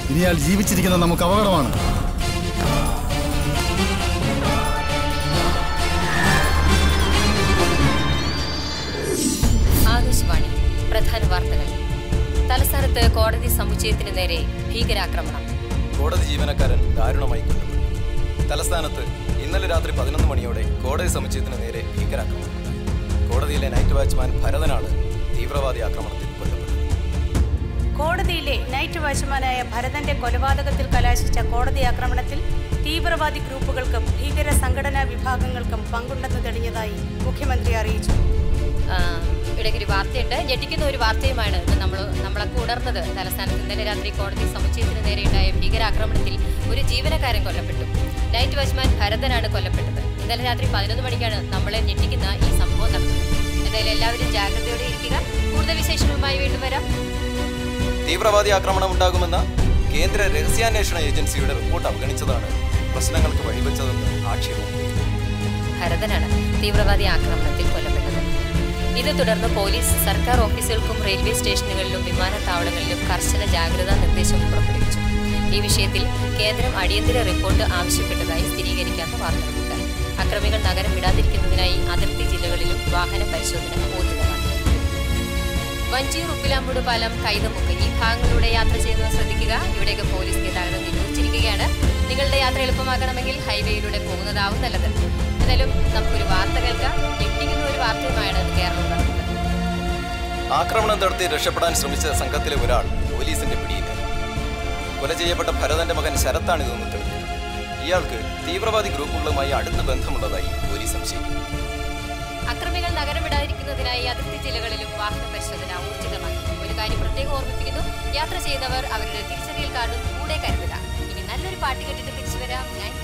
ഇനി അയാൾ ജീവിച്ചിരിക്കുന്നത് നമുക്ക് അപകടമാണ് ആകാശവാണി പ്രധാന വാർത്തകൾ തലസ്ഥാനത്ത് കോടതി സമുച്ചയത്തിന് നേരെ ഭീകരാക്രമണം കോടതി ജീവനക്കാരൻ ദാരുണമായി കൊല്ലപ്പെട്ടു തലസ്ഥാനത്ത് ഇന്നലെ രാത്രി പതിനൊന്ന് മണിയോടെ കോടതി സമുച്ചയത്തിന് നേരെ ഭീകരാക്രമണം കോടതിയിലെ നൈറ്റ് വാച്ച്മാൻ ഭരതനാണ് തീവ്രവാദി ആക്രമണത്തിൽ കൊല്ലപ്പെട്ടത് കോടതിയിലെ നൈറ്റ് വാച്ച്മാനായ ഭരതന്റെ കൊലപാതകത്തിൽ കലാശിച്ച കോടതി ആക്രമണത്തിൽ തീവ്രവാദി ഗ്രൂപ്പുകൾക്കും ഭീകര സംഘടനാ വിഭാഗങ്ങൾക്കും പങ്കുണ്ടെന്ന് തെളിഞ്ഞതായി മുഖ്യമന്ത്രി അറിയിച്ചു ആ, ഇടയ്ക്കൊരു വാർത്തയുണ്ട് ഞെട്ടിക്കുന്ന ഒരു വാർത്തയുമാണ് ഇന്ന് നമ്മൾ നമ്മളൊക്കെ ഉണർന്നത് തലസ്ഥാനത്ത് ഇന്നലെ രാത്രി കോടതി സമുച്ചയത്തിന് നേരെയുണ്ടായ ഭീകരാക്രമണത്തിൽ ഒരു ജീവനക്കാരൻ കൊല്ലപ്പെട്ടു നൈറ്റ് വാച്ച്മാൻ ഭരതനാണ് കൊല്ലപ്പെട്ടത് ഇന്നലെ രാത്രി പതിനൊന്ന് മണിക്കാണ് നമ്മളെ ഞെട്ടിക്കുന്ന ഈ സംഭവം നടന്നത് എന്തായാലും എല്ലാവരും ജാഗ്രതയോടെ ഇരിക്കുക കൂടുതൽ വിശേഷങ്ങളുമായി വീണ്ടും വരാം തീവ്രവാദി ആക്രമണം ഉണ്ടാകുമെന്ന കേന്ദ്ര രഹസ്യാന്വേഷണ ഏജൻസിയുടെ റിപ്പോർട്ട് അവഗണിച്ചതാണ് പ്രശ്നങ്ങൾക്ക് വഴിവെച്ചതെന്ന് ആക്ഷേപം ഭരതനാണ് തീവ്രവാദി ആക്രമണത്തിൽ കൊല്ലപ്പെട്ടത് ഇതേ തുടർന്ന് പോലീസ് സർക്കാർ ഓഫീസുകൾക്കും റെയിൽവേ സ്റ്റേഷനുകളിലും വിമാനത്താവളങ്ങളിലും കർശന ജാഗ്രതാ നിർദ്ദേശം പുറപ്പെടുവിച്ചു ഈ വിഷയത്തിൽ കേന്ദ്രം അടിയന്തര റിപ്പോർട്ട് ആവശ്യപ്പെട്ടതായി സ്ഥിരീകരിക്കാത്ത വാർത്തകളുണ്ട് അക്രമികൾ നഗരം വിടാതിരിക്കുന്നതിനായി അതിർത്തി ജില്ലകളിലും വാഹന പരിശോധന ഊർജിതമാണ് വഞ്ചി റുപ്പിലാമ്പൂട് പാലം കൈതമുക്ക് ഈ ഭാഗങ്ങളിലൂടെ യാത്ര ചെയ്യുന്നവർ ശ്രദ്ധിക്കുക ഇവിടേക്ക് പോലീസ് ഗതാഗതം നിരോധിച്ചിരിക്കുകയാണ് നിങ്ങളുടെ യാത്ര എളുപ്പമാക്കണമെങ്കിൽ ഹൈവേയിലൂടെ പോകുന്നതാവും നല്ലത് എന്തായാലും നമുക്കൊരു വാർത്ത കേൾക്കാം ഞെട്ടിക്കുന്ന ഒരു വാർത്തയുമായാണ് ഇത് കേരളം നടന്നത് ആക്രമണം നടത്തി രക്ഷപ്പെടാൻ ശ്രമിച്ച സംഘത്തിലെ ഒരാൾ പോലീസിന്റെ പിടിയിലായി കൊല ചെയ്യപ്പെട്ട ഭരതന്റെ മകൻ ശരത്താണ് ഇതെന്ന് തെളിഞ്ഞു ഇയാൾക്ക് തീവ്രവാദി ഗ്രൂപ്പുകളുമായി അടുത്ത ബന്ധമുള്ളതായി പോലീസ് സംശയിക്കുന്നു അക്രമികൾ നഗരം വിടാതിരിക്കുന്നതിനായി അതിർത്തി ജില്ലകളിലും വാഹന പരിശോധന ഊർജിതമാക്കി ഒരു കാര്യം പ്രത്യേകം ഓർമ്മിപ്പിക്കുന്നു യാത്ര ചെയ്യുന്നവർ അവരുടെ തിരിച്ചറിയൽ കാർഡും കൂടെ കരുതുക ഇനി നല്ലൊരു പാട്ട് കേട്ടിട്ട് തിരിച്ചു വരാം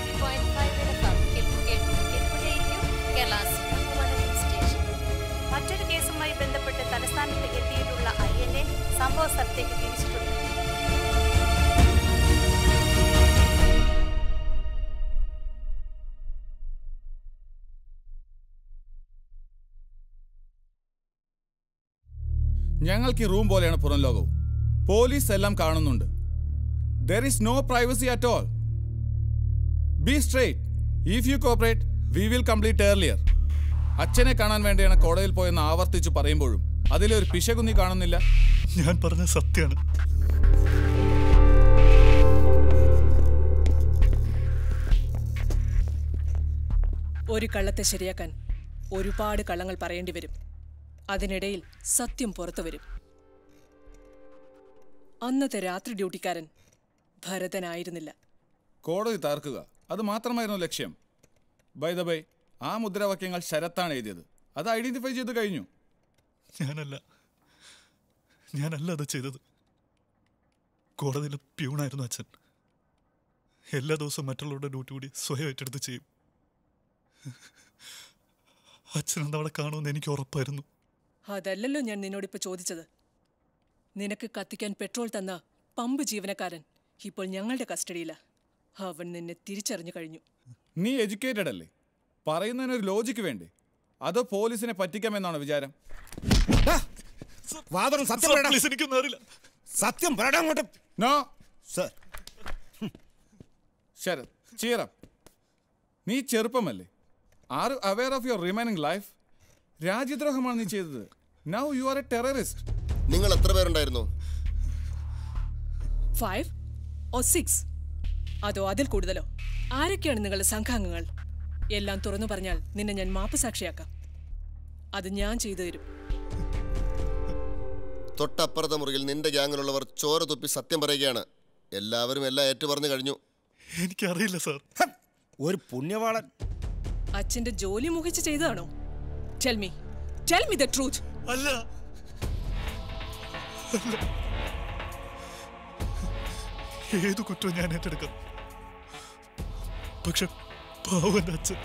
93.5 FM. കേൾക്കൂ, കേൾക്കൂ, കേട്ടുകൊണ്ടേയിരിക്കൂ. Kerala's number one FM station. മറ്റൊരു കേസുമായി ബന്ധപ്പെട്ട് തലസ്ഥാനത്ത് എത്തിയിട്ടുള്ള ഐ എൻ എ സംഭവ സ്ഥലത്തേക്ക് തിരിച്ചിട്ടുണ്ട് ഞങ്ങൾക്ക് ഈ റൂം പോലെയാണ് പുറം ലോകവും പോലീസ് എല്ലാം കാണുന്നുണ്ട് there is no privacy at all be straight if you cooperate we will complete earlier അച്ഛനെ കാണാൻ വേണ്ടിയാണ് കോടതിയിൽ പോയെന്ന് ആവർത്തിച്ചു പറയുമ്പോഴും അതിലൊരു പിശകുന്നി കാണുന്നില്ല ഞാൻ പറഞ്ഞ സത്യമാണ് ഒരു കള്ളത്തെ ശരിയാക്കാൻ ഒരുപാട് കള്ളങ്ങൾ പറയേണ്ടി വരും അതിനിടയിൽ സത്യം പുറത്തു വരും അന്നത്തെ രാത്രി ഡ്യൂട്ടിക്കാരൻ ഭരതനായിരുന്നില്ല കോടതി തകർക്കുക അത് മാത്രമായിരുന്നു ലക്ഷ്യം ബൈ ദ ബൈ ആ മുദ്രാവാക്യങ്ങൾ ശരത്താണ് എഴുതിയത് അത് ഐഡന്റിഫൈ ചെയ്ത് കഴിഞ്ഞു ഞാനല്ല ഞാനല്ല അത് ചെയ്തത് കോടതിയിലെ പ്യൂണായിരുന്നു അച്ഛൻ എല്ലാ ദിവസവും മറ്റുള്ളവരുടെ ഡ്യൂട്ടി കൂടി സ്വയം ഏറ്റെടുത്ത് ചെയ്യും അച്ഛൻ അന്ന് അവിടെ കാണുമെന്ന് എനിക്ക് ഉറപ്പായിരുന്നു അതല്ലല്ലോ ഞാൻ നിന്നോടിപ്പോൾ ചോദിച്ചത് നിനക്ക് കത്തിക്കാൻ പെട്രോൾ തന്ന പമ്പ് ജീവനക്കാരൻ ഇപ്പോൾ ഞങ്ങളുടെ കസ്റ്റഡിയിലാ അവൻ നിന്നെ തിരിച്ചറിഞ്ഞു കഴിഞ്ഞു നീ എഡ്യൂക്കേറ്റഡ് അല്ലേ പറയുന്നതിനൊരു ലോജിക്ക് വേണ്ടേ അതോ പോലീസിനെ പറ്റിക്കാമെന്നാണ് വിചാരം വാദം സത്യം Sir, പറയടാ. please, എനിക്കൊന്നും അറിയില്ല സത്യം പറയടാ അങ്ങോട്ട് നോ സർ ശരത് ചീറം നീ ചെറുപ്പമല്ലേ are aware of your remaining life രാജ്യദ്രോഹമാണ് നീ ചെയ്തത് now you are a terrorist നിങ്ങൾ എത്ര പേരുണ്ടായിരുന്നു ഫൈവ് ഓ സിക്സ് അതോ അതിൽ കൂടുതലോ ആരൊക്കെയാണ് നിങ്ങളുടെ സംഘാംഗങ്ങൾ എല്ലാം തുറന്നു പറഞ്ഞാൽ നിന്നെ ഞാൻ മാപ്പ് സാക്ഷിയാക്കാം അത് ഞാൻ ചെയ്തു തരും തൊട്ടപ്പുറത്തെ മുറിയിൽ നിന്റെ ഗ്യാങ്ങിലുള്ളവർ ചോര തുപ്പി സത്യം പറയുകയാണ് എല്ലാവരും എല്ലാം ഏറ്റു പറഞ്ഞു കഴിഞ്ഞു എനിക്കറിയില്ല സാർ ഒരു പുണ്യവാളൻ അച്ഛന്റെ ജോലി മുഹിച്ച് ചെയ്തതാണോ tell me tell me the truth അല്ല അല്ല. ഏത് കുറ്റവും ഞാൻ ഏറ്റെടുക്കാം പക്ഷെ പാവന്റെ അച്ഛൻ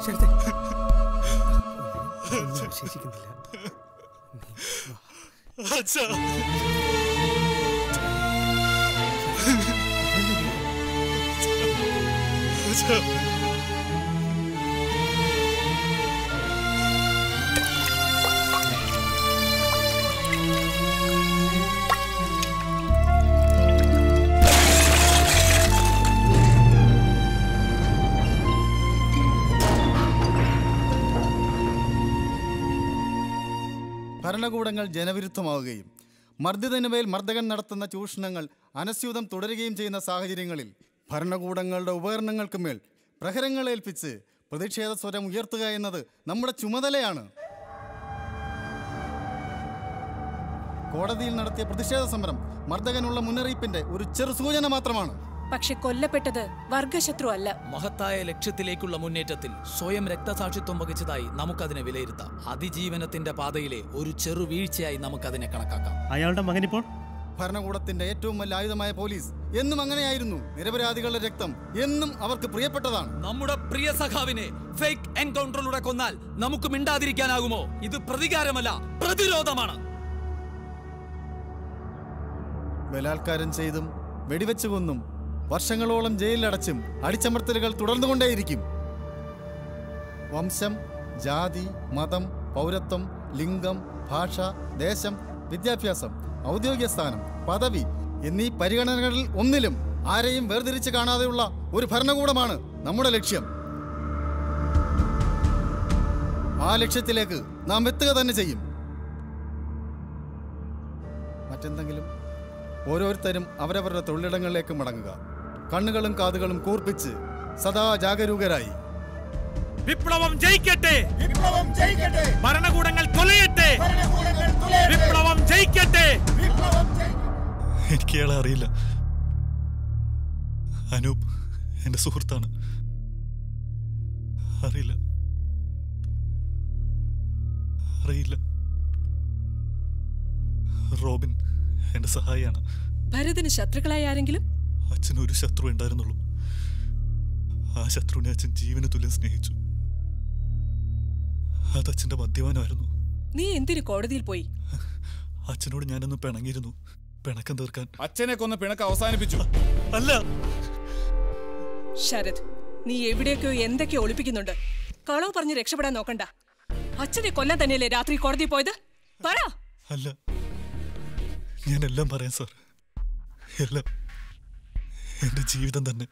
അച്ഛാ അച്ഛാ ഭരണകൂടങ്ങൾ ജനവിരുദ്ധമാവുകയും മർദ്ദിതനുമേൽ മർദ്ദകൻ നടത്തുന്ന ചൂഷണങ്ങൾ അനസ്യൂതം തുടരുകയും ചെയ്യുന്ന സാഹചര്യങ്ങളിൽ ഭരണകൂടങ്ങളുടെ ഉപകരണങ്ങൾക്ക് മേൽ പ്രഹരങ്ങൾ ഏൽപ്പിച്ച് പ്രതിഷേധ സ്വരം ഉയർത്തുക എന്നത് നമ്മുടെ ചുമതലയാണ് കോടതിയിൽ നടത്തിയ പ്രതിഷേധ സമരം മർദ്ദകനുള്ള മുന്നറിയിപ്പിന്റെ ഒരു ചെറു സൂചന മാത്രമാണ് പക്ഷെ കൊല്ലപ്പെട്ടത് വർഗശത്രു അല്ല മഹത്തായ ലക്ഷ്യത്തിലേക്കുള്ള മുന്നേറ്റത്തിൽ സ്വയം രക്തസാക്ഷിത്വം വഹിച്ചതായി നമുക്കതിനെ വിലയിരുത്താം അതിജീവനത്തിന്റെ പാതയിലെ ഒരു ചെറു വീഴ്ചയായി നമുക്കതിനെ കണക്കാക്കാം അയാളുടെ മകനിപ്പോൾ ഭരണകൂടത്തിന്റെ ഏറ്റവും വലിയ ആയുധമായ പോലീസ് എന്നും അങ്ങനെയായിരുന്നു നിരപരാധികളുടെ രക്തം എന്നും അവർക്ക് പ്രിയപ്പെട്ടതാണ് നമ്മുടെ പ്രിയ സഖാവിനെ ഫേക്ക് എൻകൗണ്ടറിലൂടെ കൊന്നാൽ നമുക്ക് മിണ്ടാതിരിക്കാനാകുമോ ഇത് പ്രതികാരമല്ല പ്രതിരോധമാണ് ബലാത്കാരം ചെയ്തും വെടിവെച്ച് കൊന്നും വർഷങ്ങളോളം ജയിലിലടച്ചും അടിച്ചമർത്തലുകൾ തുടർന്നുകൊണ്ടേയിരിക്കും വംശം ജാതി മതം പൗരത്വം ലിംഗം ഭാഷ ദേശം വിദ്യാഭ്യാസം ഔദ്യോഗിക സ്ഥാനം പദവി എന്നീ പരിഗണനകളിൽ ഒന്നിലും ആരെയും വേർതിരിച്ച് കാണാതെയുള്ള ഒരു ഭരണകൂടമാണ് നമ്മുടെ ലക്ഷ്യം ആ ലക്ഷ്യത്തിലേക്ക് നാം എത്തുക തന്നെ ചെയ്യും മറ്റെന്തെങ്കിലും ഓരോരുത്തരും അവരവരുടെ തൊഴിലിടങ്ങളിലേക്ക് മടങ്ങുക കണ്ണുകളും കാതുകളും കൂർപ്പിച്ച് സദാ ജാഗരൂകരായി വിപ്ലവം ജയിക്കട്ടെ വിപ്ലവം ജയിക്കട്ടെ ഭരണകൂടങ്ങൾ തൊലയട്ടെ വിപ്ലവം ജയിക്കട്ടെ എനിക്ക് ഇയാളെ അറിയില്ല അനൂപ് എന്റെ സുഹൃത്താണ് അറിയില്ല അറിയില്ല റോബിൻ എന്റെ സഹായിയാണ് ഭരതന് ശത്രുക്കളായ ആരെങ്കിലും അച്ഛന് ഒരു ശത്രു ഉണ്ടായിരുന്നുള്ളൂ ആ ശത്രുവിനെ അച്ഛൻ ജീവന് തുല്യം സ്നേഹിച്ചു അത് അച്ഛന്റെ മദ്യപാനമായിരുന്നു നീ എന്തിനു കോടതിയിൽ പോയി അച്ഛനോട് ഞാനൊന്ന് പിണങ്ങിയിരുന്നു പിണക്കം തീർക്കാൻ അച്ഛനെ കൊന്ന് പിണക്ക് അവസാനിപ്പിച്ചു അല്ല ശരത് നീ എവിടെയൊക്കെയോ എന്തൊക്കെയോ ഒളിപ്പിക്കുന്നുണ്ട് കളവ് പറഞ്ഞ് രക്ഷപ്പെടാൻ നോക്കണ്ട അച്ഛനെ കൊല്ലാൻ തന്നെയല്ലേ രാത്രി കോടതി പോയത് പറ അല്ല ഞാൻ എല്ലാം പറയാം സാർ എല്ലാം എന്റെ ജീവിതം തന്നെ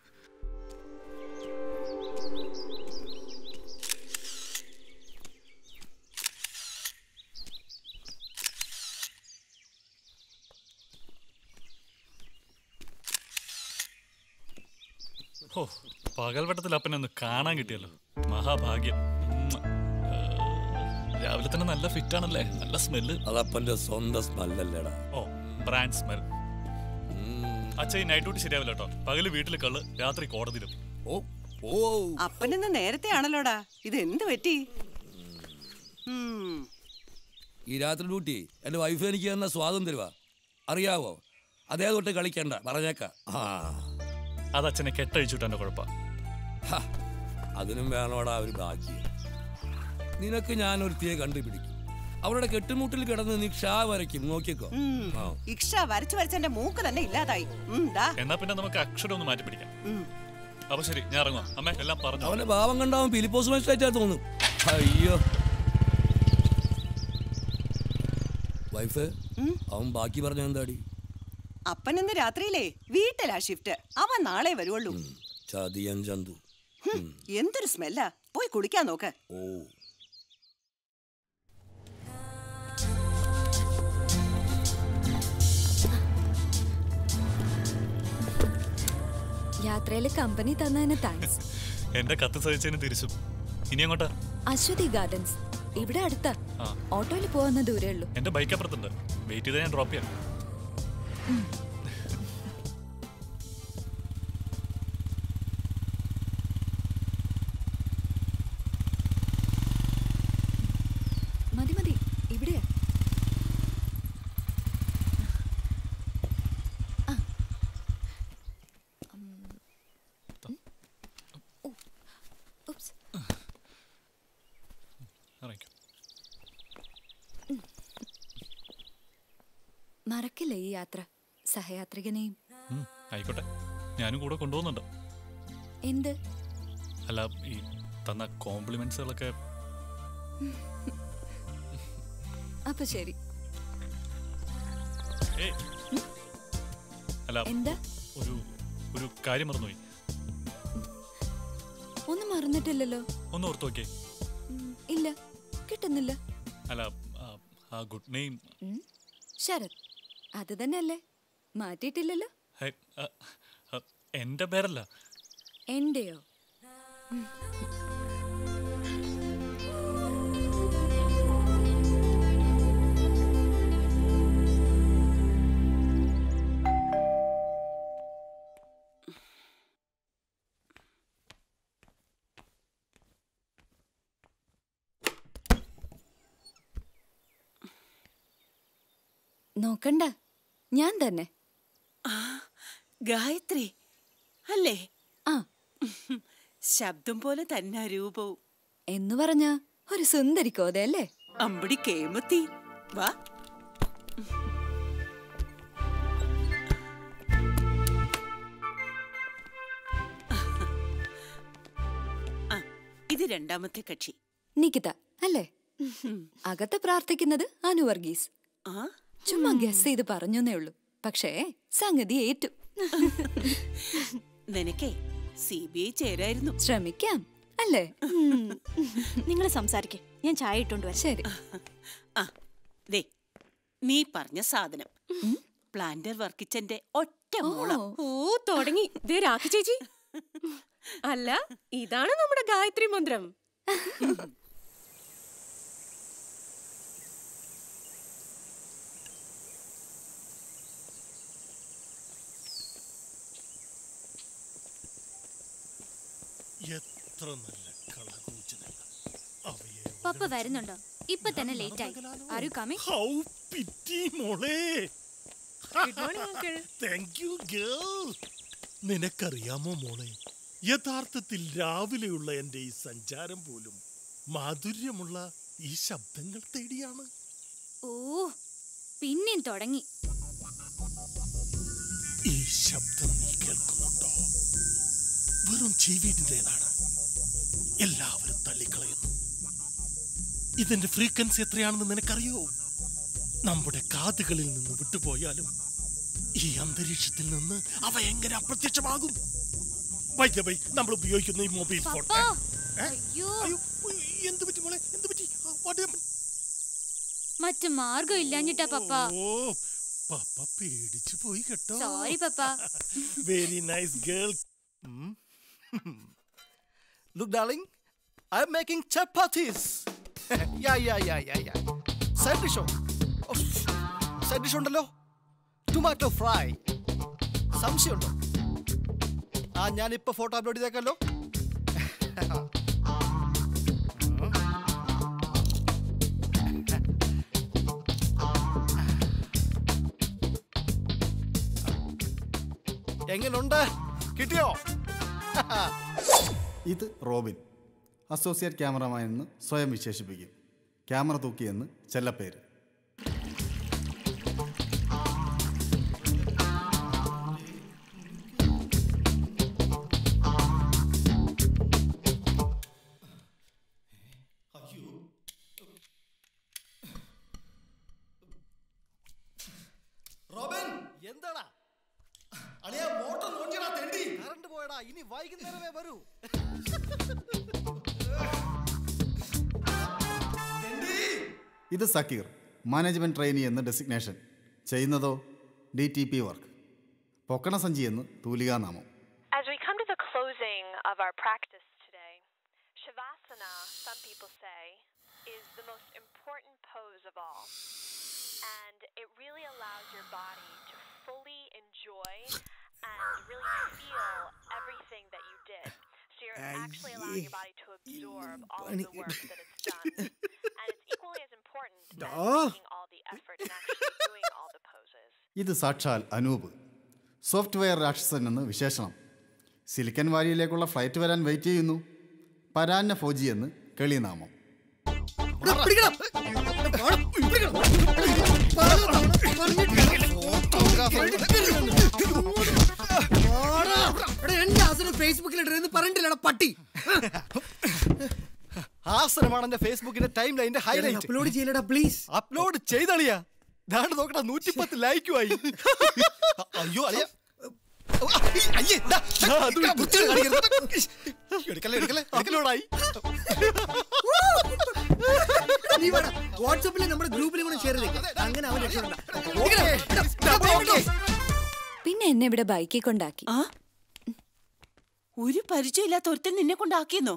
ഓ പകൽവട്ടത്തിൽ അപ്പനെ ഒന്ന് കാണാൻ കിട്ടിയല്ലോ മഹാഭാഗ്യം ഉമ്മ. ഏ, രാവിലെ തന്നെ നല്ല ഫിറ്റ് ആണല്ലേ നല്ല സ്മെല്ല് അതപ്പന്റെ സ്വന്തം സ്മെല്ലല്ലേടാ ഓ ബ്രാൻഡ് സ്മെൽ അച്ഛൻ ഈ നൈറ്റ് ഡ്യൂട്ടി ശരിയാവില്ല കേട്ടോ പകല് വീട്ടിൽ കള്ള് രാത്രി കോടതിയിലും ഓ ഓ അപ്പനിന്ന് നേരത്തെ ആണല്ലോടാ ഇത് എന്ത് പറ്റി ഉം. ഈ രാത്രി ഡ്യൂട്ടി എൻ്റെ വൈഫ് എനിക്ക് തന്ന സ്വാതന്ത്ര്യമാ അറിയാവോ അതേ തൊട്ട് കളിക്കണ്ട പറഞ്ഞേക്കാം ആ അത് അച്ഛനെ കെട്ടഴിച്ചിട്ടെ കുഴപ്പം ഹ, അതിനും വേണോടാ ഒരു ഭാഗ്യം നിനക്ക് ഞാൻ ഒരുത്തിയെ കണ്ടുപിടിക്കും അവളുടെ കെട്ടുമുട്ടിൽ കിടന്ന് നീ ക്ഷാ വരയ്ക്കും നോക്കിക്കോ ഉം. ആ. ഇക്ഷ വരച്ചു വരച്ചെന്റെ മൂക്ക് തന്നെ ഇല്ലാതായി ഉം, ദാ. എന്നാ പിന്നെ നമുക്ക് അക്ഷരം ഒന്ന് മാറ്റി പിടിക്കാം ഉം. അപ്പൊ ശരി ഞാൻ ഇറങ്ങും അമ്മ എല്ലാം പറഞ്ഞു അവന്റെ ഭാവം കണ്ടാവും ഫിലിപ്പോസ് മൈസ്റ്റാറ്റാ തോന്നും അയ്യോ വൈഫ് അവൻ ബാക്കി പറഞ്ഞ എന്താടി അപ്പൻ ഇന്ന് രാത്രിയിലേ വീട്ടിലാ ഷിഫ്റ്റ് അവൻ നാളെ വരുവുള്ളൂ ചതിയൻ ചന്തു ഹും, എന്തൊരു സ്മെല്ലാ പോയി കുടിക്കാൻ നോക്ക് ഓ യാത്രയിൽ കമ്പനി തന്നതിന് താങ്ക്സ് എന്റെ കത്ത് സഹിച്ചതിന് തിരിച്ചും ഇനി അങ്ങോട്ടാ അശ്വതി ഗാർഡൻസ് ഇവിടെ അടുത്താ ആ ഓട്ടോയിൽ പോകാവുന്ന ദൂരേ ഉള്ളൂ എന്റെ ബൈക്ക് അപ്പുറത്തുണ്ട് വെയിറ്റ് ചെയ്താൽ ഞാൻ ഡ്രോപ്പ് ചെയ്യാം മതി മതി ഇവിടെയാ ആ. ഉം. ഉം. ഓ. ഉപ്സ്. മറക്കില്ല ഈ യാത്ര സഹയാത്രികനെയും ഉം, ആയിക്കോട്ടെ ഞാനും കൂടെ കൊണ്ടുപോകുന്നുണ്ട് എന്ത് അല്ല ഈ തന്ന കോംപ്ലിമെന്റ്സുകളൊക്കെ അപ്പൊ ശരി ഏയ്. അല്ല എന്താ ഒരു ഒരു കാര്യം മറന്നുപോയി ഒന്നും മറന്നിട്ടില്ലല്ലോ ഒന്ന് ഓർത്ത് നോക്കിയേ ഉം, ഇല്ല കിട്ടുന്നില്ല അല്ല ആ- ആ ഗുഡ് നെയിം ഉം, ശരത് അത് തന്നെയല്ലേ മാറ്റിയിട്ടില്ലല്ലോ എൻ്റെ പേരല്ല എന്റെയോ ഉം. നോക്കണ്ട ഞാൻ തന്നെ ഗായത്രി അല്ലേ ആ ശബ്ദം പോലെ തന്നെ രൂപവും എന്ന് പറഞ്ഞ ഒരു സുന്ദരി കോതയല്ലേ അമ്പടി കേമത്തി വാ ആ, ഇത് രണ്ടാമത്തെ കക്ഷി നികിത അല്ലേ അകത്ത് പ്രാർത്ഥിക്കുന്നത് അനു വർഗീസ് ആ ചുമ്മാ ഗസ് ചെയ്ത് പറഞ്ഞേ ഉള്ളൂ പക്ഷേ സംഗതി ഏറ്റു നിനക്കേ സി ബി ഐ ചേരായിരുന്നു ശ്രമിക്കാം അല്ലേ നിങ്ങൾ സംസാരിക്കേ ഞാൻ ചായ ഇട്ടോണ്ട് വരാം ശരി ആ ദേ നീ പറഞ്ഞ സാധനം പ്ലാന്റർ വർക്കിച്ചന്റെ ഒറ്റ മോള ഓ തുടങ്ങി ദേ രാഖി ചേച്ചി അല്ല ഇതാണ് നമ്മുടെ ഗായത്രി മന്ത്രം എത്ര നല്ല കളകൂചനങ്ങൾ അവയെ പപ്പ വരുന്നുണ്ടോ ഇപ്പൊ തന്നെ ലേറ്റ് ആയി are you coming how pity മോളെ താങ്ക് യു ഗേൾ നിനക്കറിയാമോ മോളെ യഥാർത്ഥത്തിൽ രാവിലെയുള്ള എൻ്റെ ഈ സഞ്ചാരം പോലും മാധുര്യമുള്ള ഈ ശബ്ദങ്ങൾ തേടിയാണ് ഓ പിന്നെയും തുടങ്ങി ഈ ശബ്ദം നീ കേൾക്കുന്നുണ്ടോ വെറും ചെവിയുടേതാണ് എല്ലാവരും തള്ളിക്കളയുന്നു ഇതിന്റെ ഫ്രീക്വൻസി എത്രയാണെന്ന് നിനക്കറിയോ നമ്മുടെ കാതുകളിൽ നിന്ന് വിട്ടുപോയാലും ഈ അന്തരീക്ഷത്തിൽ നിന്ന് അവ എങ്ങനെ അപ്രത്യക്ഷമാകും വൈദ്യ വൈ നമ്മൾ ഉപയോഗിക്കുന്ന ഈ മൊബൈൽ ഫോൺ പപ്പാ ഏ? അയ്യോ അയ്യോ ഉയ്, എന്ത് പറ്റി മോളെ എന്ത് പറ്റി ആ, what happened? മറ്റു മാർഗം ഇല്ലാഞ്ഞിട്ടാ പപ്പ ഓ പപ്പ പേടിച്ചു പോയി കേട്ടോ സോറി പപ്പ very nice girl Look, darling, I'm making chapatis. yeah, yeah, yeah, yeah, yeah. Side dish. oh. Oh, side dish ഉണ്ടല്ലോ ടൊമാറ്റോ ഫ്രൈ സംശയമുണ്ടോ ആ ഞാനിപ്പോ ഫോട്ടോ അപ്ലോഡ് ചെയ്തേക്കല്ലോ എങ്ങനുണ്ട് കിട്ടിയോ ഇത് റോബിൻ അസോസിയേറ്റ് ക്യാമറമാൻ എന്ന് സ്വയം വിശേഷിപ്പിക്കും ക്യാമറ തൂക്കിയെന്ന് ചെല്ലപ്പേര് റോബിൻ എന്താടാ അളിയ മോട്ടർ നോക്കിയടാ തെണ്ടി കറണ്ട് പോയടാ ഇനി വൈകുന്നേരമേ വരൂ ഇത് സക്കീർ മാനേജ്മെന്റ് ട്രെയിനി എന്ന് ഡെസിഗ്നേഷൻ ചെയ്യുന്നതോ ഡി ടി പി വർക്ക് പൊക്കണ സഞ്ചി എന്ന് തൂലികാനാമം As we come to the closing of our practice today, Shavasana, some people say, is the most important pose of all. And it really allows your body to fully enjoy and really feel everything that you did. So you're actually allowing your body to absorb all of the work that it's done. And it's equally as important as Da. making all the effort and actually doing all the poses. ഇത് സാക്ഷാൽ Anoop software രാക്ഷസൻ എന്ന് വിശേഷണം silicon വാലിയിലേക്കുള്ള flight വരാൻ wait ചെയ്യുന്നു പരാന്ന ഫോജി എന്ന് കേളിനാമം പിടിക്കണം എന്റെ ആസനം ഫേസ്ബുക്കിൽ ഇടരുന്ന് പറഞ്ഞിട്ടില്ലടാ പട്ടി ആസനമാണ് എന്റെ ഫേസ്ബുക്കിന്റെ ടൈം ലൈനിന്റെ ഹൈലൈറ്റ് അപ്ലോഡ് ചെയ്യലടാ പ്ലീസ് അപ്ലോഡ് ചെയ്തളിയാ ദാണ്ട് നോക്കടാ നൂറ്റിപ്പത്ത് ലൈക്കുമായി അയ്യോ അളിയ അയ്യേ ദാ, വൃത്തികേട് കാണിക്കരുത്. എടുക്കല്ലേ എടുക്കല്ലേ എടുക്കലോടായി നീ വേണ്ട വാട്സാപ്പിൽ നമ്മുടെ ഗ്രൂപ്പിലും കൂടെ ഷെയർ ചെയ്തേക്ക് അങ്ങനെ അവൻ രക്ഷപ്പെടണ്ട പിന്നെ എന്നെ ഇവിടെ ബൈക്കിൽ കൊണ്ടാക്കി ആ ഒരു പരിചയമില്ലാത്ത ഒരുത്തൻ നിന്നെ കൊണ്ടാക്കിയെന്നോ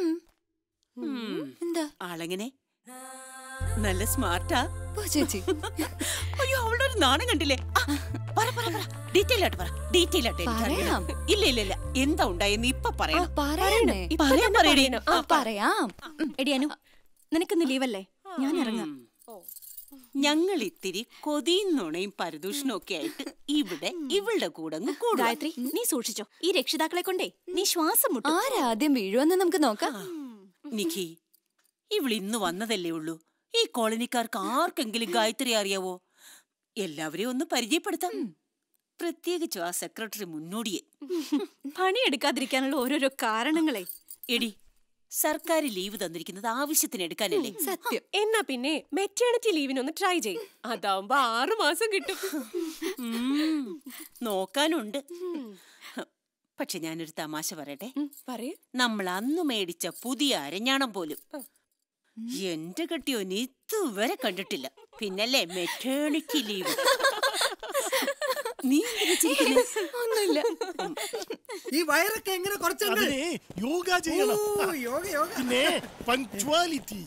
എന്താ ആളെങ്ങനെ നല്ല സ്മാർട്ടാ ചേച്ചി അയ്യോ അവളുടെ ഒരു നാണം കണ്ടില്ലേ ആ, പറ പറ പറ ഡീറ്റെയിൽ ആയിട്ട് പറ ഡീറ്റെയിൽ ആയിട്ട് എനിക്ക് പറയാം. അറിയണം. ഇല്ല ഇല്ല ഇല്ല എന്താ ഉണ്ടായെന്ന് ഇപ്പൊ പറയണം പറയണേ പറയാൻ പറയടി ആ പറയാം എടി അനു നിനക്കിന്ന് ലീവല്ലേ ഞാൻ ഇറങ്ങാം ഞങ്ങൾ ഇത്തിരി കൊതിയും നുണയും പരദൂഷണവും ഒക്കെ ആയിട്ട് ഇവിടെ ഇവളുടെ കൂടെ അങ്ങ് കൂടും ഗായത്രി നീ സൂക്ഷിച്ചോ ഈ രക്ഷിതാക്കളെ കൊണ്ടേ നീ ശ്വാസം മുട്ടും ആരാദ്യം വീഴുവെന്ന് നമുക്ക് നോക്കാം നിഖി ഇവൾ ഇന്ന് വന്നതല്ലേ ഉള്ളൂ ഈ കോളനിക്കാർക്ക് ആർക്കെങ്കിലും ഗായത്രി അറിയാവോ എല്ലാവരെയും ഒന്ന് പരിചയപ്പെടുത്താം പ്രത്യേകിച്ചും ആ സെക്രട്ടറി മുന്നോടിയെ പണിയെടുക്കാതിരിക്കാനുള്ള ഓരോരോ കാരണങ്ങളെ എടി സർക്കാർ ലീവ് തന്നിരിക്കുന്നത് ആവശ്യത്തിന് എടുക്കാനല്ലേ സത്യം എന്നാ പിന്നെ മെറ്റേണിറ്റി ലീവിനൊന്ന് ട്രൈ ചെയ്യും അതാവുമ്പോ ആറു മാസം കിട്ടും ഉം, നോക്കാനുണ്ട് പക്ഷെ ഞാനൊരു തമാശ പറയട്ടെ പറയൂ നമ്മൾ അന്ന് മേടിച്ച പുതിയ അരഞ്ഞാണം പോലും എന്റെ കെട്ടിയോൻ ഇതുവരെ കണ്ടിട്ടില്ല പിന്നല്ലേ മെറ്റേണിറ്റി ലീവ് നീ എന്തിനാ ചിരിക്കുന്നെ? ഒന്നുമില്ല ഈ വയറൊക്കെ എങ്ങനെ കുറച്ചുണ്ട് അതിനെ യോഗ ചെയ്യണം ഓ, യോഗ യോഗ പിന്നെ പങ്ക്ച്വാലിറ്റി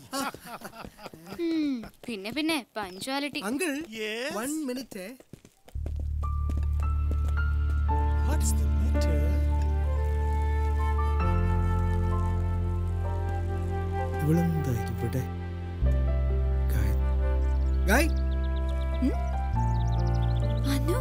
പിന്നെ പിന്നെ punctuality uncle one minute what's the matter ഇവളെന്താ ഇവിടെ ഗായ- ഗായ് അനു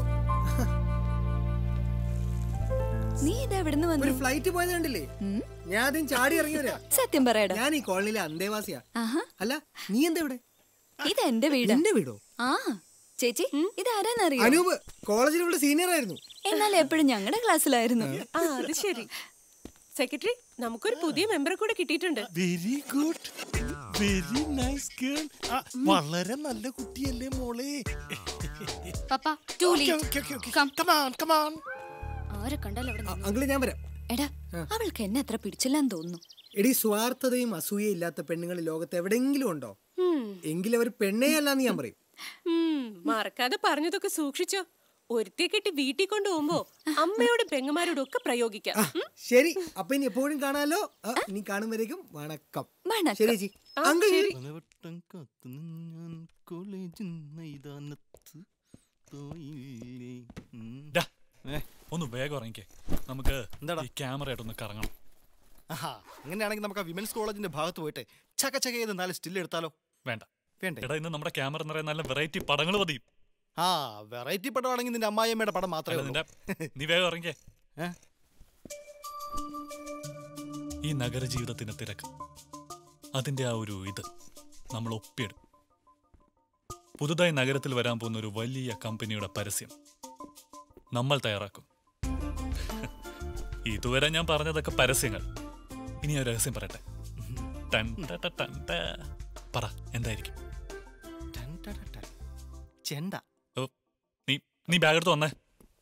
നീ ഇതാ എവിടുന്ന് ഒരു വന്നു ഫ്ലൈറ്റ് പോയത് കണ്ടില്ലേ ഞാൻ ആദ്യം ചാടി ഇറങ്ങി വരാ സത്യം പറയടാ ഞാൻ ഈ കോളനിയിലെ അന്തേവാസിയാ ആഹാ അല്ല നീ എന്താ ഇവിടെ ഇത് എന്റെ വീട് എന്റെ വീടോ ആ ചേച്ചി ഇത് ആരാന്നറിയോ അനൂപ് കോളേജിൽ ഇവിടെ സീനിയർ ആയിരുന്നു എന്നാൽ എപ്പോഴും ഞങ്ങളുടെ ക്ലാസ്സിലായിരുന്നു ആ അത് ശരി സെക്രട്ടറി നമുക്കൊരു പുതിയ മെമ്പറെ കൂടെ കിട്ടിയിട്ടുണ്ട് very good very nice girl വളരെ നല്ല കുട്ടിയല്ലേ മോളെ പപ്പ ടു Okay, okay, okay, okay. Come on, come on. ആരെ കണ്ടാലും അവിടെ നിന്നോ. അങ്കിള് ഞാൻ വരാം എടാ അവൾക്ക് എന്നെ അത്ര പിടിച്ചില്ലാന്ന് തോന്നുന്നു എടി സ്വാർത്ഥതയും അസൂയയും ഇല്ലാത്ത പെണ്ണുങ്ങൾ ഈ ലോകത്ത് എവിടെയെങ്കിലും ഉണ്ടോ എങ്കിലും അവർ പെണ്ണേ അല്ലാന്ന് ഞാൻ പറയും ഉം, മറക്കാതെ പറഞ്ഞതൊക്കെ സൂക്ഷിച്ചോ ഒരുത്തിയെ കെട്ടി വീട്ടിൽ കൊണ്ടുപോകുമ്പോ അമ്മയോടും പെങ്ങന്മാരോടും ഒക്കെ പ്രയോഗിക്കാം ഉം? ശരി അപ്പൊ ഇനി എപ്പോഴും കാണാലോ ആ, ഇനി കാണുമ്പോഴേക്കും വണക്കം വണക്കം. ശരി ചേച്ചി ആ, അങ്കിൾ ശരി. പലവട്ടം കാത്തുനിന്നു ഞാൻ കോളേജിൻ മൈതാനത്ത് പോയില്ലേ. ഉം. ഡാ, ഒന്ന് വേഗം ഇറങ്ങിക്കേ നമുക്ക് ഈ ക്യാമറ ആയിട്ടൊന്ന് കറങ്ങണം ആഹാ അങ്ങനെയാണെങ്കിൽ നമുക്ക് ആ വിമൻസ് കോളേജിന്റെ ഭാഗത്ത് പോയിട്ട് ചക ചക ചെയ്ത് നാല് സ്റ്റിൽ എടുത്താലോ വേണ്ട വേണ്ടേ എടാ ഇന്ന് നമ്മുടെ ക്യാമറ നിറയെ നല്ല വെറൈറ്റി പടങ്ങൾ മതി ആ വെറൈറ്റി പടമാണെങ്കിൽ നിന്റെ അമ്മായിയമ്മയുടെ പടം മാത്രമേ അല്ല, ഉള്ളൂ നിന്റെ നീ വേഗം ഇറങ്ങിക്കേ ഏ? ഈ നഗരജീവിതത്തിന്റെ തിരക്ക് അതിന്റെ ആ ഒരു ഇത് നമ്മൾ ഒപ്പിയെടുക്കും പുതുതായി നഗരത്തിൽ വരാൻ പോകുന്ന ഒരു വലിയ കമ്പനിയുടെ പരസ്യം നമ്മൾ തയ്യാറാക്കും ഇതുവരെ ഞാൻ പറഞ്ഞതൊക്കെ പരസ്യങ്ങൾ ഇനി ഒരു രഹസ്യം പറയട്ടെ ടൻ ട ട ടൻ ട. പറ എന്തായിരിക്കും ചെണ്ട ഓ, നീ നീ ബാഗ് എടുത്ത് വന്നേ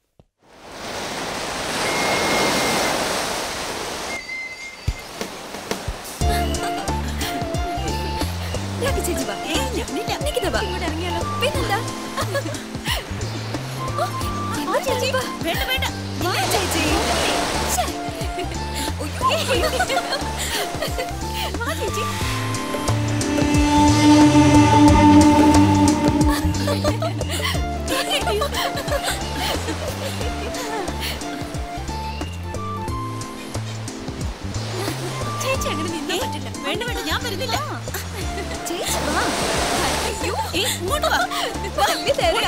രാഖി ചേച്ചി വാ നിക്കിത വാ പിന്നെന്താ ഓ, വാ ചേച്ചി വാ വേണ്ട വേണ്ട വാ ചേച്ചി ശ്ശെ. ഉയ്യോ. വാ ചേച്ചി ചേച്ചി അങ്ങനെ നിന്നാ പറ്റില്ല വേണ്ട വേണ്ട ഞാൻ വരുന്നില്ല ചേച്ചി വാ അയ്യോ ഏയ്, ഇങ്ങോട്ട് വാ വലിയ തേരാ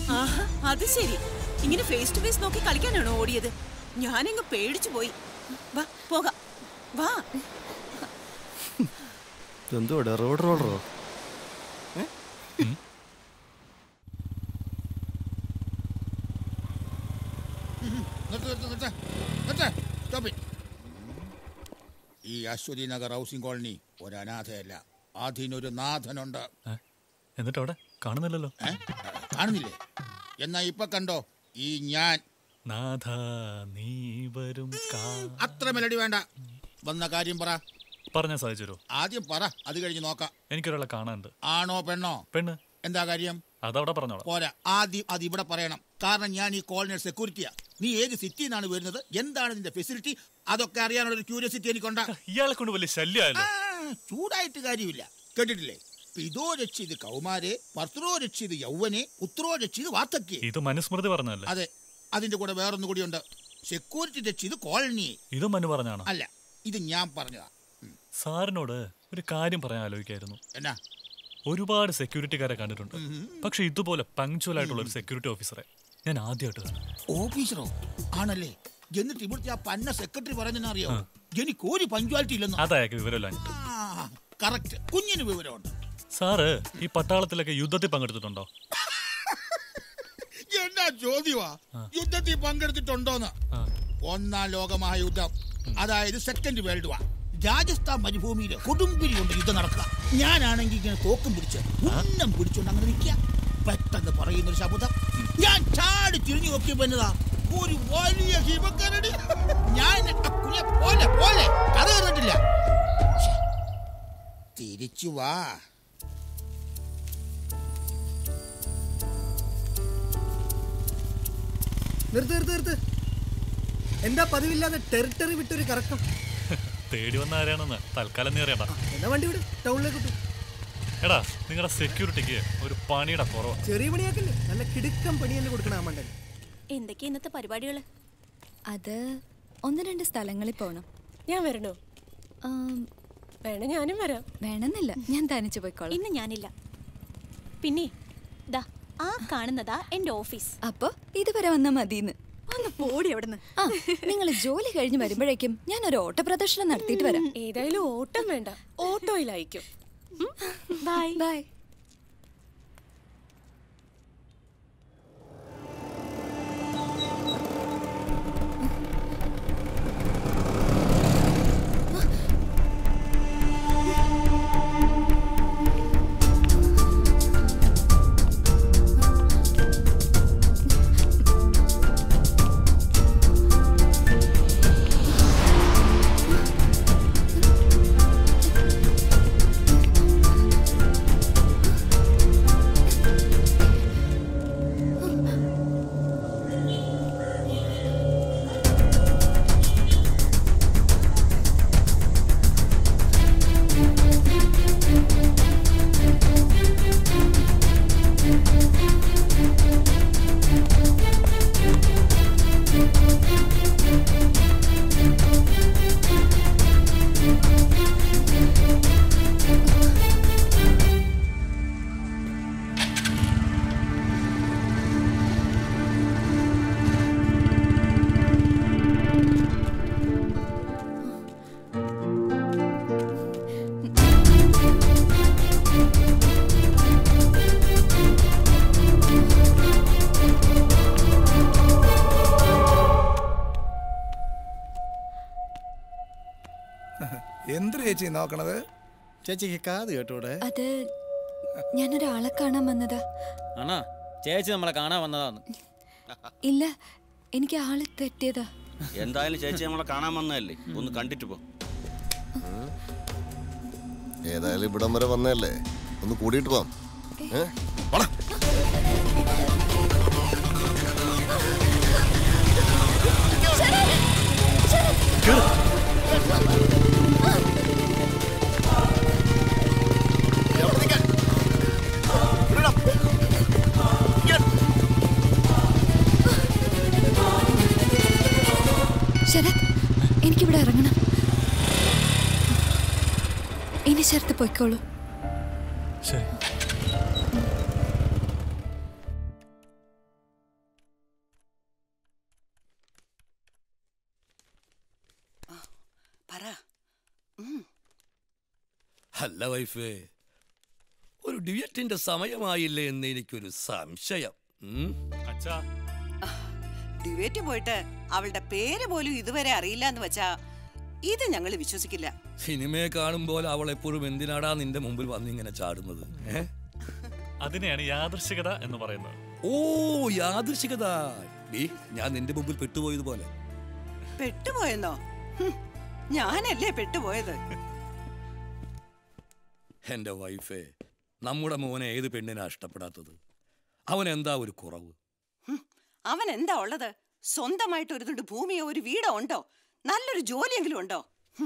ആഹാ അത് ശരി ഇങ്ങനെ ഫേസ് ടു ഫേസ് നോക്കി കളിക്കാനാണോ ഓടിയത് ഞാനങ്ങ് പേടിച്ചു പോയി വാ പോകാം വാ എന്തോടെ റോഡ് റോഡറോ നിർത്ത് നിർത്ത് നിർത്ത് നിർത്ത് സ്റ്റോപ്പ് ഇറ്റ് ഈ അശ്വതി നഗർ ഹൗസിംഗ് കോളനി ഒരു അനാഥയല്ല അതിനൊരു നാഥനുണ്ട് എന്നിട്ട് അവിടെ കാണുന്നില്ലല്ലോ ഏ? കാണുന്നില്ലേ എന്നാ ഇപ്പൊ കണ്ടോ ഈ ഞാൻ നാഥ നീ വരും കാ അത്ര മെലഡി വേണ്ട വന്ന കാര്യം പറ പറഞ്ഞാൽ സാധിച്ചു തരുമോ ആദ്യം പറ അത് കഴിഞ്ഞ് നോക്കാം എനിക്കൊരാളെ കാണാനുണ്ട് ആണോ പെണ്ണോ പെണ്ണ് എന്താ കാര്യം അതവിടെ പറഞ്ഞോളാം പോരാ ആദ്യം അത് ഇവിടെ പറയണം കാരണം ഞാൻ ഈ കോളനിയുടെ സെക്യൂരിറ്റിയാ നീ ഏത് സിറ്റിയിൽ നിന്നാണ് വരുന്നത് എന്താണ് നിന്റെ ഫെസിലിറ്റി അതൊക്കെ അറിയാനുള്ള ഒരു ക്യൂരിയോസിറ്റി എനിക്കുണ്ടാ ഇയാളെ കൊണ്ട് വലിയ ശല്യമായല്ലോ ചൂടായിട്ട് കാര്യമില്ല കേട്ടിട്ടില്ലേ പിതോ രക്ഷിത് കൗമാരെ പർത്തരോ രക്ഷിത് യൗവനെ പുത്രോ രക്ഷിത് വാർദ്ധക്യെ ഇത് മനുസ്മൃതി പറഞ്ഞല്ലേ അതെ അതിന്റെ കൂടെ വേറൊന്നു കൂടിയുണ്ട് സെക്യൂരിറ്റി രക്ഷിത് കോളനിയെ ഇതും മനു പറഞ്ഞാണോ അല്ല ഇത് ഞാൻ പറഞ്ഞതാ സാറിനോട് ഒരു കാര്യം പറയാൻ ആലോചിക്കായിരുന്നു എന്നാ ഒരുപാട് സെക്യൂരിറ്റിക്കാരെ കണ്ടിട്ടുണ്ട് പക്ഷെ ഇതുപോലെ പങ്ക്ച്വൽ ആയിട്ടുള്ള ഒരു സെക്യൂരിറ്റി ഓഫീസറെ ഞാൻ ആദ്യമായിട്ട് കാണും ഓഫീസറോ ആണല്ലേ എന്നിട്ട് ഇവിടുത്തെ ആ പന്ന സെക്രട്ടറി പറയുന്നതിന് അറിയോ എനിക്ക് ഒരു പഞ്ച്വാലിറ്റി ഇല്ലെന്നോ അതയാൾക്ക് വിവരമില്ല കറക്റ്റ് കുഞ്ഞിന് വിവരമുണ്ട് സാറ് ഈ പട്ടാളത്തിലൊക്കെ യുദ്ധത്തിൽ പങ്കെടുത്തിട്ടുണ്ടോ എന്നാ ചോദ്യമാ യുദ്ധത്തിൽ പങ്കെടുത്തിട്ടുണ്ടോന്ന് ഒന്നാം ലോക മഹായുദ്ധം അതായത് സെക്കൻഡ് വേൾഡ് വാർ രാജസ്ഥാൻ മരുഭൂമിയിൽ കൊടുമ്പിരി കൊണ്ട് യുദ്ധം നടക്കുക ഞാനാണെങ്കിൽ ഇങ്ങനെ തോക്കും പിടിച്ച് ഉന്നം പിടിച്ചുകൊണ്ട് അങ്ങനെ നിൽക്കുക പെട്ടെന്ന് പറയുന്ന ഒരു ശബ്ദം ഞാൻ ചാടി തിരിഞ്ഞു നോക്കിയപ്പോ എന്നതാ ഒരു വലിയ ഹിമക്കരടി ഞാൻ ആ കുഞ്ഞെ പോലെ പോലെ കഥ കേട്ടിട്ടില്ല തിരിച്ചു വാ നിർത്ത് നിർത്ത് നിർത്ത് എന്താ പതിവില്ലാതെ ടെറിട്ടറി വിട്ടൊരു കറക്കം തേടി വന്ന ആരാണെന്ന് തൽക്കാലം നീ അറിയണ്ട എന്നാ വണ്ടി വിട് ടൗണിലേക്ക് വിട്ടു എടാ നിങ്ങളുടെ സെക്യൂരിറ്റിക്ക് ഒരു പണിയുടെ കുറവാണ് ചെറിയ പണിയാക്കല്ലേ നല്ല കിടുക്കം പണി തന്നെ കൊടുക്കണം ആ മണ്ടൻ എന്തൊക്കെയാ ഇന്നത്തെ പരിപാടികള് അത് ഒന്ന് രണ്ട് സ്ഥലങ്ങളിൽ പോണം ഞാൻ വരണോ വേണം ഞാനും വരാം വേണമെന്നില്ല ഞാൻ തനിച്ചു പോയിക്കോളാം ഇന്ന് ഞാനില്ല പിന്നെ ദാ ആ കാണുന്നതാ എന്റെ ഓഫീസ് അപ്പൊ ഇതുവരെ വന്നാ മതിന്ന് ഒന്ന് പോടി അവിടുന്ന് ആ നിങ്ങൾ ജോലി കഴിഞ്ഞ് വരുമ്പോഴേക്കും ഞാൻ ഒരു ഓട്ട പ്രദർശനം നടത്തിയിട്ട് വരാം ഏതായാലും ഓട്ടം വേണ്ട ഓട്ടോയിലയക്കും ബൈ ബൈ എന്ത് ചേച്ചി നോക്കണത് ചേച്ചിക്ക് കാത് കേട്ടൂടെ അത് ഞാനൊരാളെ കാണാൻ വന്നതാ ആണാ ചേച്ചി നമ്മളെ കാണാൻ വന്നതാന്ന് ഇല്ല എനിക്ക് ആള് തെറ്റിയതാ എന്തായാലും ചേച്ചി നമ്മളെ കാണാൻ വന്നതല്ലേ ഒന്ന് കണ്ടിട്ട് പോ ഏതായാലും ഇവിടം വരെ വന്നതല്ലേ ഒന്ന് കൂടിയിട്ട് പോവാം ഏ? വാടാ. ശരത് എനിക്കിവിടെ ഇറങ്ങണം ഇനി ശരത്ത് പൊയ്ക്കോളൂ ശരി അല്ല വൈഫേ ഒരു ഡ്യുവറ്റിന്റെ സമയമായില്ലേ എന്ന് എനിക്കൊരു സംശയം ഉം? അച്ഛാ ഡിബേറ്റ് പോയിട്ട് അവളുടെ പേര് പോലും ഇതുവരെ അറിയില്ല എന്ന് വെച്ചാ ഇത് ഞങ്ങൾ വിശ്വസിക്കില്ല സിനിമയെ കാണുമ്പോൾ അവൾ എപ്പോഴും എന്തിനാടാ നിന്റെ മുമ്പിൽ വന്നിങ്ങനെ ചാടുന്നത് ഏ അതിനെയാണ് യാദൃശികത എന്ന് പറയുന്നത് ഓ യാദൃശികത ഡീ, ഞാൻ നിന്റെ മുമ്പിൽ പെട്ടുപോയതുപോലെ പെട്ടുപോയെന്നോ ഹും, ഞാനല്ലേ പെട്ടുപോയത് എന്റെ വൈഫേ നമ്മുടെ മോനെ ഏത് പെണ്ണിനാ ഇഷ്ടപ്പെടാത്തത് അവൻ എന്താ ഒരു കുറവ് അവൻ എന്താ ഉള്ളത് സ്വന്തമായിട്ട് ഒരു തുണ്ട് ഭൂമിയോ ഒരു വീടോ ഉണ്ടോ നല്ലൊരു ജോലിയെങ്കിലും ഉണ്ടോ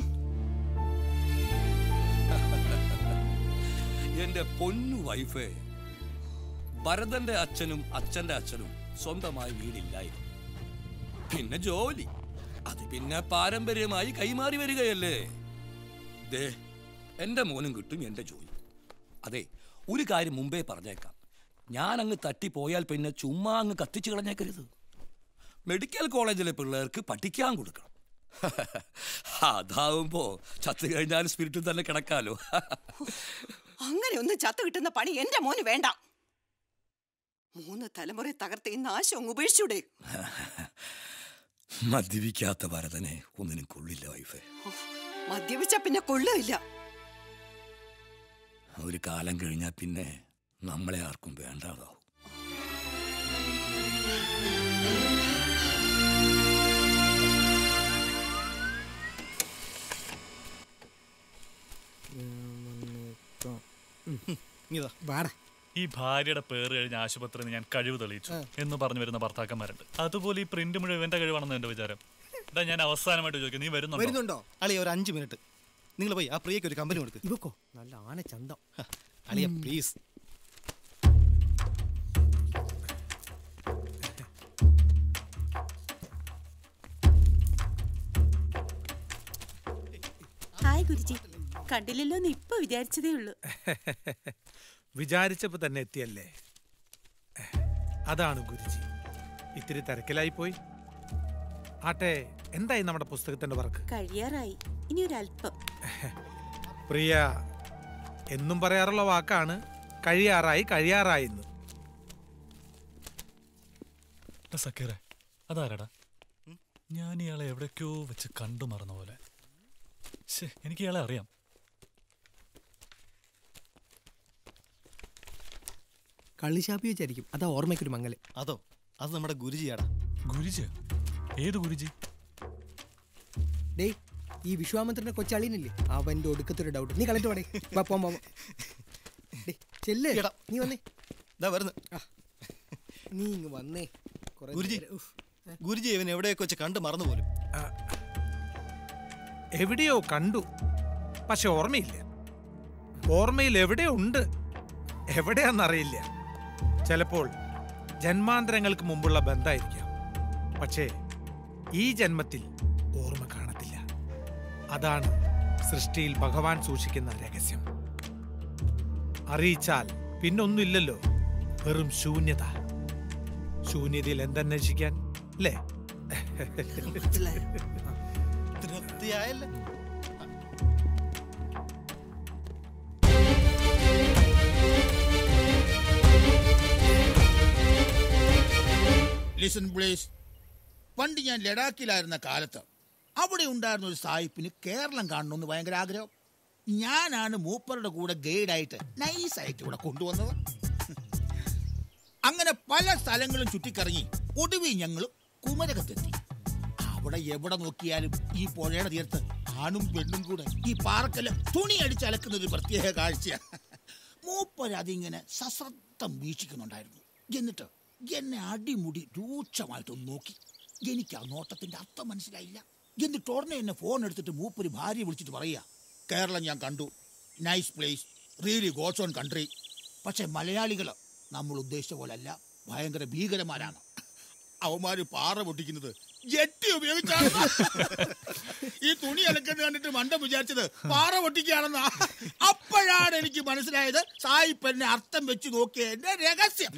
എന്റെ പൊന്നു വൈഫേ ഭരതന്റെ അച്ഛനും അച്ഛന്റെ അച്ഛനും സ്വന്തമായി വീടില്ലായിരുന്നു പിന്നെ ജോലി അത് പിന്നെ പാരമ്പര്യമായി കൈമാറി വരികയല്ലേ ദേ എന്റെ മോനും കിട്ടും എന്റെ ജോലി അതെ ഒരു കാര്യം മുമ്പേ പറഞ്ഞേക്കാം ഞാൻ അങ്ങ് തട്ടിപ്പോയാൽ പിന്നെ ചുമ്മാ അങ്ങ് കത്തിച്ചു കളഞ്ഞേക്കരുത് മെഡിക്കൽ കോളേജിലെ പിള്ളേർക്ക് പഠിക്കാൻ കൊടുക്കണം അതാവുമ്പോ ചത്തു കഴിഞ്ഞാൽ സ്പിരിറ്റിൽ തന്നെ കിടക്കാലോ അങ്ങനെ ഒന്ന് ചത്തു കിട്ടുന്ന പണി എന്റെ മോന് വേണ്ട മൂന്ന് തലമുറ തകർത്ത് ഈ നാശം അങ്ങ് ഉപേക്ഷിച്ചൂടെ മദ്യപിക്കാത്ത ഭരതനെ ഒന്നിനും കൊള്ളില്ല വൈഫേ മദ്യപിച്ച പിന്നെ കൊള്ളുമില്ല ഒരു കാലം കഴിഞ്ഞാൽ പിന്നെ നമ്മളെ ആർക്കും വേണ്ടാതാവും ഈ ഭാര്യയുടെ പേര് കഴിഞ്ഞ ആശുപത്രിയിൽ ഞാൻ കഴിവ് തെളിയിച്ചു എന്ന് പറഞ്ഞു വരുന്ന ഭർത്താക്കന്മാരുണ്ട് അതുപോലെ ഈ പ്രിന്റ് മുഴുവൻ ഇവന്റെ കഴിവാണെന്ന് എന്റെ വിചാരം ഇതാ ഞാൻ അവസാനമായിട്ട് ചോദിക്കും നീ വരുന്നുണ്ടോ വരുന്നുണ്ടോ അളിയ ഒരു അഞ്ച് മിനിറ്റ് നിങ്ങൾ പോയി ആ പ്രിയക്ക് ഒരു കമ്പനി കൊടുക്ക് ഇവക്കോ നല്ല ആന ചന്തം ഹ, അളിയ പ്ലീസ് ഹായ് ഗുരുജി കണ്ടില്ലല്ലോ എന്ന് ഇപ്പൊ വിചാരിച്ചതേ ഉള്ളൂ വിചാരിച്ചപ്പോ തന്നെ എത്തിയല്ലേ അതാണ് ഗുരുജി ഇത്തിരി തിരക്കിലായി പോയി ആട്ടെ എന്തായി നമ്മുടെ പുസ്തകത്തിന്റെ വർക്ക് കഴിയാറായി ഇനി ഒരു അല്പം പ്രിയ എന്നും പറയാറുള്ള വാക്കാണ് കഴിയാറായി കഴിയാറായി എന്ന് എടാ സക്കീറെ അതാരടാ ഞാൻ ഇയാളെ എവിടേക്കോ വെച്ച് കണ്ടു മറന്ന പോലെ ശേ എനിക്ക് ഇയാളെ അറിയാം കള്ളിശാപ്പി വെച്ചായിരിക്കും അതാ ഓർമ്മയ്ക്കൊരു മങ്ങല് അതോ അത് നമ്മുടെ ഗുരുജിയാടാ ഗുരുജി ഏത് ഗുരുജി ഡേയ് ഈ വിശ്വാമിത്രന്റെ കൊച്ചളിയനില്ലേ അവന്റെ ഒടുക്കത്തൊരു ഡൗട്ട് നീ കളഞ്ഞിട്ട് പോടേ വാ പോവാം പോവാം ഡേയ്, ചെല്ല് നീ വന്നേ വരുന്നു നീ ഇങ്ങ് വന്നേ കുറേ ഗുരുജി നേരം- ഉഫ്. ഗുരുജി ഇവൻ എവിടെയൊക്കെ വെച്ച് കണ്ടു മറന്നു പോലും എവിടെയോ കണ്ടു പക്ഷെ ഓർമ്മയില്ല ഓർമ്മയിൽ എവിടെയോ ഉണ്ട് എവിടെയാന്നറിയില്ല ചിലപ്പോൾ ജന്മാന്തരങ്ങൾക്ക് മുമ്പുള്ള ബന്ധമായിരിക്കാം പക്ഷേ ഈ ജന്മത്തിൽ ഓർമ്മ കാണത്തില്ല അതാണ് സൃഷ്ടിയിൽ ഭഗവാൻ സൂക്ഷിക്കുന്ന രഹസ്യം അറിയിച്ചാൽ പിന്നൊന്നുമില്ലല്ലോ വെറും ശൂന്യത ശൂന്യതയിൽ എന്തന്വേഷിക്കാൻ അല്ലേ തൃപ്തിയായല്ലേ ലിസൺ പ്ലീസ് പണ്ട് ഞാൻ ലഡാക്കിലായിരുന്ന കാലത്ത് അവിടെ ഉണ്ടായിരുന്ന ഒരു സായിപ്പിന് കേരളം കാണണമെന്ന് ഭയങ്കര ആഗ്രഹം ഞാനാണ് മൂപ്പറുടെ കൂടെ ഗൈഡായിട്ട് നൈസായിട്ട് ഇവിടെ കൊണ്ടുവന്നത് അങ്ങനെ പല സ്ഥലങ്ങളും ചുറ്റിക്കറങ്ങി ഒടുവിൽ ഞങ്ങൾ കുമരകത്തെത്തി അവിടെ എവിടെ നോക്കിയാലും ഈ പുഴയുടെ തീർത്ത് ആണും പെണ്ണും കൂടെ ഈ പാറക്കല് തുണി അടിച്ച് അലക്കുന്ന ഒരു പ്രത്യേക കാഴ്ചയാണ് മൂപ്പര് അതിങ്ങനെ സശ്രദ്ധം വീക്ഷിക്കുന്നുണ്ടായിരുന്നു എന്നിട്ട് എന്നെ അടിമുടി രൂക്ഷമായിട്ടൊന്ന് നോക്കി എനിക്ക് ആ നോട്ടത്തിന്റെ അർത്ഥം മനസ്സിലായില്ല എന്നിട്ട് ഉടനെ എന്നെ ഫോൺ എടുത്തിട്ട് മൂപ്പര് ഭാര്യ വിളിച്ചിട്ട് പറയുക കേരളം ഞാൻ കണ്ടു nice place really God's own country പക്ഷെ മലയാളികൾ നമ്മൾ ഉദ്ദേശിച്ച പോലെ അല്ല ഭയങ്കര ഭീകരന്മാരാണ് അവന്മാര് പാറ പൊട്ടിക്കുന്നത് ജെട്ടി ഉപയോഗിച്ചാണ് ഈ തുണി അലക്കുന്നത് കണ്ടിട്ട് മണ്ട വിചാരിച്ചത് പാറ പൊട്ടിക്കുകയാണെന്നാ അപ്പോഴാണ് എനിക്ക് മനസ്സിലായത് സായിപ്പ് എന്നെ അർത്ഥം വെച്ച് നോക്കിയ എന്റെ രഹസ്യം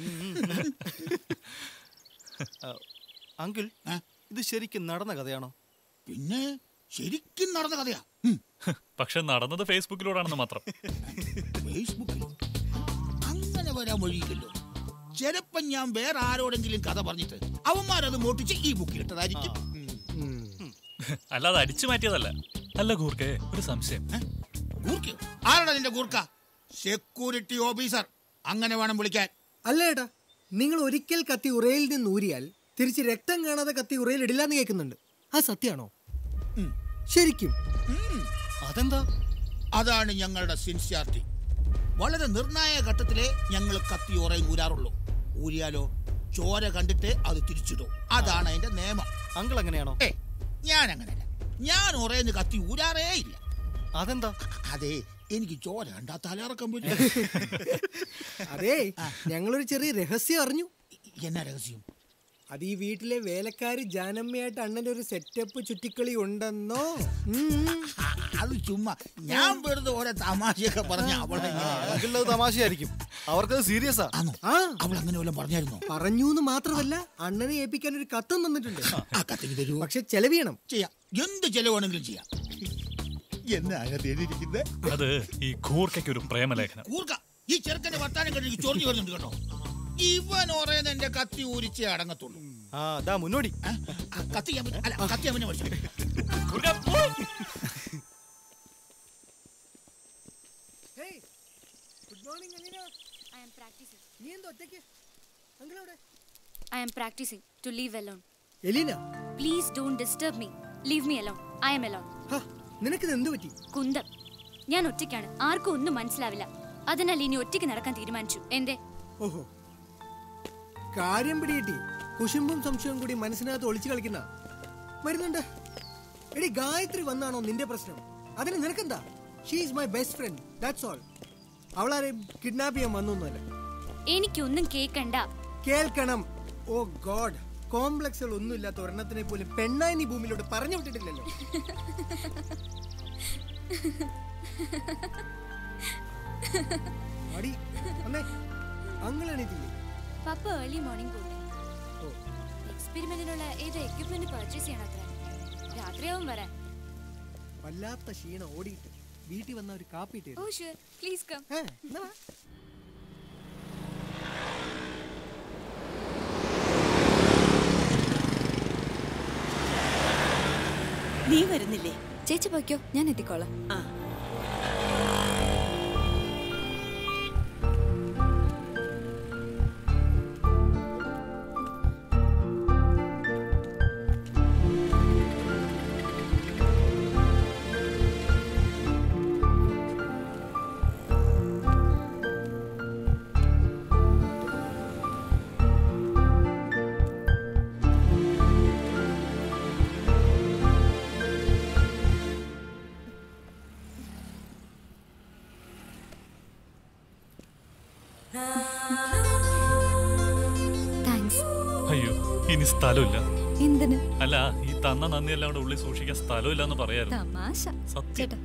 അങ്കിൾ ഇത് ശരിക്കും നടന്ന കഥയാണോ പിന്നെ ശരിക്കും നടന്ന കഥയാ പക്ഷെ നടന്നത് ഫേസ്ബുക്കിലൂടെയാണെന്ന് മാത്രം ഫേസ്ബുക്കിലോ അങ്ങനെ വരാൻ വഴിയില്ലല്ലോ ചിലപ്പോ ഞാൻ വേറെ ആരോടെങ്കിലും കഥ പറഞ്ഞിട്ട് അവന്മാരത് മോട്ടിച്ച് ഈ ബുക്കിൽ ഇട്ടതായിരിക്കും അല്ലാതെ അടിച്ചു മാറ്റിയതല്ല അല്ല കൂർക്കെ ഒരു സംശയം ഗൂർക്കയോ ആരാടാ നിന്റെ ഗൂർക്ക സെക്യൂരിറ്റി ഓഫീസർ അങ്ങനെ വേണം വിളിക്കാൻ അല്ല ഏട്ടാ നിങ്ങൾ ഒരിക്കൽ കത്തി ഉറയിൽ നിന്ന് ഊരിയാൽ തിരിച്ച് രക്തം കാണാതെ കത്തി ഉറയിൽ ഇടില്ലാന്ന് കേൾക്കുന്നുണ്ട് ആ സത്യാണോ ശരിക്കും അതെന്താ അതാണ് ഞങ്ങളുടെ സിൻസിയാരിറ്റി വളരെ നിർണായക ഘട്ടത്തിലേ ഞങ്ങൾ കത്തി ഉറയും ഊരാറുള്ളൂ ഊരിയാലോ ചോര കണ്ടിട്ട് അത് തിരിച്ചിടും അതാണ് അതിന്റെ നിയമം അങ്കിൾ എങ്ങനെയാണോ ഏ ഞാൻ അങ്ങനെയല്ല ഞാൻ ഉറയുന്ന കത്തി ഊരാറേ ഇല്ല അതെന്താ അതെ എനിക്ക് ചോര കണ്ടാ തലയിറക്കം പറ്റും അതെ ഞങ്ങളൊരു ചെറിയ രഹസ്യം അറിഞ്ഞു എന്നാ രഹസ്യം അത് ഈ വീട്ടിലെ വേലക്കാരി ജാനമ്മയായിട്ട് അണ്ണന്റെ ഒരു സെറ്റപ്പ് ചുറ്റിക്കളി ഉണ്ടെന്നോ ഉം. അത് ചുമ്മാ ഞാൻ വെറുതെ ഓരോ തമാശയൊക്കെ പറഞ്ഞ അവളെ അങ്കിളിനത് തമാശയായിരിക്കും അവർക്കത് സീരിയസാ ആ അവൾ അങ്ങനെ വല്ലതും പറഞ്ഞായിരുന്നോ പറഞ്ഞു എന്ന് മാത്രമല്ല അണ്ണനെ ഏൽപ്പിക്കാൻ ഒരു കത്തും തന്നിട്ടുണ്ട് ആ കത്തിക്ക് തരൂ പക്ഷെ ചെലവ് ചെയ്യണം ചെയ്യാം എന്ത് ചെലവാണെങ്കിലും ചെയ്യാം എന്നാ എഴുതിയിരിക്കുന്നത് അത് ഈ കൂർക്കയ്ക്ക് ഒരു പ്രേമലേഖനം കൂർക്ക ഈ ചെറുക്കന്റെ വർത്താനം കണ്ടിട്ട് ചൊറിഞ്ഞു വരുന്നുണ്ട് കേട്ടോ ഇവൻ ഓറേന്ന് എന്റെ കത്തി ഊരിച്ചേ അടങ്ങത്തുള്ളൂ ആ അതാ മുന്നോടി കത്തി ഞാൻ പിന്നെ- അല്ല കത്തി അവനെ പഠിച്ചു good morning Aleena I am practicing. നീ എന്താ ഒറ്റയ്ക്ക് അങ്കിൾ എവിടെ I am practicing to leave alone. Eleena Please don't disturb me. Leave me alone. I am alone. നിനക്കിത് എന്ത് പറ്റി കുന്തം ഞാൻ ഒറ്റയ്ക്കാണ് ആർക്കും ഒന്നും മനസ്സിലാവില്ല അതിനാൽ ഇനി ഒറ്റയ്ക്ക് നടക്കാൻ തീരുമാനിച്ചു എന്തേ ഓഹോ കാര്യം പിടികിട്ടി കുശുമ്പും സംശയവും കൂടി മനസ്സിനകത്ത് ഒളിച്ചു കളിക്കുന്ന വരുന്നുണ്ട് എടി ഗായത്രി വന്നാണോ നിന്റെ പ്രശ്നം അതിന് നിനക്കെന്താ she's my best friend that's all അവളാരെയും കിഡ്നാപ്പ് ചെയ്യാൻ വന്നൊന്നുമല്ല എനിക്കൊന്നും കേക്കണ്ട കേൾക്കണം ഓ ഗോഡ് കോംപ്ലക്സുകൾ ഒന്നുമില്ലാത്ത ഒരെണ്ണത്തിനെ പോലും പെണ്ണായി നീ ഭൂമിയിലോട്ട് പറഞ്ഞു വിട്ടിട്ടില്ലല്ലോ അടി അമ്മേ അങ്ങൾ എണീറ്റില്ലേ പപ്പ ഏർലി മോർണിംഗ് പോയി എക്സ്പെരിമെന്റിനുള്ള ഏത് എക്യുപ്മെന്റ് പർച്ചേസ് ചെയ്യണം അത്ര രാത്രിയാവും വരാൻ വല്ലാത്ത ക്ഷീണം ഓടിയിട്ട് വീട്ടിൽ വന്ന ഒരു കാപ്പി ഇട്ടേ ഓ ഷുവർ പ്ലീസ് കം നീ വരുന്നില്ലേ ചേച്ചി പോയിക്കോ ഞാൻ എത്തിക്കോളാം ആ താങ്ക്സ് അയ്യോ ഇനി സ്ഥലമില്ല എന്തിന് അല്ല ഈ തന്ന നന്ദിയെല്ലാം കൂടെ ഉള്ളിൽ സൂക്ഷിക്കാൻ സ്ഥലമില്ല എന്ന് പറയായിരുന്നു തമാശ സത്യം ചേട്ടാ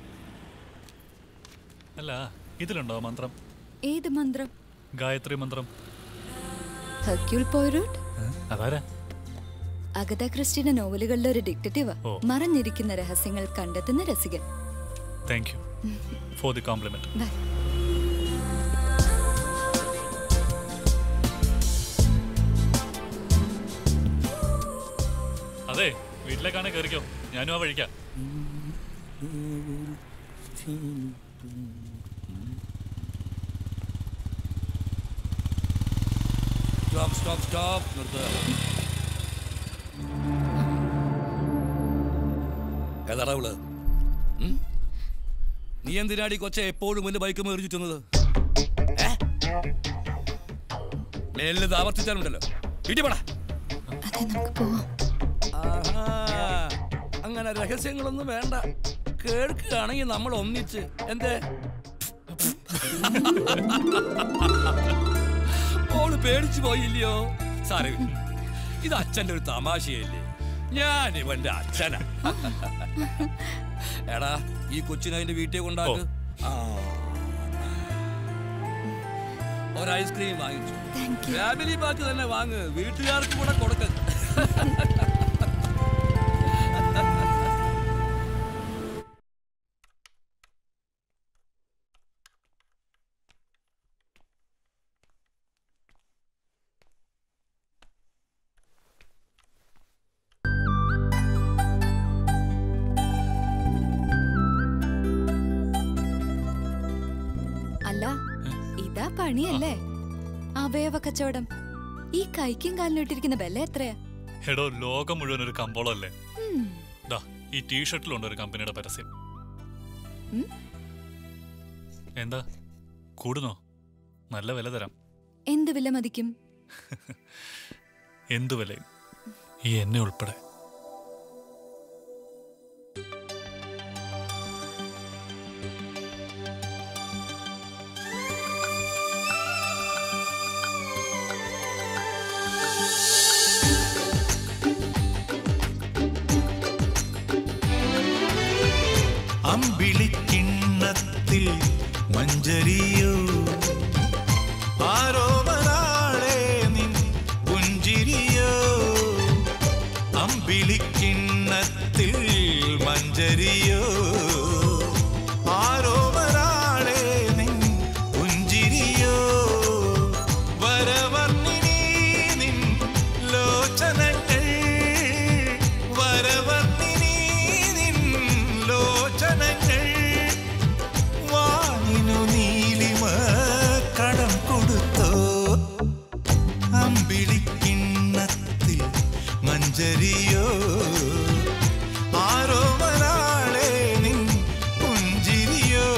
അല്ല ഇതിലുണ്ടോ മന്ത്രം ഏത് മന്ത്രം ഗായത്രി മന്ത്രം ഹർക്യൂൾ പോയിറോട്ട് അതാരാ അഗത ക്രിസ്റ്റിയുടെ നോവലുകളിലെ ഒരു ഡിക്റ്റേറ്റീവ് ഓ. മറഞ്ഞിരിക്കുന്ന രഹസ്യങ്ങൾ കണ്ടെത്തുന്ന രസികൻ thank you for the compliment bye അതെ വീട്ടിലേക്കാണ് കയറിക്കോ ഞാനും ആ വഴിക്കാം സ്റ്റോപ്പ് സ്റ്റോപ്പ് സ്റ്റോപ്പ് നിർത്തുക ഏതാടാ അവള് ഉം? നീ എന്തിനാടി കൊച്ച എപ്പോഴും എന്റെ ബൈക്ക് മേറി ചുറ്റുന്നത് ഏ? മേലിൽ ഇത് ആവർത്തിച്ചാലുണ്ടല്ലോ ഇടിപടാ ആഹാ. അങ്ങനെ രഹസ്യങ്ങളൊന്നും വേണ്ട കേൾക്കുകയാണെങ്കിൽ നമ്മൾ ഒന്നിച്ച് എന്തേ ഓള് പേടിച്ചു പോയില്ലയോ സാറേ ഇത് അച്ഛന്റെ ഒരു തമാശയല്ലേ ഞാൻ ഇവന്റെ അച്ഛനാ എടാ ഈ കൊച്ചിനെ അതിന്റെ വീട്ടിൽ കൊണ്ടാക്ക് ആ. ഒരു ഐസ്ക്രീം വാങ്ങിച്ചു ഫാമിലി പാക്ക് തന്നെ വാങ്ങ് വീട്ടുകാർക്ക് കൂടെ കൊടുക്ക പണിയല്ലേ അവയവ കച്ചവടം ഈ കൈക്കും കാലിനും ഇട്ടിരിക്കുന്ന ബെല്ല എത്രയാ എടോ ലോകം മുഴുവൻ ഒരു കമ്പോളല്ലേ ഉം. ദാ ഈ ടീഷർട്ടിലുണ്ട് ഒരു കമ്പനിയുടെ പരസ്യം ഉം? എന്താ കൂടുന്നോ നല്ല വില തരാം എന്ത് വില മതിക്കും എന്തു വിലയും ഈ എന്നെ ഉൾപ്പെടെ അമ്പിളിക്കിണ്ണത്തിൽ മഞ്ചരിയോ ആരോമനാളെ നിൻ പുഞ്ചിരിയോ അമ്പിളിക്കിണ്ണത്തിൽ മഞ്ചരിയോ ആരോമനാളെ നിൻ പുഞ്ചിരിയോ വരവർണ്ണിനി നിൻ ലോചനങ്ങൾ വരവർണ്ണിനി നിൻ ലോചനങ്ങൾ വാനിനു നീലിമ കടം കൊടുത്തോ അമ്പിളിക്കിണ്ണത്തിൽ മഞ്ചരിയോ ആരോ മനാളെ നിൻ പുഞ്ചിരിയോ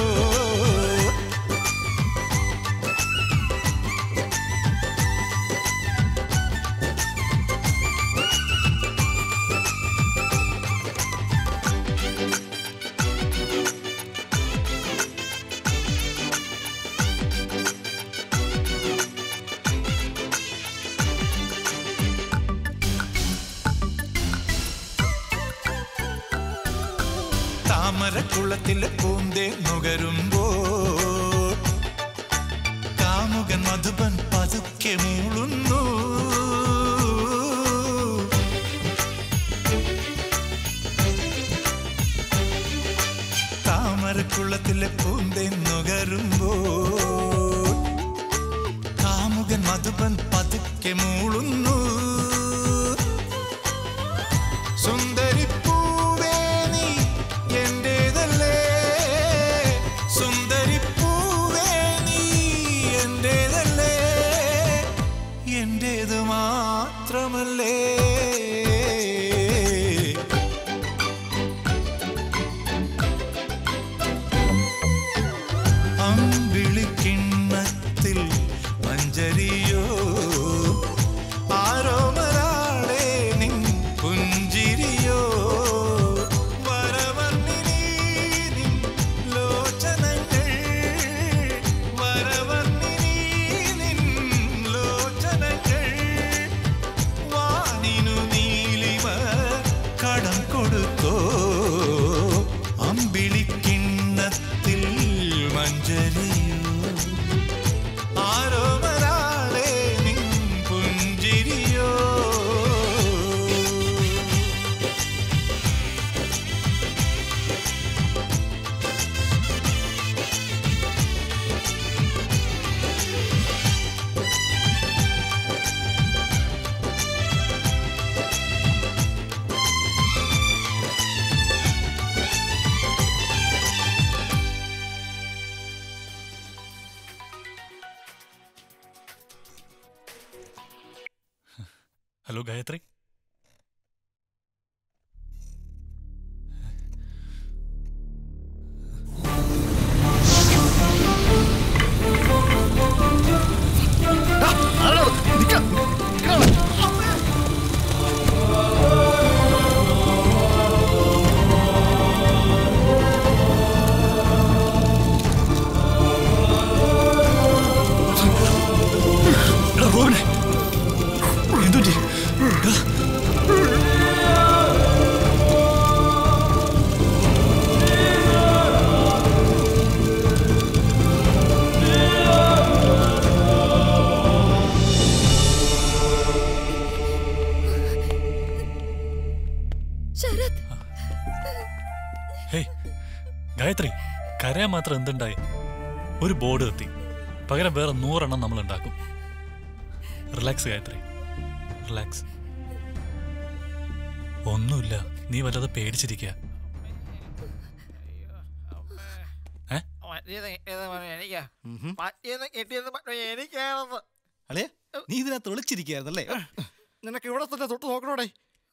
താമരക്കുളത്തിലെ പൂന്തേ നുകരുമ്പോ കാമുകൻ മധുബൻ പതുക്കെ മൂളുന്നു താമരക്കുളത്തിലെ പൂന്തേ നുകരുമ്പോ കാമുകൻ മധുബൻ പതുക്കെ മൂളുന്നു സുന്ദരിപ്പൂവേ നീ എന്റേതല്ലേ സുന്ദരിപ്പൂവേ നീ എന്റേതല്ലേ എന്റേത് മാത്രമല്ലേ അമ്പിളിക്കിണ്ണത്തിൽ മഞ്ചരിയോ ആരോമരാളെ നിൻ പുഞ്ചിരിയോ വരവർണ്ണിനി നിൻ ലോചനങ്ങൾ വരവർണ്ണിനി നിൻ ലോചനങ്ങൾ വാനിനു നീലിമ കടം കൊടുത്തോ അമ്പിളിക്കിണ്ണത്തിൽ മഞ്ചരിയോ ആരോമരാളെ നിൻ പുഞ്ചിരിയോ ഹലോ ഗായത്രി റോബിനെ എന്തുറ്റി ശരത് ഹേയ് ഗായത്രി കരയാൻ മാത്രം എന്തുണ്ടായി ഒരു ബോർഡ് എത്തി പകരം വേറെ നൂറെണ്ണം നമ്മൾ ഉണ്ടാക്കും റിലാക്സ് ഗായത്രി റിലാക്സ് ഒന്നുമില്ല നീ വല്ലാതെ പേടിച്ചിരിക്കുക മറ്റേത് കിട്ടിയത് പറഞ്ഞു എനിക്കാ മറ്റേത് കിട്ടിയത് പറഞ്ഞു എനിക്കാണെന്ന് അളിയ നീ ഇതിനകത്ത് ഒളിച്ചിരിക്കുകയായിരുന്നല്ലേ നിനക്ക് ഇവിടെ തന്നെ തൊട്ട് നോക്കണോടെ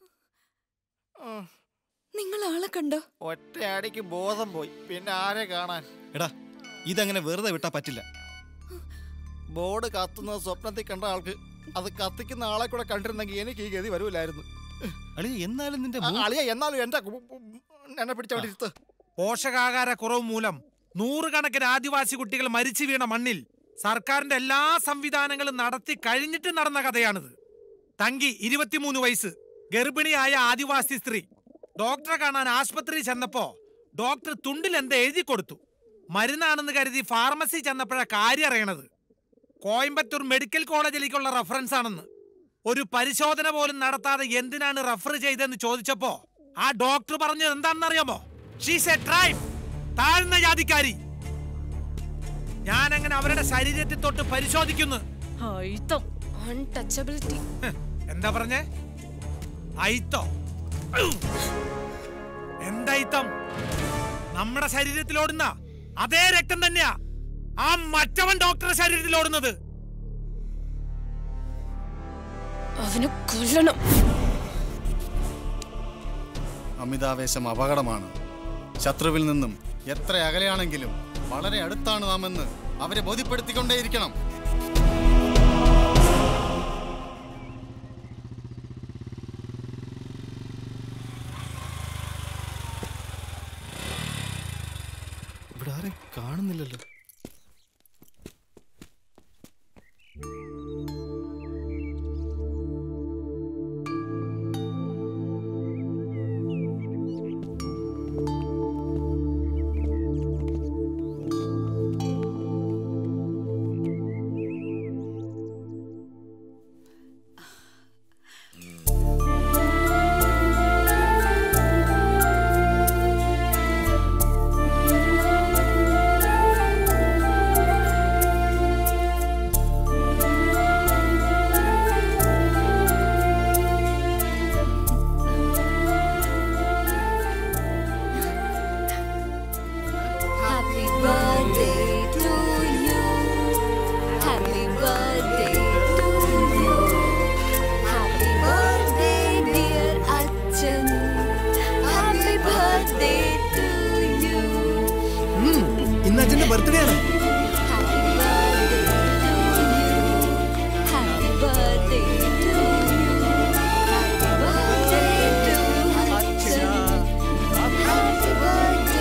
നിങ്ങൾ ആളെ കണ്ടോ ഒറ്റ അടിക്ക് ബോധം പോയി പിന്നെ ആരെ കാണാൻ എടാ ഇതങ്ങനെ വെറുതെ വിട്ടാ പറ്റില്ല ബോർഡ് കത്തുന്നത് സ്വപ്നത്തിൽ കണ്ട ആൾക്ക് അത് കത്തിക്കുന്ന ആളെ കൂടെ കണ്ടിരുന്നെങ്കിൽ എനിക്ക് ഈ ഗതി വരൂലായിരുന്നു അളിയ എന്നാലും നിന്റെ ആ, അളിയ എന്നാലും എന്റെ കു- കു- എന്നെ പിടിച്ചവിടെ ഇരുത്ത് പോഷകാഹാര കുറവ് മൂലം നൂറുകണക്കിന് ആദിവാസി കുട്ടികൾ മരിച്ചു വീണ മണ്ണിൽ സർക്കാരിന്റെ എല്ലാ സംവിധാനങ്ങളും നടത്തി കഴിഞ്ഞിട്ട് നടന്ന കഥയാണിത് തങ്കി ഇരുപത്തിമൂന്ന് വയസ്സ് ഗർഭിണിയായ ആദിവാസി സ്ത്രീ ഡോക്ടറെ കാണാൻ ആശുപത്രി ചെന്നപ്പോ ഡോക്ടർ തുണ്ടിൽ എന്താ എഴുതി കൊടുത്തു മരുന്നാണെന്ന് കരുതി ഫാർമസി ചെന്നപ്പോഴാ കാര്യം അറിയണത് കോയമ്പത്തൂർ മെഡിക്കൽ കോളേജിലേക്കുള്ള റെഫറൻസ് ആണെന്ന് ഒരു പരിശോധന പോലും നടത്താതെ എന്തിനാണ് റെഫർ ചെയ്തതെന്ന് ചോദിച്ചപ്പോ ആ ഡോക്ടർ പറഞ്ഞത് എന്താണെന്ന് അറിയാമോ ഷീസ് എ ട്രൈബ് താഴ്ന്ന ജാതിക്കാരി ഞാൻ അങ്ങനെ അവരുടെ ശരീരത്തിൽ തൊട്ട് പരിശോധിക്കുന്നു അൺടച്ചബിലിറ്റി എന്താ പറഞ്ഞേ ഐത്തോ എന്തൈത്തം നമ്മുടെ ശരീരത്തിൽ ഓടുന്ന അതേ രക്തം തന്നെയാ ആ മറ്റവൻ ഡോക്ടറുടെ ശരീരത്തിൽ ഓടുന്നത് അവന് കൊല്ലണം അമിതാവേശം അപകടമാണ് ശത്രുവിൽ നിന്നും എത്ര അകലെയാണെങ്കിലും വളരെ അടുത്താണ് നാമെന്ന് അവരെ ബോധ്യപ്പെടുത്തിക്കൊണ്ടേയിരിക്കണം ഇവിടെ ആരും കാണുന്നില്ലല്ലോ Happy birthday to you. Happy birthday to you. Happy birthday, dear Achan. Happy birthday to you. ഇന്ന് അച്ഛന്റെ ബർത്ത്ഡേ ആണ് Happy birthday to you. Happy birthday to Achan. Happy birthday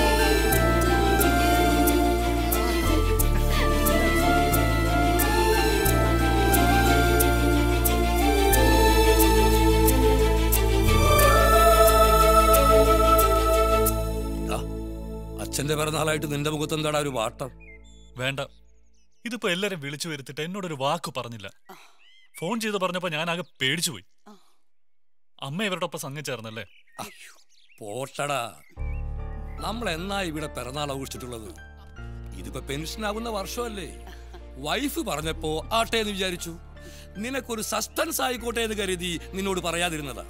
ആ, അച്ഛന്റെ പിറന്നാളായിട്ട് നിന്റെ മുഖത്ത് എന്താടാ ഒരു വാട്ടം വേണ്ട ഇതിപ്പോ എല്ലാരും വിളിച്ചു വരുത്തിട്ട് എന്നോടൊരു വാക്ക് പറഞ്ഞില്ല ഫോൺ ചെയ്ത് പറഞ്ഞപ്പോ ഞാൻ ആകെ പേടിച്ചു പോയി അമ്മ ഇവരുടെ ഒപ്പം സംഘം ചേർന്നല്ലേ പോട്ടടാ നമ്മൾ എന്നാ ഇവിടെ പിറന്നാൾ ആഘോഷിച്ചിട്ടുള്ളത് ഇതിപ്പോ പെൻഷൻ ആവുന്ന വർഷമല്ലേ വൈഫ് പറഞ്ഞപ്പോ ആട്ടെ എന്ന് വിചാരിച്ചു നിനക്കൊരു സസ്പെൻസ് ആയിക്കോട്ടെ എന്ന് കരുതി നിന്നോട് പറയാതിരുന്നതാ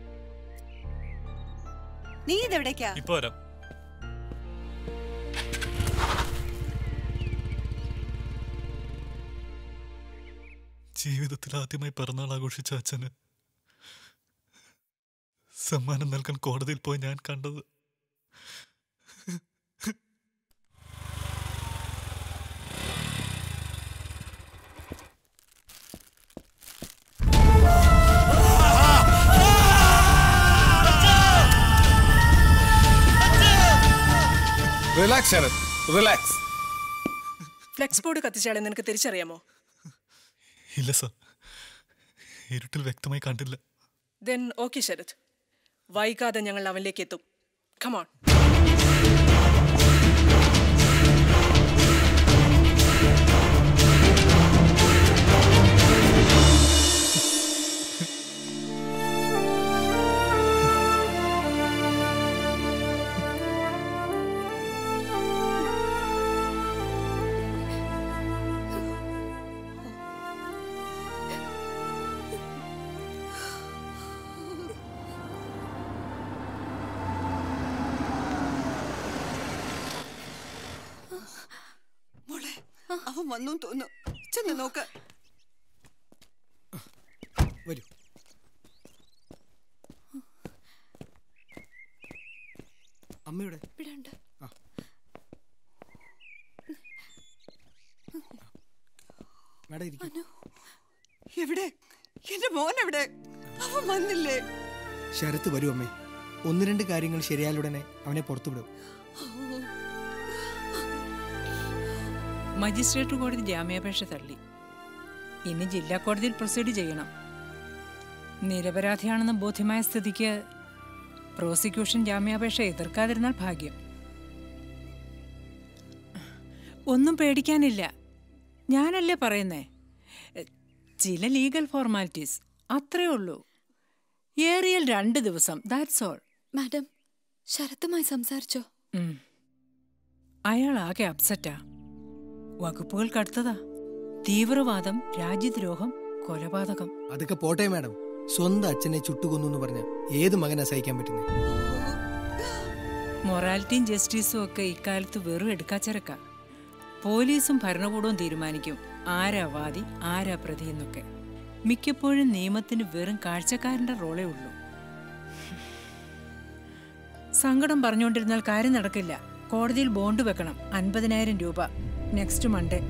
നീ ഇതെവിടേക്കാ ഇപ്പൊ വരാം ജീവിതത്തിൽ ആദ്യമായി പിറന്നാൾ ആഘോഷിച്ച അച്ഛന് സമ്മാനം നൽകാൻ കോടതിയിൽ പോയി ഞാൻ കണ്ടത് relax Sarath relax flex board കത്തിച്ചാളെ നിനക്ക് തിരിച്ചറിയാമോ ഇല്ല സർ ഇരുട്ടിൽ വ്യക്തമായി കണ്ടില്ല ദെൻ ഓക്കെ ശരത് വൈകാതെ ഞങ്ങൾ അവനിലേക്ക് എത്തും കമോൺ you. അവൻ വന്നു തോന്നു ചെന്ന് നോക്ക് വരൂ അമ്മയുടെ ഇവിടെ ഉണ്ട് മേഡം ഇരിക്കും എവിടെ എന്റെ മോൻ എവിടെ അവൻ വന്നില്ലേ ശരത്ത് വരൂ അമ്മേ ഒന്ന് രണ്ട് കാര്യങ്ങൾ ശരിയായാലുടനെ അവനെ പുറത്തുവിടും മജിസ്ട്രേറ്റ് കോടതി ജാമ്യാപേക്ഷ തള്ളി ഇനി ജില്ലാ കോടതിയിൽ പ്രൊസീഡ് ചെയ്യണം നിരപരാധിയാണെന്ന് ബോധ്യമായ സ്ഥിതിക്ക് പ്രോസിക്യൂഷൻ ജാമ്യാപേക്ഷ എതിർക്കാതിരുന്നാൽ ഭാഗ്യം ഒന്നും പേടിക്കാനില്ല ഞാനല്ലേ പറയുന്നേ എ, ചില ലീഗൽ ഫോർമാലിറ്റീസ് അത്രേ ഉള്ളൂ ഏറിയൽ രണ്ട് ദിവസം ദാറ്റ്സ് ഓൾ മാഡം ശരത്തുമായി സംസാരിച്ചോ അയാൾ ആകെ അപ്സെറ്റാ വകുപ്പുകൾ കടുത്തതാ തീവ്രവാദം രാജ്യദ്രോഹം കൊലപാതകം അതൊക്കെ പോട്ടെ മാഡം സ്വന്തം അച്ഛനെ ചുട്ടുകൊന്നു എന്ന് പറഞ്ഞ ഏത് മകനാ സഹിക്കാൻ പറ്റുന്നത് മൊറാലിറ്റിയും ജസ്റ്റിസും ഒക്കെ ഇക്കാലത്ത് വെറും എടുക്കാച്ചരക്ക പോലീസും ഭരണകൂടവും തീരുമാനിക്കും ആരാ വാദി ആരാ പ്രതി എന്നൊക്കെ മിക്കപ്പോഴും നിയമത്തിന് വെറും കാഴ്ചക്കാരന്റെ റോളേ ഉള്ളൂ സങ്കടം പറഞ്ഞുകൊണ്ടിരുന്നാൽ കാര്യം നടക്കില്ല കോടതിയിൽ ബോണ്ട് വെക്കണം അൻപതിനായിരം രൂപ നെക്സ്റ്റ് മൺഡേ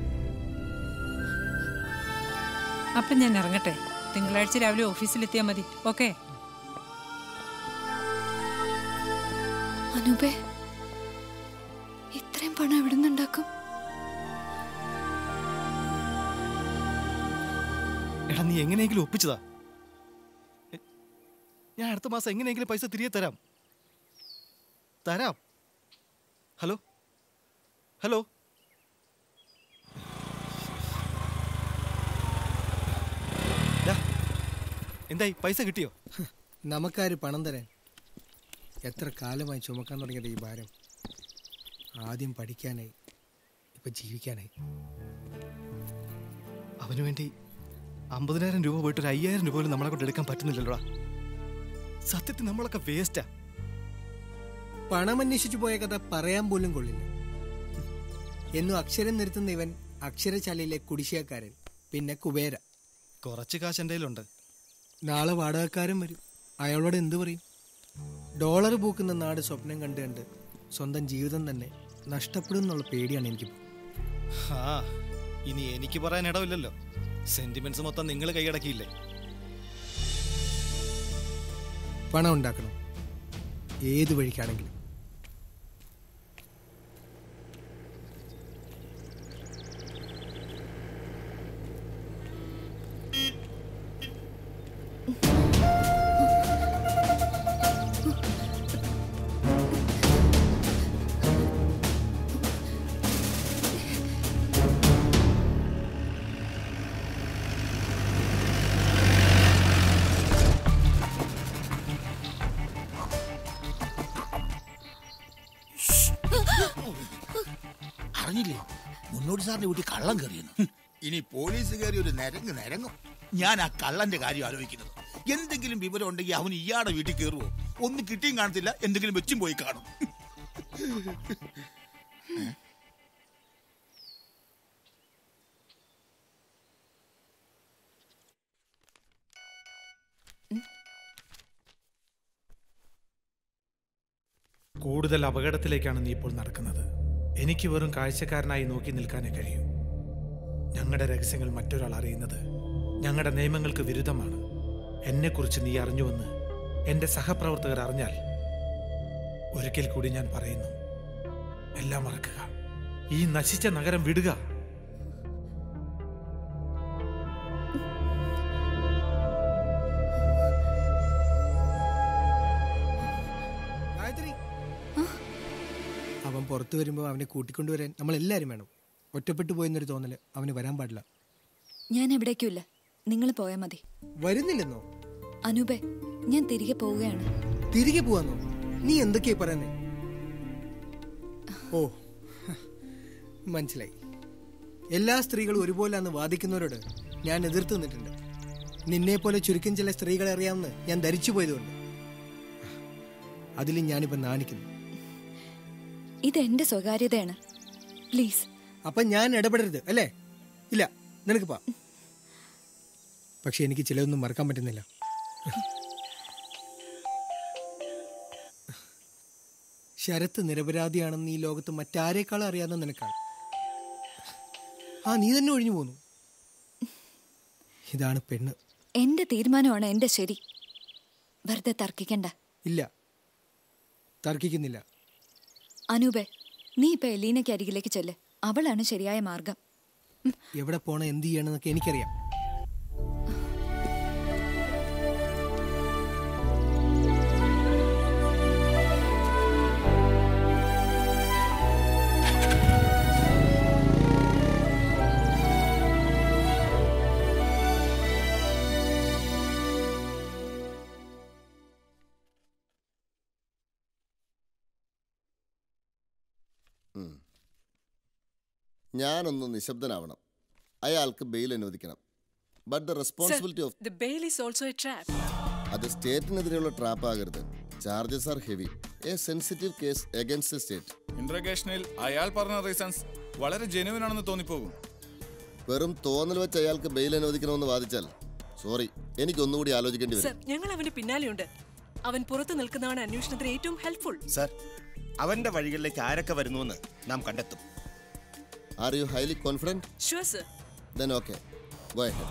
അപ്പം ഞാൻ ഇറങ്ങട്ടെ തിങ്കളാഴ്ച രാവിലെ ഓഫീസിലെത്തിയാൽ മതി ഓക്കേ അനൂപേ ഇത്രയും പണം എവിടെ നിന്നുണ്ടാക്കും എടാ നീ എങ്ങനെയെങ്കിലും ഒപ്പിച്ചതാ എ, ഞാൻ അടുത്ത മാസം എങ്ങനെയെങ്കിലും പൈസ തിരികെ തരാം തരാം ഹലോ ഹലോ ദാ, എന്തായി പൈസ കിട്ടിയോ നമുക്കാര് പണം തരാൻ എത്ര കാലമായി ചുമക്കാൻ തുടങ്ങിയത് ഈ ഭാരം ആദ്യം പഠിക്കാനായി ഇപ്പൊ ജീവിക്കാനായി അവന് വേണ്ടി അമ്പതിനായിരം രൂപ പോയിട്ട് ഒരു അയ്യായിരം രൂപ പോലും നമ്മളെ കൊണ്ട് എടുക്കാൻ പറ്റുന്നില്ലല്ലോടാ സത്യത്തിൽ നമ്മളൊക്കെ വേസ്റ്റാ പണം അന്വേഷിച്ചു പോയ കഥ പറയാൻ പോലും കൊള്ളില്ല എന്നും അക്ഷരം നിരത്തുന്ന ഇവൻ അക്ഷരശാലയിലെ കുടിശ്ശിയക്കാരൻ പിന്നെ കുബേര കുറച്ച് കാശ് എൻ്റെ കയ്യിലുണ്ട് നാളെ വാടകക്കാരൻ വരും അയാളോട് എന്തു പറയും ഡോളർ പൂക്കുന്ന നാട് സ്വപ്നം കണ്ട് കണ്ട് സ്വന്തം ജീവിതം തന്നെ നഷ്ടപ്പെടും എന്നുള്ള പേടിയാണ് എനിക്ക് ആ ഇനി എനിക്ക് പറയാൻ ഇടമില്ലല്ലോ സെന്റിമെന്റ്സ് മൊത്തം നിങ്ങൾ കൈയടക്കിയില്ലേ പണം ഉണ്ടാക്കണം ഏത് വഴിക്കാണെങ്കിലും അറിഞ്ഞില്ലേ മുന്നോട്ട് സാറിന്റെ വീട്ടിൽ കള്ളം കയറിയെന്ന് ഇനി പോലീസ് കയറി ഒരു നിരങ്ങ് നിരങ്ങും ഞാൻ ആ കള്ളന്റെ കാര്യം ആലോചിക്കുന്നത് എന്തെങ്കിലും വിവരം ഉണ്ടെങ്കിൽ അവൻ ഇയാടെ വീട്ടിൽ കയറുവോ ഒന്നും കിട്ടിയും കാണത്തില്ല എന്തെങ്കിലും വെച്ചും പോയി കാണും കൂടുതൽ അപകടത്തിലേക്കാണ് നീ ഇപ്പോൾ നടക്കുന്നത് എനിക്ക് വെറും കാഴ്ചക്കാരനായി നോക്കി നിൽക്കാനേ കഴിയൂ ഞങ്ങളുടെ രഹസ്യങ്ങൾ മറ്റൊരാൾ അറിയുന്നത് ഞങ്ങളുടെ നിയമങ്ങൾക്ക് വിരുദ്ധമാണ് എന്നെക്കുറിച്ച് നീ അറിഞ്ഞുവെന്ന് എൻ്റെ സഹപ്രവർത്തകർ അറിഞ്ഞാൽ ഒരിക്കൽ കൂടി ഞാൻ പറയുന്നു എല്ലാം മറക്കുക ഈ നശിച്ച നഗരം വിടുക ഗായത്രി അവൻ പുറത്തു വരുമ്പോൾ അവനെ കൂട്ടിക്കൊണ്ടുവരാൻ നമ്മൾ എല്ലാവരും വേണം ഒറ്റപ്പെട്ടു പോയെന്നൊരു തോന്നല് അവന് വരാൻ പാടില്ല ഞാൻ എവിടേക്കുമില്ല നിങ്ങൾ പോയാൽ മതി വരുന്നില്ലെന്നോ അനൂപേ ഞാൻ തിരികെ പോവുകയാണ് തിരികെ പോവാന്നോ നീ എന്തൊക്കെയാ പറയുന്നേ ഓ മനസ്സിലായി എല്ലാ സ്ത്രീകളും ഒരുപോലാന്ന് വാദിക്കുന്നവരോട് ഞാൻ എതിർത്ത് നിന്നിട്ടുണ്ട് നിന്നെ പോലെ ചുരുക്കം ചില സ്ത്രീകളെ അറിയാമെന്ന് ഞാൻ ധരിച്ചു പോയതുകൊണ്ട് അതിലും ഞാനിപ്പോ നാണിക്കുന്നു ഇത് എന്റെ സ്വകാര്യതയാണ് പ്ലീസ് അപ്പൊ ഞാൻ ഇടപെടരുത് അല്ലേ ഇല്ല നിനക്ക് പാ പക്ഷെ എനിക്ക് ചിലതൊന്നും മറക്കാൻ പറ്റുന്നില്ല ശരത്ത് നിരപരാധിയാണെന്ന് ഈ ലോകത്ത് മറ്റാരേക്കാളും അറിയാവുന്ന നിനക്കാണ് ആ നീ തന്നെ ഒഴിഞ്ഞു പോന്നു ഇതാണ് പെണ്ണ് എന്റെ തീരുമാനമാണ് എന്റെ ശരി വെറുതെ തർക്കിക്കണ്ട ഇല്ല തർക്കിക്കുന്നില്ല അനൂപെ നീ ഇപ്പൊ എലീനയ്ക്ക് അരികിലേക്ക് ചെല്ല് അവളാണ് ശരിയായ മാർഗം എവിടെ പോണം എന്ത് ചെയ്യണമെന്നൊക്കെ എനിക്കറിയാം ഉം. ഞാനൊന്ന് നിശബ്ദനാവണം അയാൾക്ക് ബെയിൽ അനുവദിക്കണം but the responsibility of The bail is also a trap. അത് സ്റ്റേറ്റിനെതിരെയുള്ള ട്രാപ്പ് ആകരുത് charges are heavy a sensitive case against state ഇന്റർഗേഷനിൽ അയാൾ പറഞ്ഞ റീസൺസ് വളരെ ജെനുവിൻ ആണെന്ന് തോന്നിപ്പോകും വെറും തോന്നൽ വെച്ച് അയാൾക്ക് ബെയിൽ അനുവദിക്കണമെന്ന് വാദിച്ചാൽ സോറി എനിക്കൊന്നുകൂടി ആലോചിക്കേണ്ടി സർ വരും ഞങ്ങൾ അവന്റെ പിന്നാലെയുണ്ട് അവൻ പുറത്തു നിൽക്കുന്നതാണ് അന്വേഷണത്തിന് ഏറ്റവും ഹെൽപ്ഫുൾ സർ അവന്റെ വഴികളിലേക്ക് ആരൊക്കെ വരുന്നുവെന്ന് നാം കണ്ടെത്തും are you highly confident sure sir then okay go ahead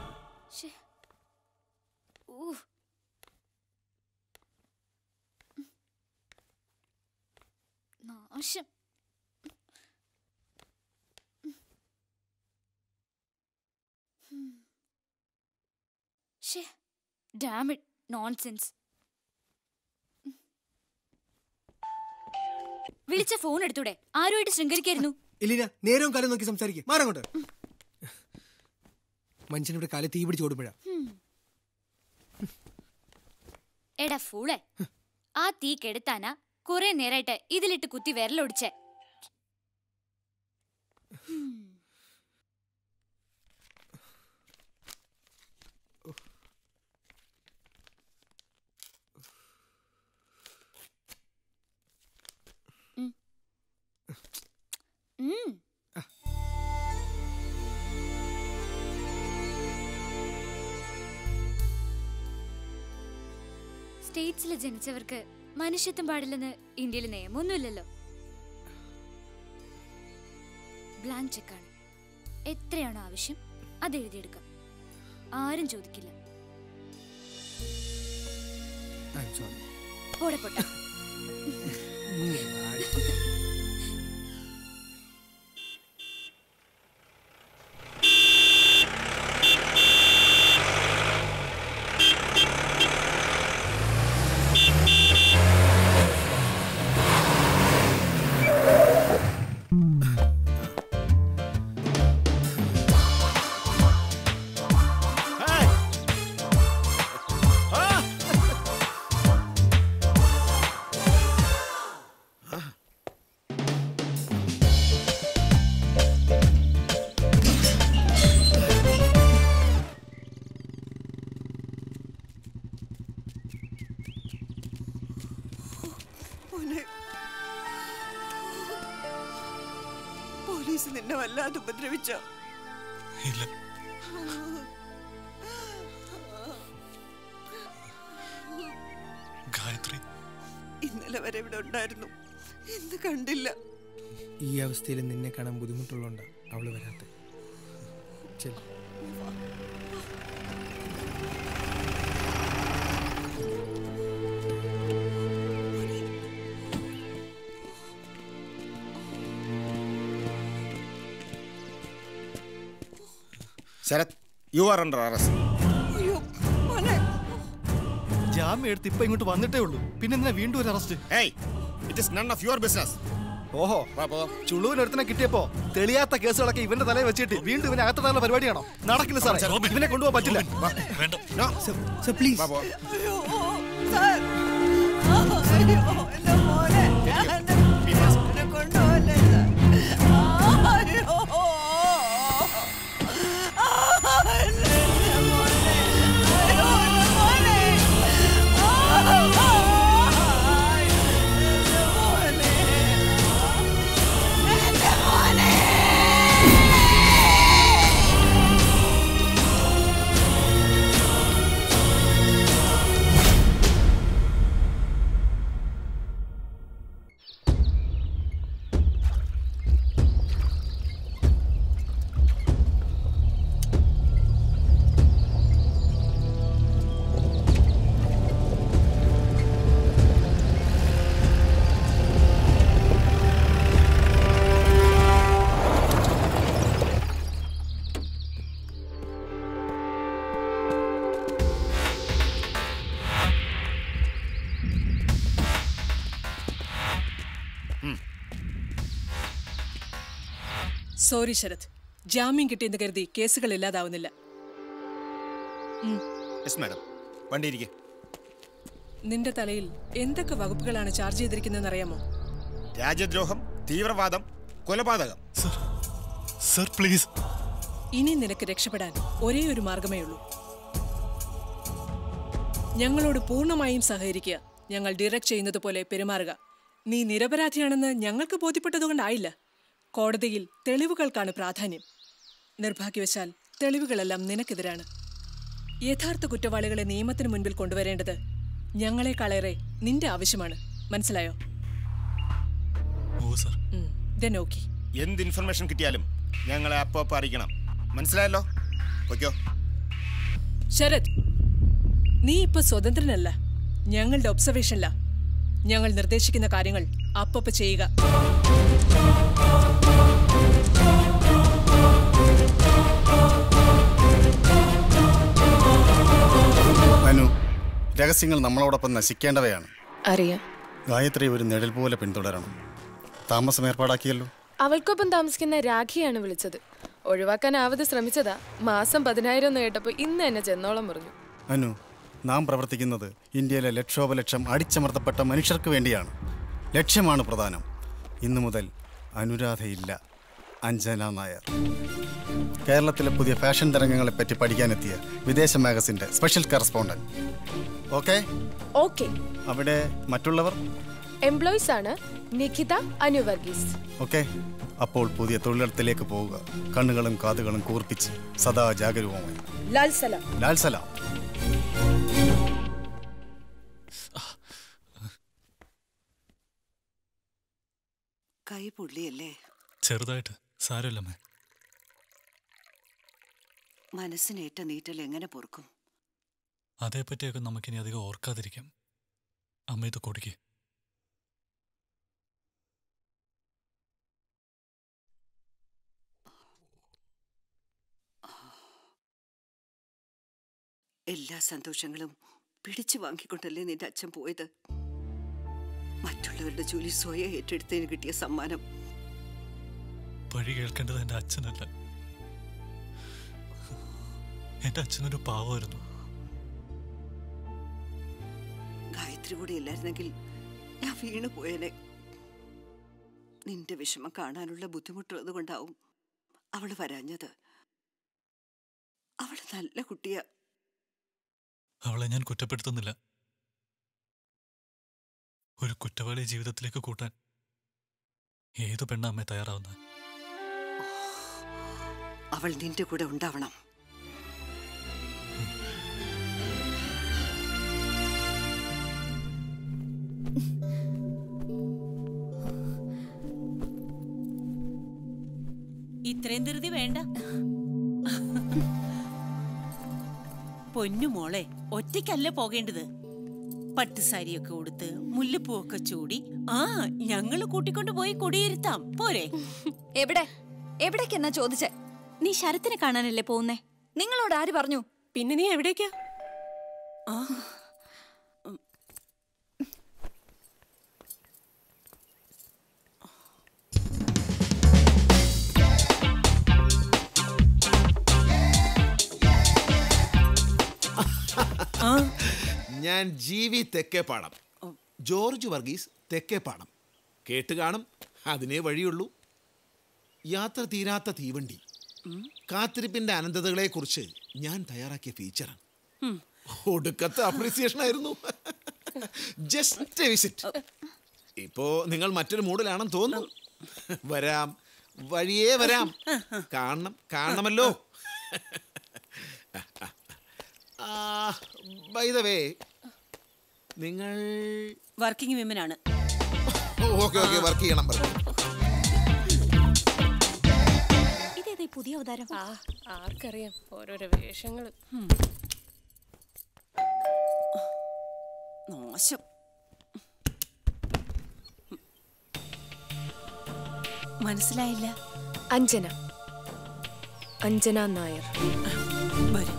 നാശം ഡാം ഇറ്റ് നോൺസെൻസ് വിളിച്ച ഫോൺ എടുത്തൂടെ ആരുമായിട്ട് ശൃംഗരിക്കായിരുന്നു ഇല്ലിന നേരവും കാലം നോക്കി സംസാരിക്കും മാറങ്ങോട്ട് മനുഷ്യനിവിടെ കാലം തീ പിടിച്ച് ഓടുമ്പോഴാ ഹും. എടാ ഫൂളെ ആ തീ കെടുത്താനാ കുറെ നേരായിട്ട് ഇതിലിട്ട് കുത്തി വിരലൊടിച്ചേ ഹും. ഉം. ഉം. സ്റ്റേറ്റ്സിൽ ജനിച്ചവർക്ക് മനുഷ്യത്വം പാടില്ലെന്ന് ഇന്ത്യയിൽ നിയമമൊന്നുമില്ലല്ലോ ബ്ലാങ്ക് ചെക്കാണ് എത്രയാണോ ആവശ്യം അത് എഴുതിയെടുക്കാം ആരും ചോദിക്കില്ല പോടെ പൊട്ട മോനെ പോലീസ് നിന്നെ വല്ലാതെ ഉപദ്രവിച്ചോ ഇല്ല ഗായത്രി ഇന്നലെ വരെ ഇവിടെ ഉണ്ടായിരുന്നു ഇന്ന് കണ്ടില്ല ഈ അവസ്ഥയിൽ നിന്നെ കാണാൻ ബുദ്ധിമുട്ടുള്ളതുകൊണ്ടാ അവള് വരാത്ത ചെല്ലു Sarath you are under arrest അയ്യോ മോനെ ജാമ്യം എടുത്ത് ഇപ്പൊ ഇങ്ങോട്ട് വന്നിട്ടേ ഉള്ളൂ പിന്നെ എന്തിനാ വീണ്ടും ഒരു arrest it is none of your business ഓഹോ ചുളുവിന് ഒരുത്തനെ കിട്ടിയപ്പോ തെളിയാത്ത കേസുകളൊക്കെ ഇവന്റെ തലയിൽ വെച്ചിട്ട് വീണ്ടും ഇവനെ അകത്തുള്ള പരിപാടിയാണോ നടക്കില്ല സാറേ ഇവനെ കൊണ്ടുപോകാൻ പറ്റില്ല പ്ലീസ് അയ്യോ സാർ അയ്യോ എന്റെ മോനെ എന്റെ മോനെ കൊണ്ടുപോകല്ലേ സാർ അയ്യോ എന്റെ മോനെ അയ്യോ എന്റെ മോനെ എന്റെ മോനെ സോറി ശരത് ജാമ്യം കിട്ടിയെന്ന് കരുതി കേസുകൾ ഇല്ലാതാവുന്നില്ല ഉം. യെസ് മാഡം വണ്ടി ഇരിക്കെ നിന്റെ തലയിൽ എന്തൊക്കെ വകുപ്പുകളാണ് ചാർജ് ചെയ്തിരിക്കുന്നതെന്ന് അറിയാമോ രാജ്യദ്രോഹം തീവ്രവാദം കൊലപാതകം സർ പ്ലീസ് ഇനി നിനക്ക് രക്ഷപ്പെടാൻ ഒരേ ഒരു മാർഗമേ ഉള്ളൂ ഞങ്ങളോട് പൂർണ്ണമായും സഹകരിക്കുക ഞങ്ങൾ ഡയറക്റ്റ് ചെയ്യുന്നത് പോലെ പെരുമാറുക നീ നിരപരാധിയാണെന്ന് ഞങ്ങൾക്ക് ബോധ്യപ്പെട്ടതുകൊണ്ടായില്ല കോടതിയിൽ തെളിവുകൾക്കാണ് പ്രാധാന്യം നിർഭാഗ്യവശാൽ തെളിവുകളെല്ലാം നിനക്കെതിരാണ് യഥാർത്ഥ കുറ്റവാളികളെ നിയമത്തിന് മുൻപിൽ കൊണ്ടുവരേണ്ടത് ഞങ്ങളെക്കാളേറെ നിന്റെ ആവശ്യമാണ് മനസ്സിലായോ ഓ സർ ദെൻ ഓക്കെ എന്ത് ഇൻഫർമേഷൻ കിട്ടിയാലും ഞങ്ങളെ അപ്പൊ അപ്പൊ അറിയിക്കണം മനസ്സിലായല്ലോ ഓക്കെയോ ശരത് നീ ഇപ്പൊ സ്വതന്ത്രനല്ല ഞങ്ങളുടെ ഒബ്സർവേഷനില ഞങ്ങൾ നിർദ്ദേശിക്കുന്ന കാര്യങ്ങൾ അപ്പപ്പ ചെയ്യുക മനു രഹസ്യങ്ങൾ നമ്മളോടൊപ്പം നശിക്കേണ്ടവയാണ് അറിയാം ഗായത്രി ഒരു നിഴൽ പോലെ പിന്തുടരണം താമസം ഏർപ്പാടാക്കിയല്ലോ അവൾക്കൊപ്പം താമസിക്കുന്ന രാഖിയാണ് വിളിച്ചത് ഒഴിവാക്കാനാവത് ശ്രമിച്ചതാ മാസം പതിനായിരം എന്ന് കേട്ടപ്പോ ഇന്ന് എന്നെ ചെന്നോളം പറഞ്ഞു അനു നാം പ്രവർത്തിക്കുന്നത് ഇന്ത്യയിലെ ലക്ഷോപലക്ഷം അടിച്ചമർത്തപ്പെട്ട മനുഷ്യർക്ക് വേണ്ടിയാണ് ലക്ഷ്യമാണ് പ്രധാനം ഇന്നു മുതൽ അനുരാധയില്ല അഞ്ജന നായർ കേരളത്തിലെ പുതിയ ഫാഷൻ തരംഗങ്ങളെപ്പറ്റി പഠിക്കാനെത്തിയ വിദേശ മാഗസിൻ്റെ സ്പെഷ്യൽ കറസ്പോണ്ടന്റ് ഓക്കെ ഓക്കെ അവിടെ മറ്റുള്ളവർ എംപ്ലോയീസ് ആണ് നിഖിത അനു വർഗീസ് ഓക്കെ അപ്പോൾ പുതിയ തൊഴിലിടത്തിലേക്ക് പോവുക കണ്ണുകളും കാതുകളും കൂർപ്പിച്ച് സദാ ജാഗരൂകമായി ലാൽ സലാം ലാൽ സലാം കൈ പൊള്ളിയല്ലേ ചെറുതായിട്ട് സാരമില്ലമ്മേ മനസ്സിനേറ്റ നീറ്റൽ എങ്ങനെ പൊറുക്കും അതേപ്പറ്റിയൊക്കെ നമുക്കിനി അധികം ഓർക്കാതിരിക്കാം അമ്മ ഇത് കൊടുക്കേ എല്ലാ സന്തോഷങ്ങളും പിടിച്ചു വാങ്ങിക്കൊണ്ടല്ലേ നിന്റെ അച്ഛൻ പോയത് മറ്റുള്ളവരുടെ ജോലി സ്വയം ഏറ്റെടുത്തതിന് കിട്ടിയ സമ്മാനം പഴി കേൾക്കേണ്ടത് എൻ്റെ അച്ഛനല്ല എൻ്റെ അച്ഛനൊരു പാവമായിരുന്നു ഗായത്രി കൂടെ ഇല്ലായിരുന്നെങ്കിൽ ഞാൻ വീണു പോയേനെ നിന്റെ വിഷമം കാണാനുള്ള ബുദ്ധിമുട്ടുള്ളത് കൊണ്ടാവും അവള് വരാഞ്ഞത് അവള് നല്ല കുട്ടിയാ അവളെ ഞാൻ കുറ്റപ്പെടുത്തുന്നില്ല ഒരു കുറ്റവാളി ജീവിതത്തിലേക്ക് കൂട്ടാൻ ഏതു പെണ്ണ അമ്മ തയ്യാറാവുന്നത് അവൾ നിന്റെ കൂടെ ഉണ്ടാവണം ഇത്രയും ധൃതി വേണ്ട പൊന്നു മോളെ ഒറ്റയ്ക്കല്ല പോകേണ്ടത് പട്ടുസാരിയൊക്കെ ഉടുത്ത് മുല്ലപ്പൂവൊക്കെ ചൂടി ആ ഞങ്ങള് കൂട്ടിക്കൊണ്ടു പോയി കുടിയിരുത്താം പോരെ എവിടെ എവിടേക്കെന്നാ ചോദിച്ചേ നീ ശരത്തിനെ കാണാനല്ലേ പോകുന്നേ നിങ്ങളോട് ആര് പറഞ്ഞു പിന്നെ നീ എവിടേക്കാ ഞാൻ ജി വി തെക്കേപ്പാടം ജോർജ് വർഗീസ് തെക്കേപ്പാടം കേട്ട് കാണും അതിനേ വഴിയുള്ളൂ യാത്ര തീരാത്ത തീവണ്ടി കാത്തിരിപ്പിന്റെ അനന്തതകളെക്കുറിച്ച് ഞാൻ തയ്യാറാക്കിയ ഫീച്ചറാണ് ഉം. ഒടുക്കത്തെ അപ്രീസിയേഷൻ ആയിരുന്നു ജസ്റ്റ് വിസിറ്റ് ഇപ്പോ നിങ്ങൾ മറ്റൊരു മൂഡിലാണെന്ന് തോന്നുന്നു വരാം വഴിയേ വരാം കാണണം കാണണമല്ലോ ബൈ ദ വേ നിങ്ങൾ വർക്കിംഗ് വിമൻ ആണ് ഓക്കെ ഓക്കെ വർക്ക് ചെയ്യണം പറഞ്ഞു ഇതേതാ ഈ പുതിയ അവതാരം ആ ആർക്കറിയാം ഓരോരോ വേഷങ്ങൾ മോശം മനസ്സിലായില്ല അഞ്ജന അഞ്ജന നായർ വരും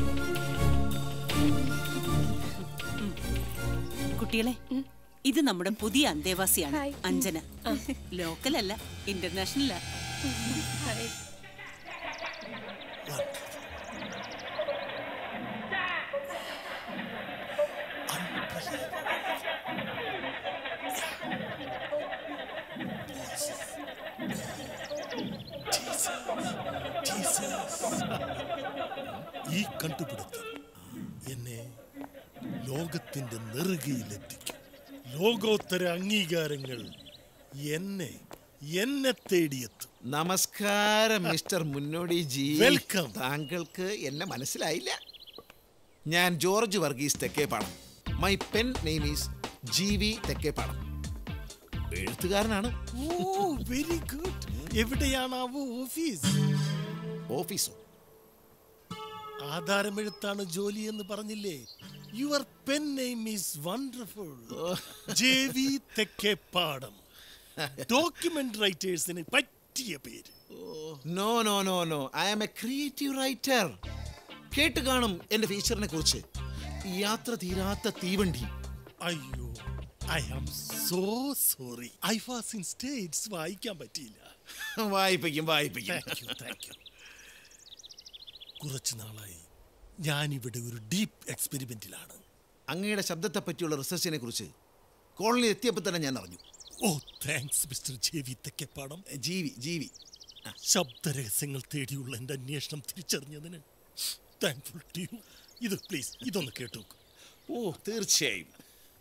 കുട്ടികളെ ഇത് നമ്മുടെ പുതിയ അന്തേവാസിയാണ് അഞ്ജന ലോക്കൽ അല്ല ഇന്റർനാഷണൽ ഈ കണ്ടുപിടുത്തം എന്നെ ലോകത്തിന്റെ നെറുകയിലെത്തിക്കും ലോകോത്തര അംഗീകാരങ്ങൾ എന്നെ എന്നെ തേടിയെത്തും നമസ്കാരം മിസ്റ്റർ മുന്നോടി ജി വെൽക്കം. താങ്കൾക്ക് എന്നെ മനസ്സിലായില്ല ഞാൻ George Varghese Thekkepadam my pen name is G V Thekkepadam എഴുത്തുകാരനാണ് ഓ വെരി ഗുഡ് എവിടെയാണാവോ ഓഫീസ് ഓഫീസോ ആധാരമെഴുത്താണ് ജോലി എന്ന് പറഞ്ഞില്ലേ your pen name is wonderful J V Thekkepadam document റൈറ്റേഴ്സിന് പറ്റിയ പേര് no no no no I am a creative writer കേട്ട് കാണും എന്റെ ഫീച്ചറിനെ കുറിച്ച് യാത്ര തീരാത്ത തീവണ്ടി അയ്യോ I am so sorry I was in States വായിക്കാൻ പറ്റിയില്ല വായിപ്പിക്കും വായിപ്പിക്കും താങ്ക് യു താങ്ക് യു കുറച്ച് നാളായി ഞാനിവിടെ ഒരു ഡീപ്പ് എക്സ്പെരിമെന്റിലാണ് അങ്ങയുടെ ശബ്ദത്തെ പറ്റിയുള്ള റിസർച്ചിനെ കുറിച്ച് കോളനി എത്തിയപ്പോൾ തന്നെ ഞാൻ അറിഞ്ഞു oh thanks mister J V Thekkepadam ജീവി ജീവി ശബ്ദരഹസ്യങ്ങൾ തേടിയുള്ള എൻ്റെ അന്വേഷണം തിരിച്ചറിഞ്ഞതിന് താങ്ക്ഫുൾ ടു യു ഇത് പ്ലീസ് ഇതൊന്ന് കേട്ടു ഓ തീർച്ചയായും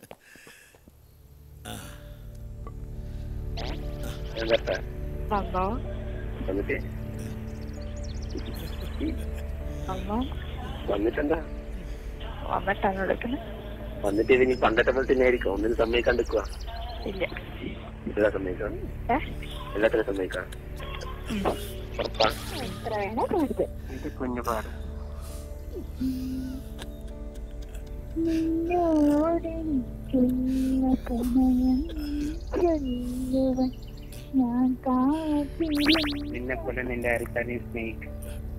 ഹലോ അമ്മ വന്നിട്ടെന്താ വന്നിട്ടാണ് വിളിക്കുന്നത് വന്നിട്ട് ഇനി പണ്ടത്തെ പോലെ തന്നെ ആയിരിക്കും ഒന്നിനും സമ്മതിക്കാണ്ടിക്കുക ഇല്ല എല്ലാ സമ്മതിക്കാം ഏ? എല്ലാത്തിനും സമ്മതിക്കാം ഉറപ്പാ എത്ര വേണോ കാണിച്ച് ഇത് കുഞ്ഞു പാട് നിന്നോടെനിക്കുള്ള പ്രണയം ചൊല്ലുവാൻ ഞാൻ കാത്തിരുന്നു നിന്നെ പോലെ നിന്റെ അരിക്കാനെ സ്നേഹിക്കും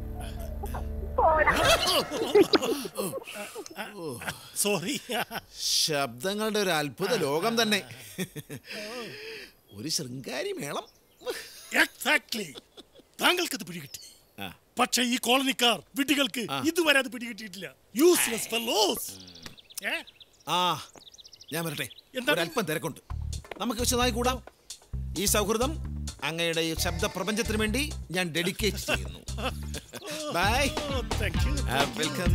സോറി ശബ്ദങ്ങളുടെ ഒരു അത്ഭുത ലോകം തന്നെ ഒരു ശൃംഗാരി മേളം എക്സാക്ട്ലി താങ്കൾക്കത് പിടികിട്ടി പക്ഷേ ഈ കോളനിക്കാർ വിട്ടികൾക്ക് ഇതുവരെ അത് പിടികിട്ടിയിട്ടില്ല യൂസ്ലെസ് ഫെലോസ് ആ ഞാൻ വരട്ടെ ഒരല്പം തിരക്കുണ്ട് നമുക്ക് വിശദമായി കൂടാം ഈ സൗഹൃദം അങ്ങയുടെ ഈ ശബ്ദ പ്രപഞ്ചത്തിന് വേണ്ടി ഞാൻ ഡെഡിക്കേറ്റ് ചെയ്യുന്നു ബൈ വെൽക്കം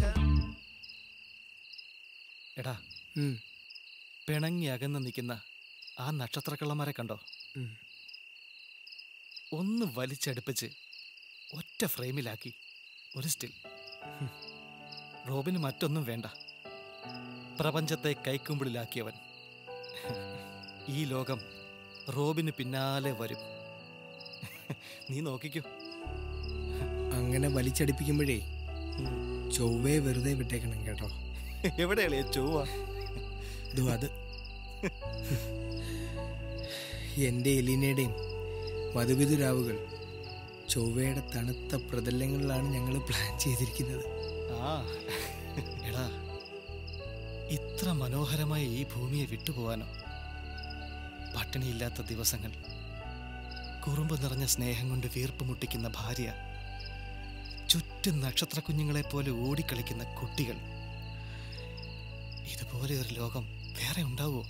എടാ പിണങ്ങി അകന്ന് നിൽക്കുന്ന ആ നക്ഷത്രക്കള്ളന്മാരെ കണ്ടോ ഒന്ന് വലിച്ചടുപ്പിച്ച് ഒറ്റ ഫ്രെയിമിലാക്കി ഒരു സ്റ്റിൽ റോബിന് മറ്റൊന്നും വേണ്ട പ്രപഞ്ചത്തെ കൈക്കുമ്പിളിലാക്കിയവൻ ഈ ലോകം റോബിന് പിന്നാലെ വരും നീ നോക്കിക്കോ അങ്ങനെ വലിച്ചടിപ്പിക്കുമ്പോഴേ ചൊവ്വേ വെറുതെ വിട്ടേക്കണം കേട്ടോ എവിടെയല്ലേ ചൊവ്വ ഇതോ അത് എൻ്റെ എലീനയുടെയും വധുവിധുരാവുകൾ ചൊവ്വയുടെ തണുത്ത പ്രതലങ്ങളിലാണ് ഞങ്ങൾ പ്ലാൻ ചെയ്തിരിക്കുന്നത് ആ എടാ ഇത്ര മനോഹരമായ ഈ ഭൂമിയെ വിട്ടുപോകാനോ പട്ടിണിയില്ലാത്ത ദിവസങ്ങൾ കുറുമ്പ് നിറഞ്ഞ സ്നേഹം കൊണ്ട് വീർപ്പ് മുട്ടിക്കുന്ന ഭാര്യ ചുറ്റും നക്ഷത്രക്കുഞ്ഞുങ്ങളെ പോലെ ഓടിക്കളിക്കുന്ന കുട്ടികൾ ഇതുപോലെ ഒരു ലോകം വേറെ ഉണ്ടാവുമോ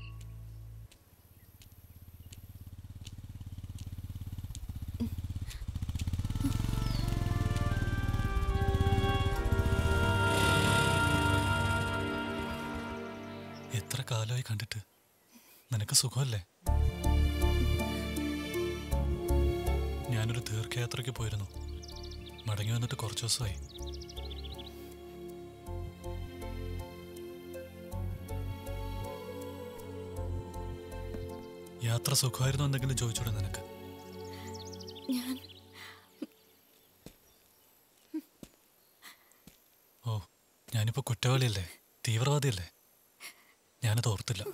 എത്ര കാലമായി കണ്ടിട്ട് നിനക്ക് സുഖമല്ലേ ഞാനൊരു ദീർഘയാത്രയ്ക്ക് പോയിരുന്നു മടങ്ങി വന്നിട്ട് കുറച്ച് ദിവസമായി യാത്ര സുഖമായിരുന്നു എന്തെങ്കിലും ചോദിച്ചൂടെ നിനക്ക് ഞാൻ ഓ ഞാനിപ്പോ കുറ്റവാളിയല്ലേ തീവ്രവാദിയല്ലേ ഞാനത് ഓർത്തില്ല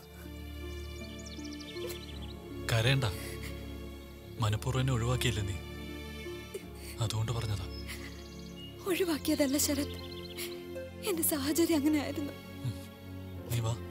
കരയണ്ട മനഃപൂർവ്വം എന്നെ ഒഴിവാക്കിയില്ലേ നീ അതുകൊണ്ട് പറഞ്ഞതാ ഒഴിവാക്കിയതല്ല ശരത് എന്റെ സാഹചര്യം അങ്ങനെ ആയിരുന്നു നീ വാ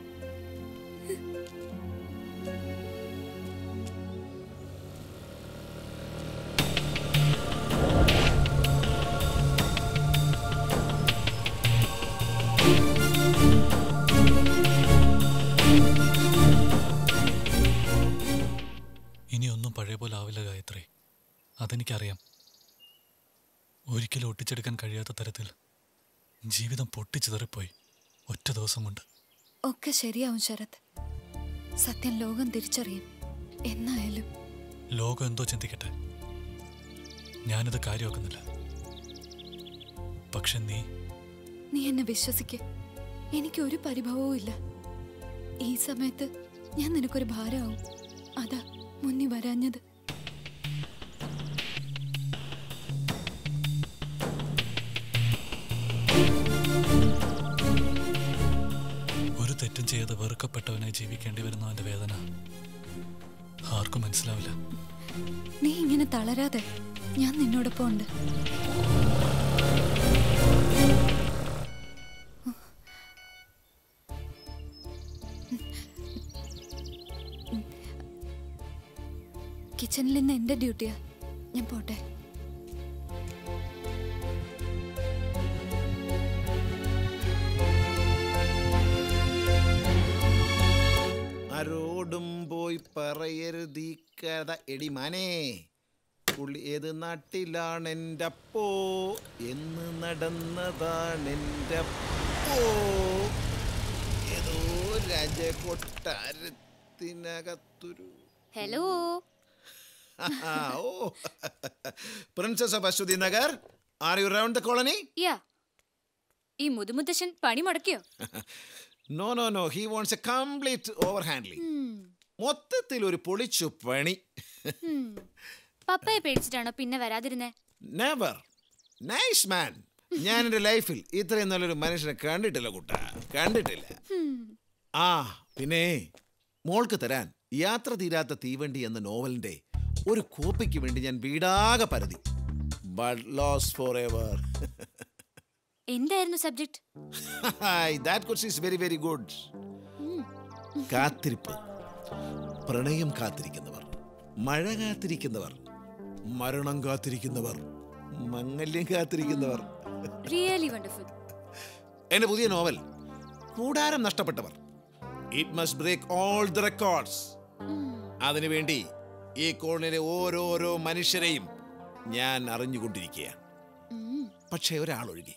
അതെനിക്കറിയാം ഒരിക്കലും ഒട്ടിച്ചെടുക്കാൻ കഴിയാത്ത തരത്തിൽ ജീവിതം പൊട്ടിച്ചിതറിപ്പോയി ഒറ്റ ദിവസം കൊണ്ട് ഒക്കെ ശരിയാവും ശരത് സത്യം ലോകം തിരിച്ചറിയും എന്നായാലും ലോകം എന്തോ ചിന്തിക്കട്ടെ ഞാനിത് കാര്യമാക്കുന്നില്ല പക്ഷെ നീ നീ എന്നെ വിശ്വസിക്ക് എനിക്ക് ഒരു പരിഭവവും ഇല്ല ഈ സമയത്ത് ഞാൻ നിനക്കൊരു ഭാരമാവും അതാ മുന്നിൽ വരാഞ്ഞത് ഒരു തെറ്റും ചെയ്ത് വെറുക്കപ്പെട്ടവനായി ജീവിക്കേണ്ടി വരുന്നവന്റെ വേദന ആർക്കും മനസ്സിലാവില്ല നീ ഇങ്ങനെ തളരാതെ ഞാൻ നിന്നോടൊപ്പം ഉണ്ട് കിച്ചണിൽ നിന്ന് എന്റെ ഡ്യൂട്ടിയാ ഞാൻ പോട്ടെ ആരോടും പോയി പറയരുതീ കഥ എടി മാനേ പുള്ളി ഏത് നാട്ടിലാണ് എൻ്റെ അപ്പോ എന്ന് നടന്നതാണ് എൻ്റെ അപ്പോ ഏതോ രാജകൊട്ടാരത്തിനകത്തൊരു ഹലോ ആ, oh princess of Ashwathi Nagar are you round the colony yeah ഈ മുതുമുത്തശ്ശൻ പണി മുടക്കിയോ no no no he wants a complete over handling മൊത്തത്തിൽ ഒരു പൊളിച്ചു പണി ഉം. പപ്പയെ പേടിച്ചിട്ടാണോ പിന്നെ വരാതിരുന്നേ നെവർ നൈസ് മാൻ ഞാൻ എൻ്റെ ലൈഫിൽ ഇത്രയും നല്ലൊരു മനുഷ്യനെ കണ്ടിട്ടില്ല കുട്ട കണ്ടിട്ടില്ല ആ പിന്നെ മോൾക്ക് തരാൻ യാത്ര തീരാത്ത തീവണ്ടി എന്ന നോവലിന്റെ ഒരു കോപ്പിക്ക് വേണ്ടി ഞാൻ വീടാകെ പരതി ബട്ട് ലോസ് ഫോർ എവർ എന്തായിരുന്നു subject that quest is very very good കാത്തിരിപ്പ് പ്രണയം കാത്തിരിക്കുന്നവർ മഴ കാത്തിരിക്കുന്നവർ മരണം കാത്തിരിക്കുന്നവർ മംഗല്യം കാത്തിരിക്കുന്നവർ റിയലി വണ്ടർഫുൾ എന്റെ പുതിയ നോവൽ കൂടാരം നഷ്ടപ്പെട്ടവർ it must break all the records അതിനുവേണ്ടി ഈ കോണിലെ ഓരോരോ മനുഷ്യരെയും ഞാൻ അറിഞ്ഞുകൊണ്ടിരിക്കുകയാണ് പക്ഷേ ഒരാൾ ഒഴുകി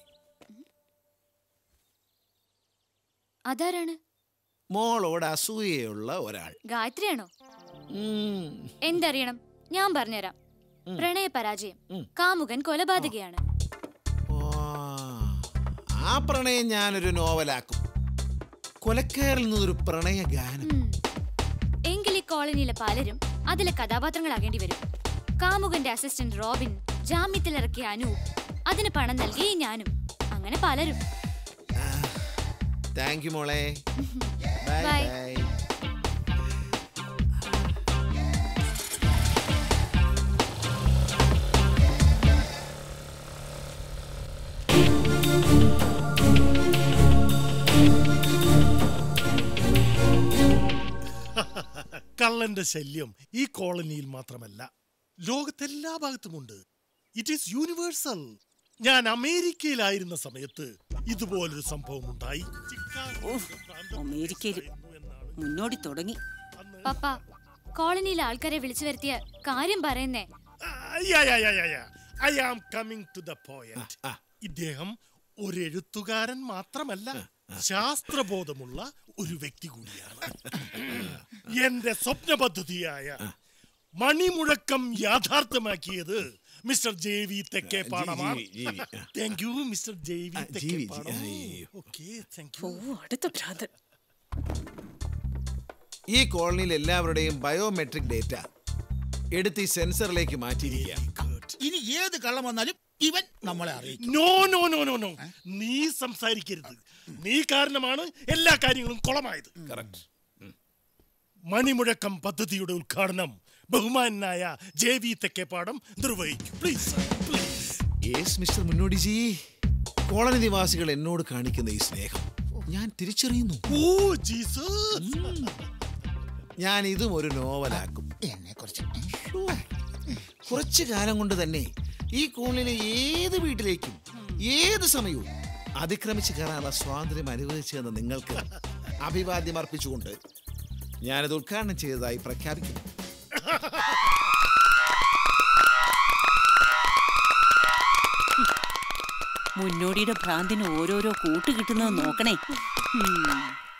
അതാരാണ് മോളോട് അസൂയയുള്ള ഒരാൾ ഗായത്രിയാണോ ഉം. എന്തറിയണം ഞാൻ പറഞ്ഞുതരാം പ്രണയ പരാജയം കാമുകൻ കൊലപാതകയാണ് ആ പ്രണയം ഞാനൊരു നോവലാക്കും കൊലക്കാരിൽ നിന്നൊരു പ്രണയ ഗാനം എങ്കിൽ ഈ കോളനിയിലെ പലരും അതിലെ കഥാപാത്രങ്ങളാകേണ്ടി വരും കാമുകന്റെ അസിസ്റ്റന്റ് റോബിൻ ജാമ്യത്തിലിറക്കിയ അനൂപ് അതിന് പണം നൽകി ഞാനും അങ്ങനെ പലരും താങ്ക് യു മോളെ ബൈ Bye. ബൈ കള്ളന്റെ ശല്യം ഈ കോളനിയിൽ മാത്രമല്ല ലോകത്തെല്ലാ ഭാഗത്തുമുണ്ട് ഇറ്റ് ഈസ് യൂണിവേഴ്സൽ ഞാൻ അമേരിക്കയിലായിരുന്ന സമയത്ത് ഇതുപോലൊരു സംഭവം ഉണ്ടായി അമേരിക്കയിൽ മുന്നോടി തുടങ്ങി പപ്പ കോളനിയിലെ ആൾക്കാരെ വിളിച്ചു വരുത്തിയ കാര്യം പറയുന്നേ I am coming to the point ഇദ്ദേഹം ഒരു എഴുത്തുകാരൻ മാത്രമല്ല ശാസ്ത്രബോധമുള്ള ഒരു വ്യക്തി കൂടിയാണ് എന്റെ സ്വപ്ന പദ്ധതിയായ മണിമുഴക്കം യാഥാർത്ഥ്യമാക്കിയത് മിസ്റ്റർ ജെ വി തെക്കേ പാടമാണ് G V, G V. Thank you mister J V ആ, തെക്കേ ജി വി, ജി- പാടം അയ്യോ. ഓക്കെ താങ്ക് യു അടുത്ത ഭ്രാന്തൻ ഈ കോളനിയിൽ എല്ലാവരുടെയും ബയോമെട്രിക് ഡേറ്റ എടുത്ത് ഈ സെൻസറിലേക്ക് മാറ്റിയിരിക്കുകയാണ് ഇനി ഏത് കള്ളം വന്നാലും ഇവൻ നമ്മളെ അറിയിക്കും no no no no no നീ സംസാരിക്കരുത് നീ കാരണമാണ് എല്ലാ കാര്യങ്ങളും കുളമായത് മണിമുഴക്കം പദ്ധതിയുടെ ഉദ്ഘാടനം ബഹുമാനായ ജെ വി തെക്കേപ്പാടം നിർവഹിക്കും പ്ലീസ് യേസ് മിസ്റ്റർ മുന്നോടി ജി കോളനി നിവാസികൾ എന്നോട് കാണിക്കുന്ന ഈ സ്നേഹം ഞാൻ തിരിച്ചറിയുന്നു ഓ ജീസസ് ഞാൻ ഇതും ഒരു നോവലാക്കും എന്നെ കുറിച്ച് കുറച്ചു കാലം കൊണ്ട് തന്നെ ഈ കോളനിയിലെ ഏത് വീട്ടിലേക്കും ഏത് സമയവും അതിക്രമിച്ച് കയറാനുള്ള സ്വാതന്ത്ര്യം അനുവദിച്ചു തന്ന നിങ്ങൾക്ക് അഭിവാദ്യം അർപ്പിച്ചുകൊണ്ട് ഞാനത് ഉദ്ഘാടനം ചെയ്തതായി പ്രഖ്യാപിക്കുന്നു മുന്നോടിയുടെ ഭ്രാന്തിന് ഓരോരോ കൂട്ട് കിട്ടുന്നത് നോക്കണേ ഉം.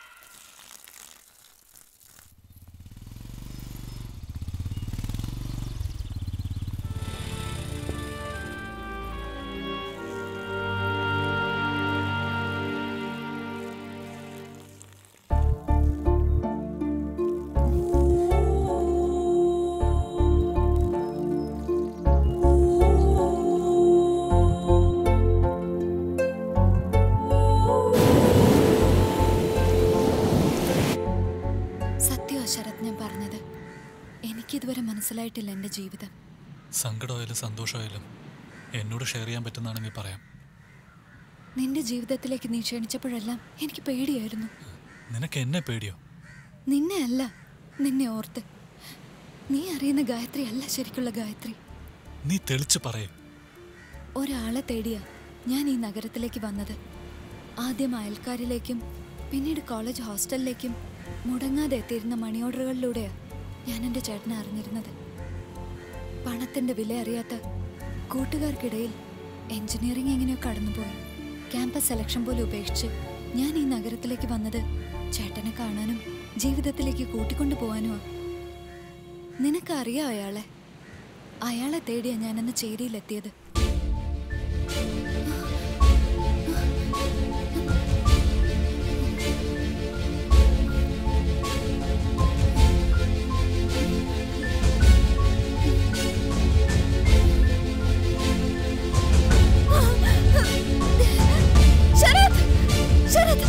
സത്യമോ ശരത് ഞാൻ പറഞ്ഞത് എനിക്കിതുവരെ മനസ്സിലായിട്ടില്ല എൻ്റെ ജീവിതം സങ്കടമായാലും സന്തോഷമായാലും എന്നോട് ഷെയർ ചെയ്യാൻ പറ്റുന്നതാണെങ്കിൽ പറയാം നിന്റെ ജീവിതത്തിലേക്ക് നീ ക്ഷണിച്ചപ്പോഴെല്ലാം എനിക്ക് പേടിയായിരുന്നു നിനക്ക് എന്നെ പേടിയോ നിന്നെ അല്ല നിന്നെ ഓർത്ത് നീ അറിയുന്ന ഗായത്രി അല്ല ശരിക്കുള്ള ഗായത്രി നീ തെളിച്ച് പറയും ഒരാളെ തേടിയാ ഞാൻ ഈ നഗരത്തിലേക്ക് വന്നത് ആദ്യം അയൽക്കാരിലേക്കും പിന്നീട് കോളേജ് ഹോസ്റ്റലിലേക്കും മുടങ്ങാതെ എത്തിയിരുന്ന മണി ഓർഡറുകളിലൂടെയാ ഞാൻ എൻ്റെ ചേട്ടനെ അറിഞ്ഞിരുന്നത് പണത്തിന്റെ വില അറിയാത്ത കൂട്ടുകാർക്കിടയിൽ എഞ്ചിനീയറിംഗ് എങ്ങനെയോ കടന്നുപോയി ക്യാമ്പസ് സെലക്ഷൻ പോലും ഉപേക്ഷിച്ച് ഞാൻ ഈ നഗരത്തിലേക്ക് വന്നത് ചേട്ടനെ കാണാനും ജീവിതത്തിലേക്ക് കൂട്ടിക്കൊണ്ടു പോകാനുമാ നിനക്കറിയാം അയാളെ അയാളെ തേടിയാ ഞാനന്ന് ചേരിയിലെത്തിയത് ശരത് ശരത്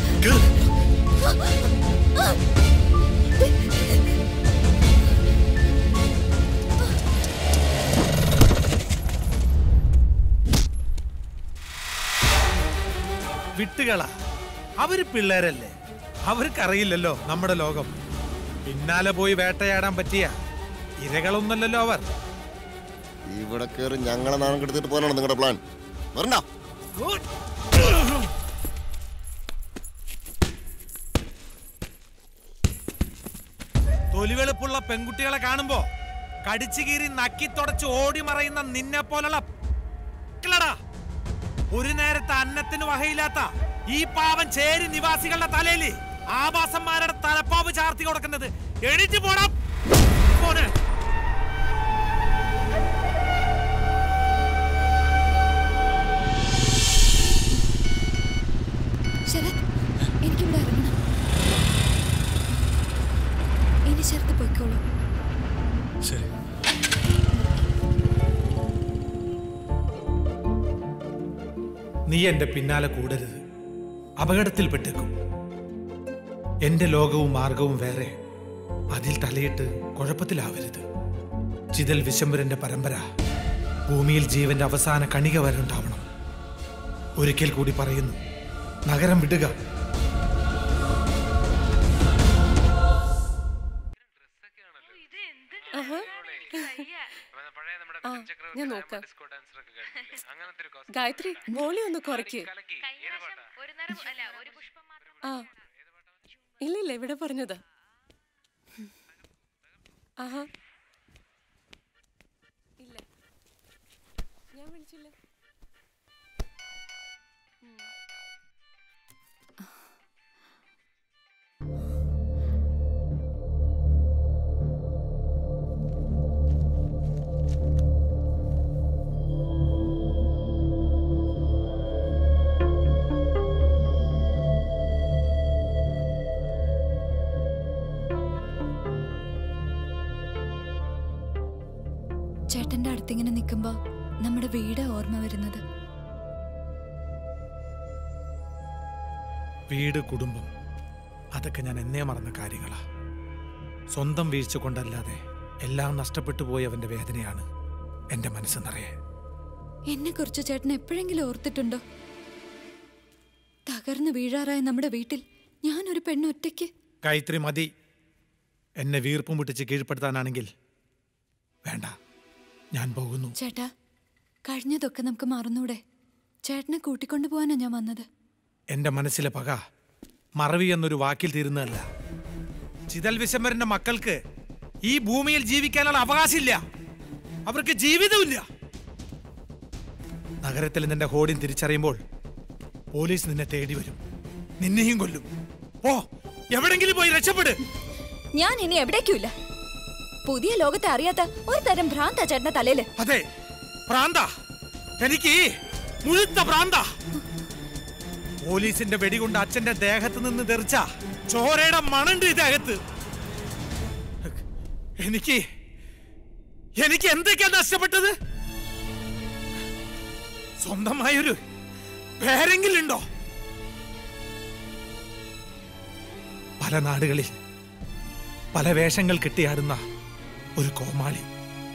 വിട്ടുകള അവര് പിള്ളേരല്ലേ അവർക്കറിയില്ലല്ലോ നമ്മുടെ ലോകം പിന്നാലെ പോയി വേട്ടയാടാൻ പറ്റിയ ഇരകളൊന്നല്ലല്ലോ അവർ ഇവിടെ കയറി ഞങ്ങളെ നാണം കെടുത്തിട്ട് പോകാനാണ് നിങ്ങളുടെ പ്ലാൻ വരണ്ട തൊലിവെളുപ്പുള്ള പെൺകുട്ടികളെ കാണുമ്പോ കടിച്ചു കീറി നക്കി തുടച്ച് ഓടി മറയുന്ന നിന്നെ പോലുള്ള ളടാ. ഒരു നേരത്തെ അന്നത്തിന് വകയില്ലാത്ത ഈ പാവം ചേരി നിവാസികളുടെ തലയില് ആവാസന്മാരുടെ തലപ്പാവ് ചാർത്തി കൊടുക്കുന്നത് എണീറ്റ് പോടാ പോനെ ശരത് എനിക്കിവിടെ ഇറങ്ങണം ഇനി ശരത്ത് പൊയ്ക്കോളൂ ശരി നീ എന്റെ പിന്നാലെ കൂടരുത് അപകടത്തിൽപ്പെട്ടേക്കും എന്റെ ലോകവും മാർഗവും വേറെ അതിൽ തലയിട്ട് കുഴപ്പത്തിലാവരുത് ചിതൽ വിശംബരന്റെ പരമ്പര ഭൂമിയിൽ ജീവന്റെ അവസാന കണിക വരെ ഉണ്ടാവണം ഒരിക്കൽ കൂടി പറയുന്നു നഗരം വിടുക ആഹാ. ആ, ഞാൻ നോക്കാം ഗായത്രി വോളി ഒന്ന് കുറയ്ക്ക് ആ ഇല്ല ഇല്ല ഇവിടെ പറഞ്ഞതാ ആഹാ ഇല്ല ഞാൻ വിളിച്ചില്ല ചേട്ടന്റെ അടുത്തിങ്ങനെ നിൽക്കുമ്പോ നമ്മുടെ വീട് ഓർമ്മ വരുന്നത് വീട് കുടുംബം അതൊക്കെ ഞാൻ എന്നേ മറന്ന കാര്യങ്ങളാ സ്വന്തം വീഴ്ച കൊണ്ടല്ലാതെ എല്ലാം നഷ്ടപ്പെട്ടു പോയവന്റെ വേദനയാണ് എന്റെ മനസ്സ് നിറയെ എന്നെ കുറിച്ച് ചേട്ടൻ എപ്പോഴെങ്കിലും ഓർത്തിട്ടുണ്ടോ തകർന്നു വീഴാറായ നമ്മുടെ വീട്ടിൽ ഞാൻ ഒരു പെണ്ണൊറ്റയ്ക്ക് ഗായത്രി മതി എന്നെ വീർപ്പും മുട്ടിച്ച് കീഴ്പ്പെടുത്താനാണെങ്കിൽ വേണ്ട ഞാൻ പോകുന്നു ചേട്ടാ കഴിഞ്ഞതൊക്കെ നമുക്ക് മറന്നൂടെ ചേട്ടനെ കൂട്ടിക്കൊണ്ടു പോകാനാ ഞാൻ വന്നത് എന്റെ മനസ്സിലെ പക മറവി എന്നൊരു വാക്കിൽ തീരുന്നതല്ല ചിതൽ വിശംബരന്റെ മക്കൾക്ക് ഈ ഭൂമിയിൽ ജീവിക്കാനുള്ള അവകാശമില്ല അവർക്ക് ജീവിതമില്ല നഗരത്തിൽ നിന്റെ ഹോഡിൻ തിരിച്ചറിയുമ്പോൾ പോലീസ് നിന്നെ തേടി വരും നിന്നെയും കൊല്ലും ഓ എവിടെങ്കിലും പോയി രക്ഷപ്പെട് ഞാൻ ഇനി എവിടേക്കുമില്ല പുതിയ ലോകത്തെ അറിയാത്ത ഒരു തരം ഭ്രാന്ത ചേട്ടന്റെ തലയില് അതെ പ്രാന്ത എനിക്ക് മുഴുത്ത പ്രാന്ത പോലീസിന്റെ വെടികൊണ്ട് അച്ഛന്റെ ദേഹത്ത് നിന്ന് തെറിച്ച ചോരയുടെ മണുണ്ട് ഈ ദേഹത്ത് എനിക്ക് എനിക്ക് എന്തൊക്കെയാ നഷ്ടപ്പെട്ടത് സ്വന്തമായൊരു പേരെങ്കിലും ഉണ്ടോ പല നാടുകളിൽ പല വേഷങ്ങൾ കെട്ടിയാടുന്ന ഒരു കോമാളി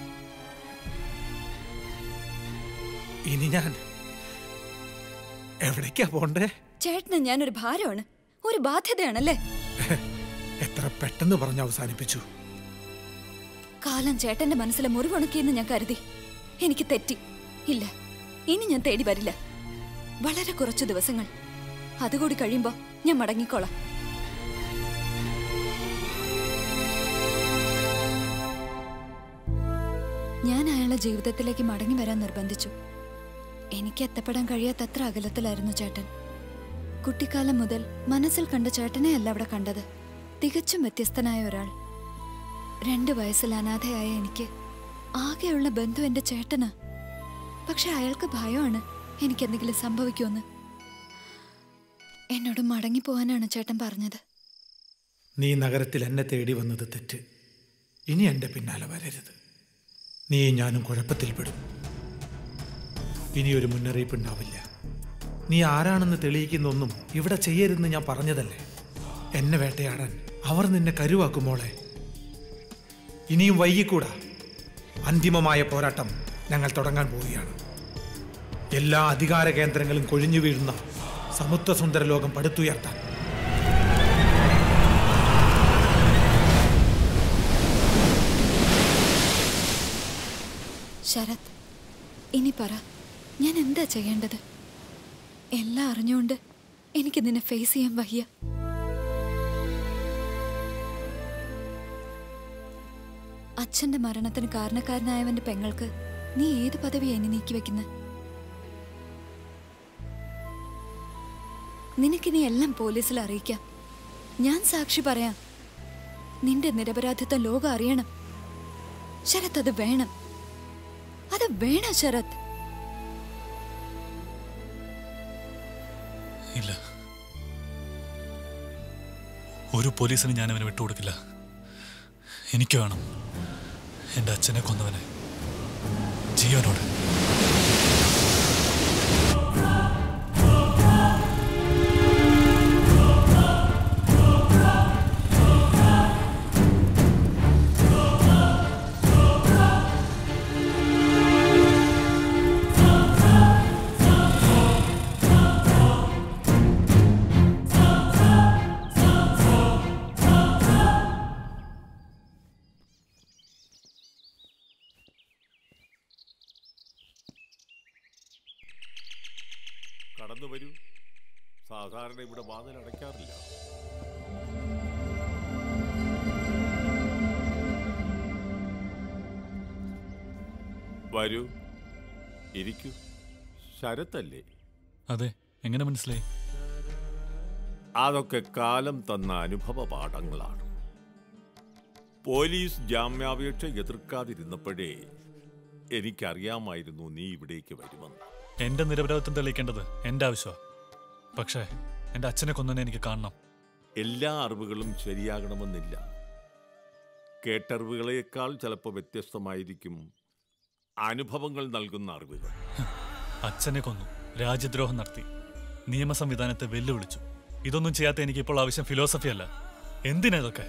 ഇനി ഞാൻ എവിടേക്കാ പോണ്ടേ ചേട്ടന് ഞാനൊരു ഭാരമാണ് ഒരു ബാധ്യതയാണല്ലേ എത്ര പെട്ടെന്ന് പറഞ്ഞ് അവസാനിപ്പിച്ചു കാലം ചേട്ടന്റെ മനസ്സിലെ മുറിവുണക്കിയെന്ന് ഞാൻ കരുതി എനിക്ക് തെറ്റി ഇല്ല ഇനി ഞാൻ തേടി വരില്ല വളരെ കുറച്ചു ദിവസങ്ങൾ അതുകൂടി കഴിയുമ്പോ ഞാൻ മടങ്ങിക്കോളാം ഞാൻ അയാളെ ജീവിതത്തിലേക്ക് മടങ്ങി വരാൻ നിർബന്ധിച്ചു എനിക്ക് എത്തപ്പെടാൻ കഴിയാത്തത്ര അകലത്തിലായിരുന്നു ചേട്ടൻ കുട്ടിക്കാലം മുതൽ മനസ്സിൽ കണ്ട ചേട്ടനെ അല്ല അവിടെ കണ്ടത് തികച്ചും വ്യത്യസ്തനായ ഒരാൾ രണ്ട് വയസ്സിൽ അനാഥയായ എനിക്ക് ആകെയുള്ള ബന്ധു എന്റെ ചേട്ടനാ പക്ഷെ അയാൾക്ക് ഭയമാണ് എനിക്ക് എന്തെങ്കിലും സംഭവിക്കുമെന്ന് എന്നോട് മടങ്ങി പോവാനാണ് ചേട്ടൻ പറഞ്ഞത് നീ നഗരത്തിൽ എന്നെ തേടി വന്നത് തെറ്റ് ഇനി എൻ്റെ പിന്നാലെ വരരുത് നീ ഞാനും കുഴപ്പത്തിൽപ്പെടും ഇനിയൊരു മുന്നറിയിപ്പ് ഉണ്ടാവില്ല നീ ആരാണെന്ന് തെളിയിക്കുന്നൊന്നും ഇവിടെ ചെയ്യരുതെന്ന് ഞാൻ പറഞ്ഞതല്ലേ എന്നെ വേട്ടയാടാൻ അവർ നിന്നെ കരുവാക്കുമോളെ ഇനിയും വൈകിക്കൂടാ അന്തിമമായ പോരാട്ടം ഞങ്ങൾ തുടങ്ങാൻ പോവുകയാണ് എല്ലാ അധികാര കേന്ദ്രങ്ങളും കൊഴിഞ്ഞു വീഴുന്ന സമുദ്രസുന്ദര ലോകം പടുത്തുയർത്താൻ ശരത് ഇനി പറ ഞാൻ എന്താ ചെയ്യേണ്ടത് എല്ലാം അറിഞ്ഞുകൊണ്ട് എനിക്ക് നിന്നെ ഫേസ് ചെയ്യാൻ വയ്യ അച്ഛന്റെ മരണത്തിന് കാരണക്കാരനായവന്റെ പെങ്ങൾക്ക് നീ ഏത് പദവിയാ ഇനി നീക്കി വെക്കുന്നത് നിനക്കിനി എല്ലാം പോലീസിൽ അറിയിക്കാം ഞാൻ സാക്ഷി പറയാം നിന്റെ നിരപരാധിത്വം ലോകം അറിയണം ശരത് അത് വേണം അത് വേണം ശരത് ഇല്ല ഒരു പോലീസിന് ഞാൻ അവനെ വിട്ടുകൊടുക്കില്ല എനിക്ക് വേണം എൻ്റെ അച്ഛനെ കൊന്നവനെ ജീവനോട് കടന്നു വരൂ സാധാരണ ഇവിടെ വാതിൽ അടയ്ക്കാറില്ല വരൂ ഇരിക്കൂ ശരത്തല്ലേ അതെ എങ്ങനെ മനസ്സിലായി അതൊക്കെ കാലം തന്ന അനുഭവ പാഠങ്ങളാണ് പോലീസ് ജാമ്യാപേക്ഷ എതിർക്കാതിരുന്നപ്പോഴേ എനിക്കറിയാമായിരുന്നു നീ ഇവിടേക്ക് വരുമെന്ന് എൻ്റെ നിരപരാധിത്വം തെളിയിക്കേണ്ടത് എൻ്റെ ആവശ്യമാണ് പക്ഷേ എൻ്റെ അച്ഛനെ കൊന്നതിനെ എനിക്ക് കാണണം എല്ലാ അറിവുകളും ശരിയാകണമെന്നില്ല കേട്ടറിവുകളേക്കാൾ ചിലപ്പോൾ വ്യത്യസ്തമായിരിക്കും അനുഭവങ്ങൾ നൽകുന്ന അറിവുകൾ അച്ഛനെ കൊന്നു രാജ്യദ്രോഹം നടത്തി നിയമ സംവിധാനത്തെ വെല്ലുവിളിച്ചു ഇതൊന്നും ചെയ്യാത്ത എനിക്ക് ഇപ്പോൾ ആവശ്യം ഫിലോസഫി അല്ല എന്തിനാ ഇതൊക്കെ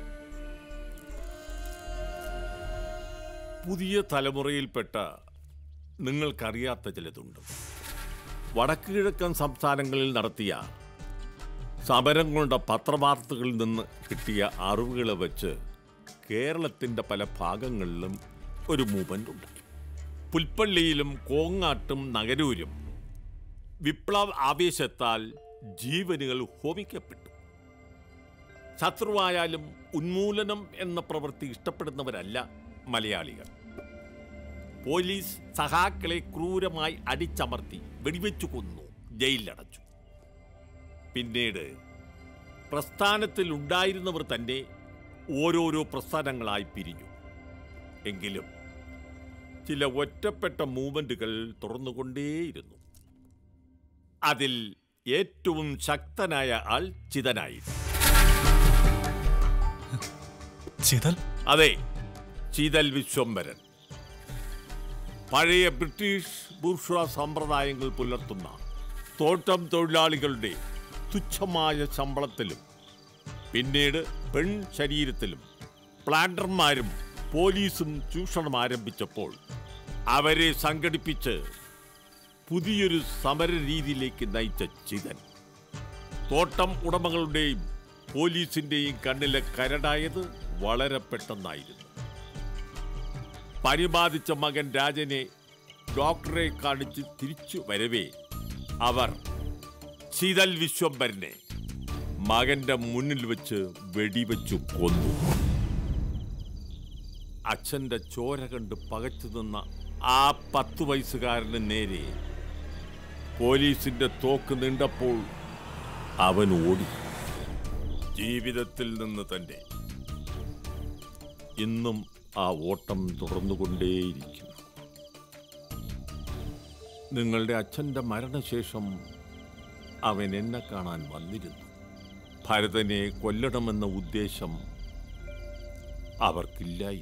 പുതിയ തലമുറയിൽപ്പെട്ട നിങ്ങൾക്കറിയാത്ത ചിലതുണ്ട് വടക്ക് കിഴക്കൻ സംസ്ഥാനങ്ങളിൽ നടത്തിയ സമരങ്ങളുടെ പത്രവാർത്തകളിൽ നിന്ന് കിട്ടിയ അറിവുകളെ വെച്ച് കേരളത്തിൻ്റെ പല ഭാഗങ്ങളിലും ഒരു മൂവ്മെൻ്റ് ഉണ്ടായി പുൽപ്പള്ളിയിലും കോങ്ങാട്ടും നഗരൂരും വിപ്ലവ ആവേശത്താൽ ജീവനുകൾ ഹോമിക്കപ്പെട്ടു ശത്രുവായാലും ഉന്മൂലനം എന്ന പ്രവൃത്തി ഇഷ്ടപ്പെടുന്നവരല്ല മലയാളികൾ പോലീസ് സഹാക്കളെ ക്രൂരമായി അടിച്ചമർത്തി വെടിവെച്ചു കൊന്നു ജയിലിലടച്ചു പിന്നീട് പ്രസ്ഥാനത്തിൽ ഉണ്ടായിരുന്നവർ തന്നെ ഓരോരോ പ്രസ്ഥാനങ്ങളായി പിരിഞ്ഞു എങ്കിലും ചില ഒറ്റപ്പെട്ട മൂവ്മെന്റുകൾ തുറന്നുകൊണ്ടേയിരുന്നു അതിൽ ഏറ്റവും ശക്തനായ ആൾ ചിതനായിരുന്നു ചിതൽ അതെ ചിതൽ വിശ്വംഭരൻ പഴയ ബ്രിട്ടീഷ് ബൂർഷ്വ സമ്പ്രദായങ്ങൾ പുലർത്തുന്ന തോട്ടം തൊഴിലാളികളുടെ തുച്ഛമായ ശമ്പളത്തിലും പിന്നീട് പെൺ ശരീരത്തിലും പ്ലാന്റർമാരും പോലീസും ചൂഷണം ആരംഭിച്ചപ്പോൾ അവരെ സംഘടിപ്പിച്ച് പുതിയൊരു സമര രീതിയിലേക്ക് നയിച്ച ചിതൻ തോട്ടം ഉടമകളുടെയും പോലീസിന്റെയും കണ്ണിലെ കരടായത് വളരെ പെട്ടെന്നായിരുന്നു പനി ബാധിച്ച മകൻ രാജനെ ഡോക്ടറെ കാണിച്ച് തിരിച്ചു വരവേ അവർ ശീതൽ വിശ്വംഭരനെ മകന്റെ മുന്നിൽ വെച്ച് വെടിവെച്ചു കൊന്നു അച്ഛന്റെ ചോര കണ്ട് പകച്ചു നിന്ന ആ പത്തു വയസ്സുകാരന് നേരെ പോലീസിന്റെ തോക്ക് നീണ്ടപ്പോൾ അവൻ ഓടി ജീവിതത്തിൽ നിന്ന് തന്നെ ഇന്നും ആ ഓട്ടം തുടർന്നുകൊണ്ടേയിരിക്കുന്നു നിങ്ങളുടെ അച്ഛൻ്റെ മരണശേഷം അവൻ എന്നെ കാണാൻ വന്നിരുന്നു ഭരതനെ കൊല്ലണമെന്ന ഉദ്ദേശം അവർക്കില്ലായിരുന്നു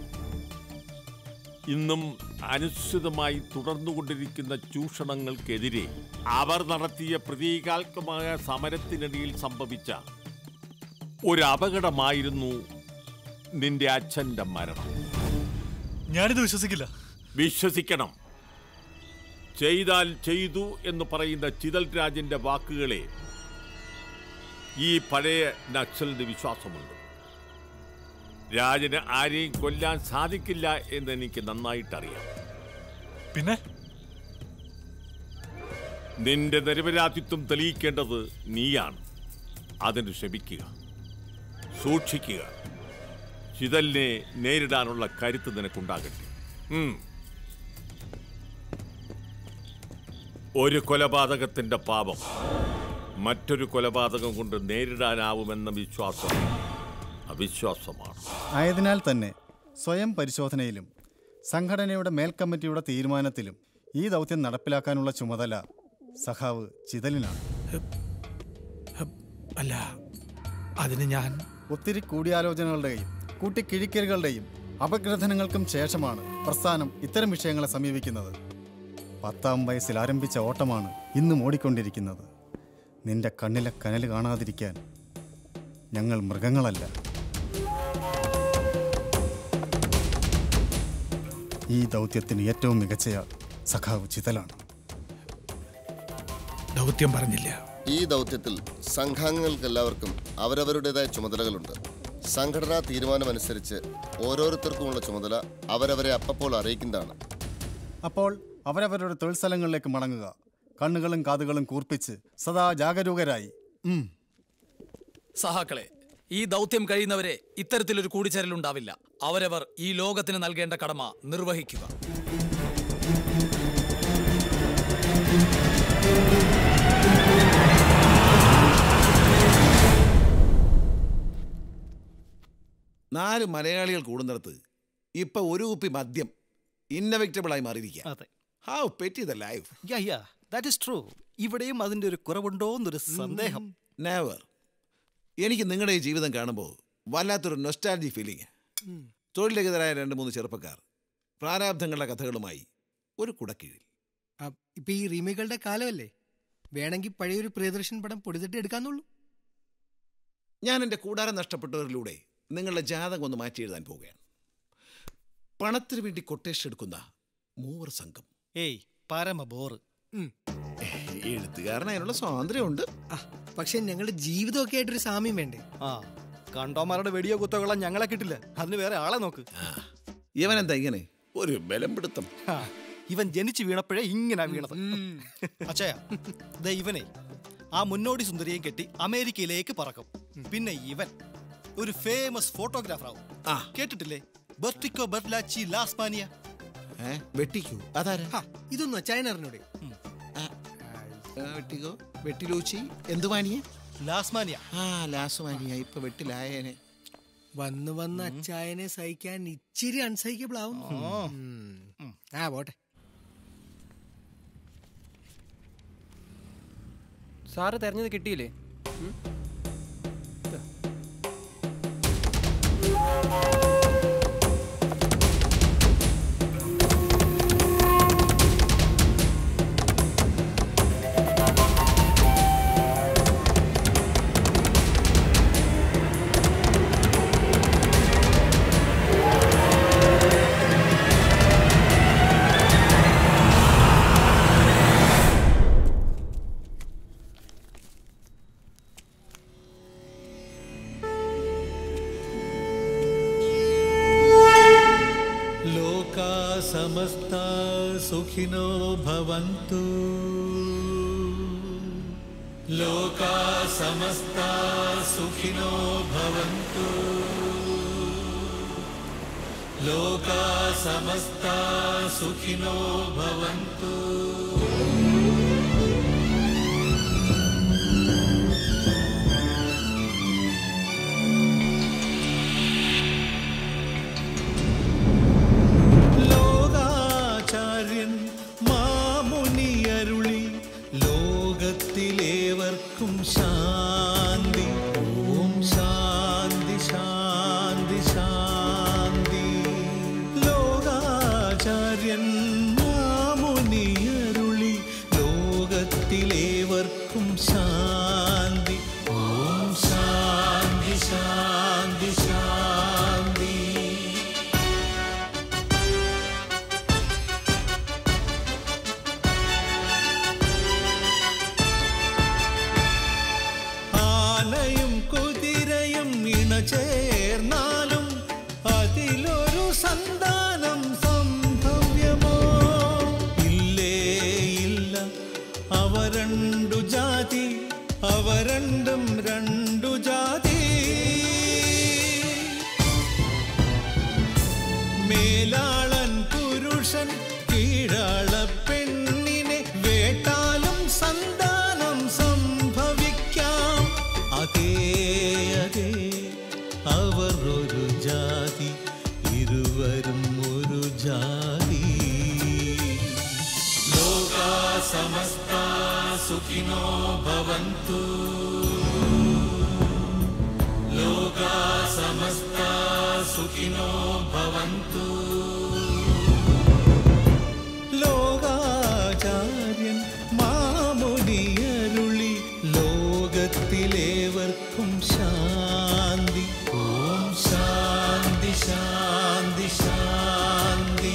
ഇന്നും അനുസൃതമായി തുടർന്നുകൊണ്ടിരിക്കുന്ന ചൂഷണങ്ങൾക്കെതിരെ അവർ നടത്തിയ പ്രതീകാത്മക സമരത്തിനിടയിൽ സംഭവിച്ച ഒരു അപകടമായിരുന്നു നിന്റെ അച്ഛന്റെ മരണം ഞാനിത് വിശ്വസിക്കില്ല വിശ്വസിക്കണം ചെയ്താൽ ചെയ്തു എന്ന് പറയുന്ന ചിതൽ രാജന്റെ വാക്കുകളെ ഈ പഴയ നക്സലിന് വിശ്വാസമുണ്ട് രാജന് ആരെയും കൊല്ലാൻ സാധിക്കില്ല എന്ന് എനിക്ക് നന്നായിട്ടറിയാം പിന്നെ നിന്റെ നിരപരാധിത്വം തെളിയിക്കേണ്ടത് നീയാണ് അതിന് ക്ഷമിക്കുക സൂക്ഷിക്കുക ചിതലിനെ നേരിടാനുള്ള കരുത്ത് നിനക്കുണ്ടാകട്ടെ ഉം. ഒരു കൊലപാതകത്തിന്റെ പാപം മറ്റൊരു കൊലപാതകം കൊണ്ട് നേരിടാനാവുമെന്ന വിശ്വാസം അവിശ്വാസമാണ് ആയതിനാൽ തന്നെ സ്വയം പരിശോധനയിലും സംഘടനയുടെ മേൽക്കമ്മിറ്റിയുടെ തീരുമാനത്തിലും ഈ ദൗത്യം നടപ്പിലാക്കാനുള്ള ചുമതല സഖാവ് ചിതലിനാണ് അല്ല അതിന് ഞാൻ ഒത്തിരി കൂടിയാലോചനകളുടെയും കൂട്ടിക്കിഴിക്കലുകളുടെയും അപഗ്രഥനങ്ങൾക്കും ശേഷമാണ് പ്രസ്ഥാനം ഇത്തരം വിഷയങ്ങളെ സമീപിക്കുന്നത് പത്താം വയസ്സിൽ ആരംഭിച്ച ഓട്ടമാണ് ഇന്നും ഓടിക്കൊണ്ടിരിക്കുന്നത് നിന്റെ കണ്ണിലെ കനൽ കാണാതിരിക്കാൻ ഞങ്ങൾ മൃഗങ്ങളല്ല ഈ ദൗത്യത്തിന് ഏറ്റവും മികച്ചയാൾ സഖാവ് ചിതലാണ് ദൗത്യം പറഞ്ഞില്ല ഈ ദൗത്യത്തിൽ സംഘാംഗങ്ങൾക്കെല്ലാവർക്കും അവരവരുടേതായ ചുമതലകളുണ്ട് സംഘടനാ തീരുമാനമനുസരിച്ച് ഓരോരുത്തർക്കുമുള്ള ചുമതല അവരവരെ അപ്പപ്പോൾ അറിയിക്കുന്നതാണ് അപ്പോൾ അവരവരുടെ തൊഴിൽ സ്ഥലങ്ങളിലേക്ക് മടങ്ങുക കണ്ണുകളും കാതുകളും കൂർപ്പിച്ച് സദാ ജാഗരൂകരായി ഉം. സഹാക്കളെ ഈ ദൗത്യം കഴിയുന്നവരെ ഇത്തരത്തിലൊരു കൂടിച്ചേരലുണ്ടാവില്ല അവരവർ ഈ ലോകത്തിന് നൽകേണ്ട കടമ നിർവഹിക്കുക നാല് മലയാളികൾ കൂടുന്നിടത്ത് ഇപ്പൊ ഒരു കുപ്പി മദ്യം ഇന്നവെക്റ്റബിൾ ആയി മാറിയിരിക്കുക അതെ how petty the life yeah yeah that is true ഇവിടെയും അതിന്റെ ഒരു കുറവുണ്ടോ എന്നൊരു സന്ദേഹം നെവർ എനിക്ക് നിങ്ങളുടെ ഈ ജീവിതം കാണുമ്പോൾ വല്ലാത്തൊരു നൊസ്റ്റാലജി ഫീലിംഗ് തൊഴിലരഹിതരായ രണ്ട് മൂന്ന് ചെറുപ്പക്കാർ പ്രാരാബ്ധങ്ങളുടെ കഥകളുമായി ഒരു കുടക്കീഴിൽ ആ, ഇപ്പൊ ഈ റീമേക്കുകളുടെ കാലമല്ലേ വേണമെങ്കിൽ പഴയൊരു പ്രിയദർശൻ പടം പൊടിതട്ടി എടുക്കാന്നുള്ളൂ ഞാൻ എൻ്റെ കൂടാരം നഷ്ടപ്പെട്ടവരിലൂടെ നിങ്ങളുടെ ജാതകം ഒന്ന് മാറ്റി എഴുതാൻ പോവുകയാണ് പണത്തിന് വേണ്ടി കൊട്ടേഷൻ എടുക്കുന്ന മൂവർ സംഘം ഏയ് പരമ ബോറ് എഴുത്തുകാരൻ അതിനുള്ള സ്വാതന്ത്ര്യമുണ്ട് പക്ഷെ ഞങ്ങളുടെ ജീവിതമൊക്കെ ആയിട്ടൊരു സാമ്യം വേണ്ടേ ആ കണ്ടോമാരുടെ വെടിയോ കുത്തോ കൊള്ളാൻ ഞങ്ങളെ കിട്ടില്ല അതിന് വേറെ ആളെ നോക്ക് ഇവൻ എന്താ ഇങ്ങനെ ഒരു ബലം പിടുത്തം ആ, ഇവൻ ജനിച്ചു വീണപ്പോഴേ ഇങ്ങനെ വീണത് അച്ഛയ ദേ ഇവനെ ആ മുന്നോടി സുന്ദരിയെ കെട്ടി അമേരിക്കയിലേക്ക് പറക്കും പിന്നെ ഇവൻ ഒരു ഫേമസ് ഫോട്ടോഗ്രാഫർ ആവും ആ കേട്ടിട്ടില്ലേ ബെർട്ടിക്കോ ബെർലാച്ചി ലാസ്പാനിയ വെട്ടിക്കൂ അതാരാ ഇതൊന്നും ചൈന അറിഞ്ഞൂടെ വെട്ടിക്കോ വെട്ടിലൂച്ചി എന്ത് മാനിയ ലാസ്മാനിയ ആ ലാസ്മാനിയ ഇപ്പൊ വെട്ടിലായേനെ വന്ന് വന്ന് അച്ചായനെ സഹിക്കാൻ ഇച്ചിരി അൺസഹിക്കബിൾ ആവും ഉം. ആ പോട്ടെ സാറ് തെരഞ്ഞത് കിട്ടിയില്ലേ ഉം? लोका समस्ता सुखिनो भवन्तु लोका समस्ता सुखिनो भवन्तु लोका समस्ता सुखिनो भवन्तु ലോകാചാര്യൻ മാമുനിയരുളി ലോകത്തിലേവർക്കും ശാന്തി ഓം ശാന്തി ശാന്തി ശാന്തി ലോകാചാര്യൻ മാമുനിയരുളി ലോകത്തിലേവർക്കും ശാന്തി ഓം ശാന്തി ശാന്തി ശാന്തി ആനയും കുതിരയും ഇണചേർന്നാലും അതിലൊരു സന്താനം സംഭവ്യമോ ഇല്ലേ ഇല്ല അവ രണ്ടു ജാതി അവ രണ്ടും രണ്ടു ജാതി മേലാളൻ പുരുഷൻ കീഴാള പെണ്ണിനെ വേട്ടാലും സന്താനം സംഭവിക്കാം അതേ അതേ അവർ ഒരു ജാതി ഇരുവരും ഒരു ജാതി ലോകാ സമസ്ത സുഖിനോ ഭവന്തു ലോകാ സമസ്ത സുഖിനോ ഭവന്തു ലോകാചാര്യൻ മാമുനിയരുളി ലോകത്തിലേവർക്കും ശാന്തി ഓം ശാന്തി ശാന്തി ശാന്തി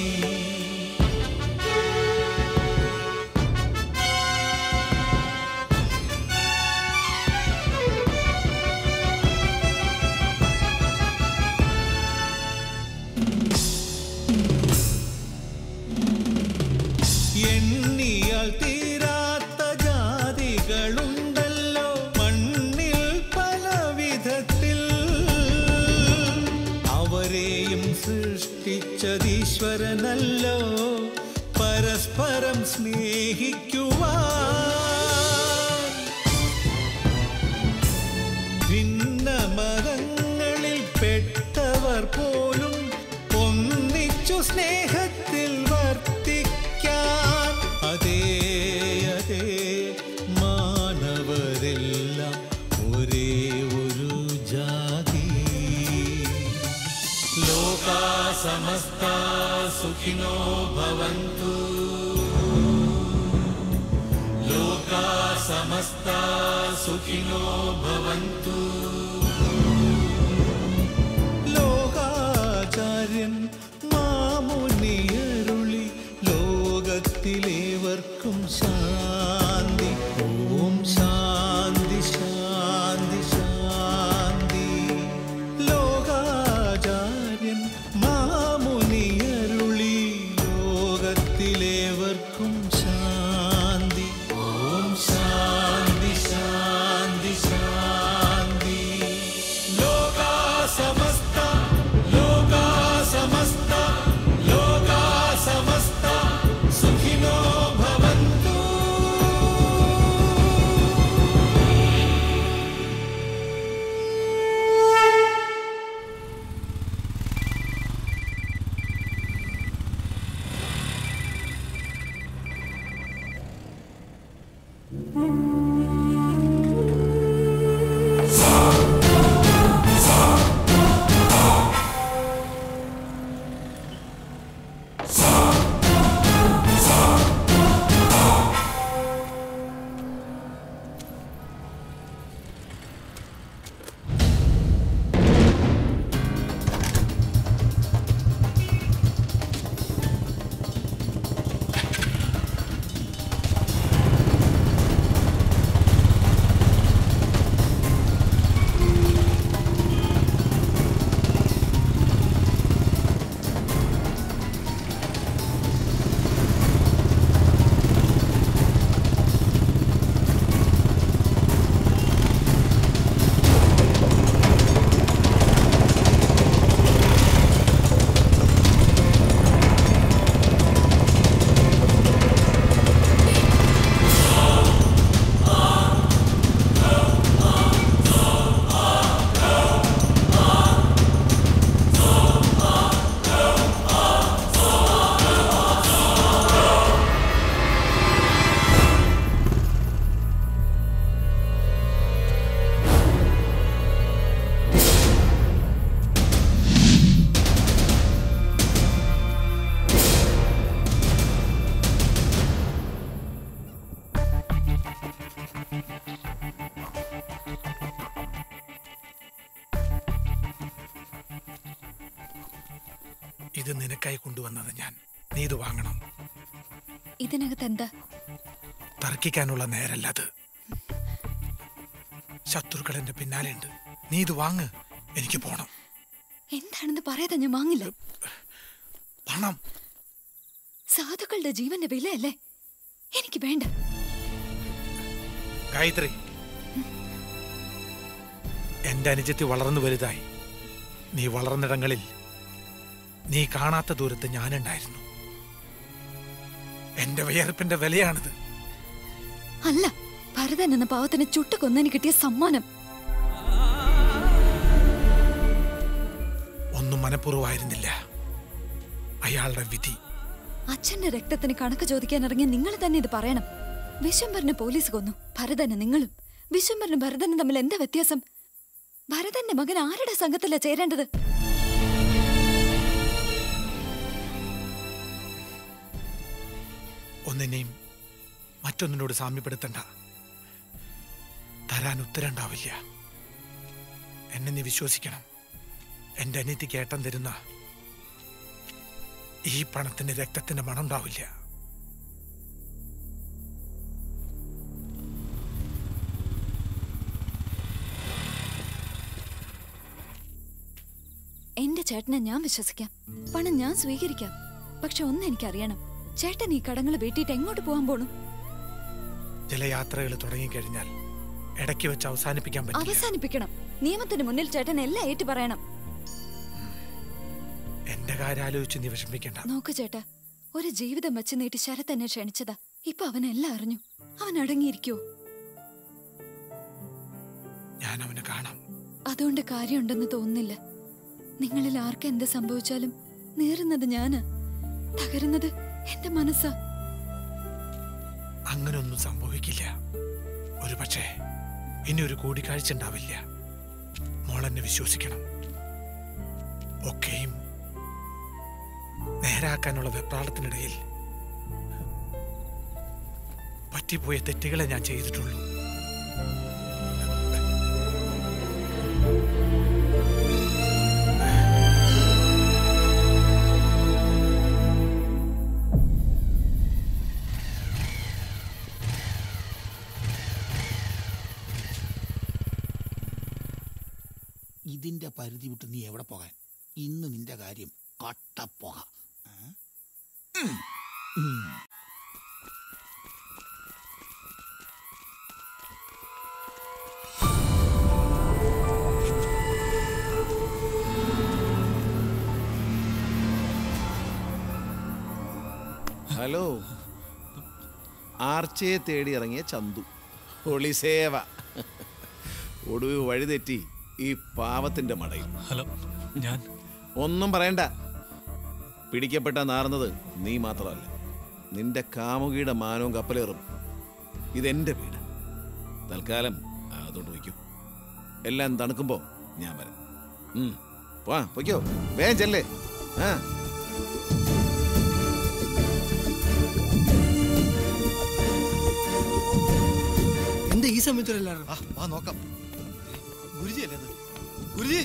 എണ്ണിയാൽ തീരാത്ത ജാതികളുണ്ടല്ലോ മണ്ണിൽ പല വിധത്തിൽ അവരെയും സൃഷ്ടിച്ചതീശ്വരനല്ലോ പരസ്പരം സ്നേഹിക്കുവാൻ ഭിന്ന മതങ്ങളിൽ പെട്ടവർ പോലും ഒന്നിച്ചു സ്നേഹത്തിൽ വർത്തിക്കാൻ അതേ അതേ മാനവരെല്ലാം ഒരേ ഒരു ജാതി ലോകാ സമസ്ത സുഖിനോ ഭവന്തു ലോകാ സമസ്ത സുഖിനോ ഭവന്തു ലോകാചാര്യൻ മാമുനിയരുളി ലോകത്തിലേവർക്കും ശാന്തി ഓം ശാന്തി ശാന്തി ശാന്തി ലോകാചാര്യൻ മാമുനിയരുളി ലോകത്തിൽ ഇത് നിനക്കായി കൊണ്ടുവന്നത് ഞാൻ നീ ഇത് വാങ്ങണം ഇതിനകത്ത് എന്താ തർക്കിക്കാനുള്ള നേരല്ല അത് ശത്രുക്കൾ എന്റെ പിന്നാലെ ഉണ്ട് നീ ഇത് വാങ്ങ് എനിക്ക് പോണം എന്താണെന്ന് പറയാതെ ഞാൻ വാങ്ങില്ല പണം സാധുക്കളുടെ ജീവന്റെ വിലയല്ലേ എനിക്ക് വേണ്ട ഗായത്രി എന്റെ അനുജത്തി വളർന്നു വലുതായി നീ വളർന്നിടങ്ങളിൽ നീ കാണാത്ത ദൂരത്ത് ഞാനുണ്ടായിരുന്നു എന്റെ വിയർപ്പിന്റെ വിലയാണിത് അല്ല ഭരതൻ എന്ന പാവത്തിന് ചുട്ടു കൊന്നതിന് കിട്ടിയ സമ്മാനം ഒന്നും മനഃപൂർവ്വമായിരുന്നില്ല അയാളുടെ വിധി അച്ഛന്റെ രക്തത്തിന് കണക്ക് ചോദിക്കാൻ ഇറങ്ങിയ നിങ്ങൾ തന്നെ ഇത് പറയണം വിശ്വംഭരനെ പോലീസ് കൊന്നു ഭരതന് നിങ്ങളും വിശ്വംഭരനും ഭരതനും തമ്മിൽ എന്താ വ്യത്യാസം ഭരതന്റെ മകൻ ആരുടെ സംഘത്തിലാ ചേരേണ്ടത് ഒന്നിനെയും മറ്റൊന്നിനോട് സാമ്യപ്പെടുത്തണ്ട തരാൻ ഉത്തരണ്ടാവില്ല എന്നെ നീ വിശ്വസിക്കണം എന്റെ അനിയത്തിക്ക് ഏട്ടം തരുന്ന ഈ പണത്തിന് രക്തത്തിന്റെ മണം ഉണ്ടാവില്ല എന്റെ ചേട്ടനെ ഞാൻ വിശ്വസിക്കാം പണം ഞാൻ സ്വീകരിക്കാം പക്ഷെ ഒന്ന് എനിക്കറിയണം ചേട്ടൻ ഈ കടങ്ങൾ വീട്ടിയിട്ട് എങ്ങോട്ട് പോകാൻ പോണു ചില യാത്രകൾ തുടങ്ങിക്കഴിഞ്ഞാൽ ഇടയ്ക്ക് വെച്ച് അവസാനിപ്പിക്കാൻ പറ്റില്ല അവസാനിപ്പിക്കണം നിയമത്തിന് മുന്നിൽ ചേട്ടൻ എല്ലാം ഏറ്റു പറയണം എന്റെ കാര്യം ആലോചിച്ച് നീ വിഷമിക്കണ്ട നോക്കു ചേട്ടാ ഒരു ജീവിതം വെച്ച് നീട്ടി ശരത് എന്നെ ക്ഷണിച്ചതാ ഇപ്പൊ അവൻ എല്ലാം അറിഞ്ഞു അവൻ അടങ്ങിയിരിക്കോ ഞാൻ അവനെ കാണാം അതുകൊണ്ട് കാര്യമുണ്ടെന്ന് തോന്നുന്നില്ല നിങ്ങളിൽ ആർക്ക് എന്ത് സംഭവിച്ചാലും നേറുന്നത് ഞാന് തകരുന്നത് എന്റെ മനസ്സാ അങ്ങനൊന്നും സംഭവിക്കില്ല ഒരു പക്ഷേ ഇനി ഒരു കൂടിക്കാഴ്ച ഉണ്ടാവില്ല മോളെന്നെ വിശ്വസിക്കണം ഒക്കെയും നേരാക്കാനുള്ള വെപ്രാളത്തിനിടയിൽ പറ്റിപ്പോയ തെറ്റുകളെ ഞാൻ ചെയ്തിട്ടുള്ളൂ ഇതിന്റെ പരിധി വിട്ട് നീ എവിടെ പോകാൻ ഇന്ന് നിന്റെ കാര്യം കട്ടപ്പോക ഹലോ ആർച്ചയെ തേടി ഇറങ്ങിയ ചന്തു ഒളിസേവ ഒടുവിൽ വഴിതെറ്റി ഈ പാവത്തിന്റെ മടയിൽ ഹലോ ഞാൻ ഒന്നും പറയണ്ട പിടിക്കപ്പെട്ട നാറുന്നത് നീ മാത്രമല്ല നിന്റെ കാമുകിയുടെ മാനവും കപ്പലേറും ഇതെന്റെ വീട് തൽക്കാലം അതോട്ട് വയ്ക്കൂ എല്ലാം തണുക്കുമ്പോ ഞാൻ വരാം ഉം. വാ പൊയ്ക്കോ വേഗം ചെല്ലേ ആ എന്താ ഈ സമയത്തൊരെല്ലാരും വാ നോക്കാം ഗുരുജി അല്ലേ അത് ഗുരുജി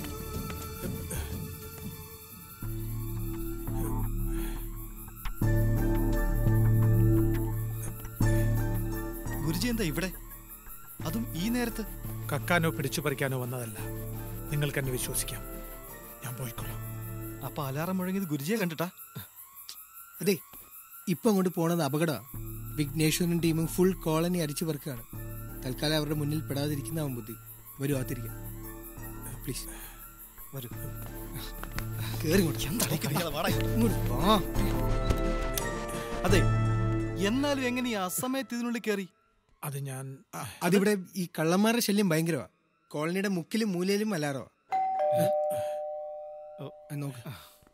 ഗുരുജി എന്താ ഇവിടെ അതും ഈ നേരത്ത് കക്കാനോ പിടിച്ചു പറിക്കാനോ വന്നതല്ല നിങ്ങൾക്ക് എന്നെ വിശ്വസിക്കാം ഞാൻ പോയിക്കൊള്ളാം അപ്പൊ അലാറം മുഴങ്ങിയത് ഗുരുജിയെ കണ്ടിട്ടാ അതെ ഇപ്പൊ അങ്ങോട്ട് പോണത് അപകടമാണ് വിഘ്നേശ്വരനും ടീമും ഫുൾ കോളനി അടിച്ചു പെറുക്കാണ് തൽക്കാലം അവരുടെ മുന്നിൽ പെടാതിരിക്കുന്നവൻ ബുദ്ധി വരൂ ആത്തിരിക്കാം പ്ലീസ് വരൂ കേറി ഇങ്ങോട്ട്. ഇങ്ങോട്ട് വാ. അതെ എന്നാലും എങ്ങനെ ഈ അസമയത്ത് ഇതിനുള്ളിൽ കയറി അത് ഞാൻ അതിവിടെ ഈ കള്ളന്മാരുടെ ശല്യം ഭയങ്കരമാ കോളനിയുടെ മുക്കിലും മൂലയിലും അലാറോ നോക്ക്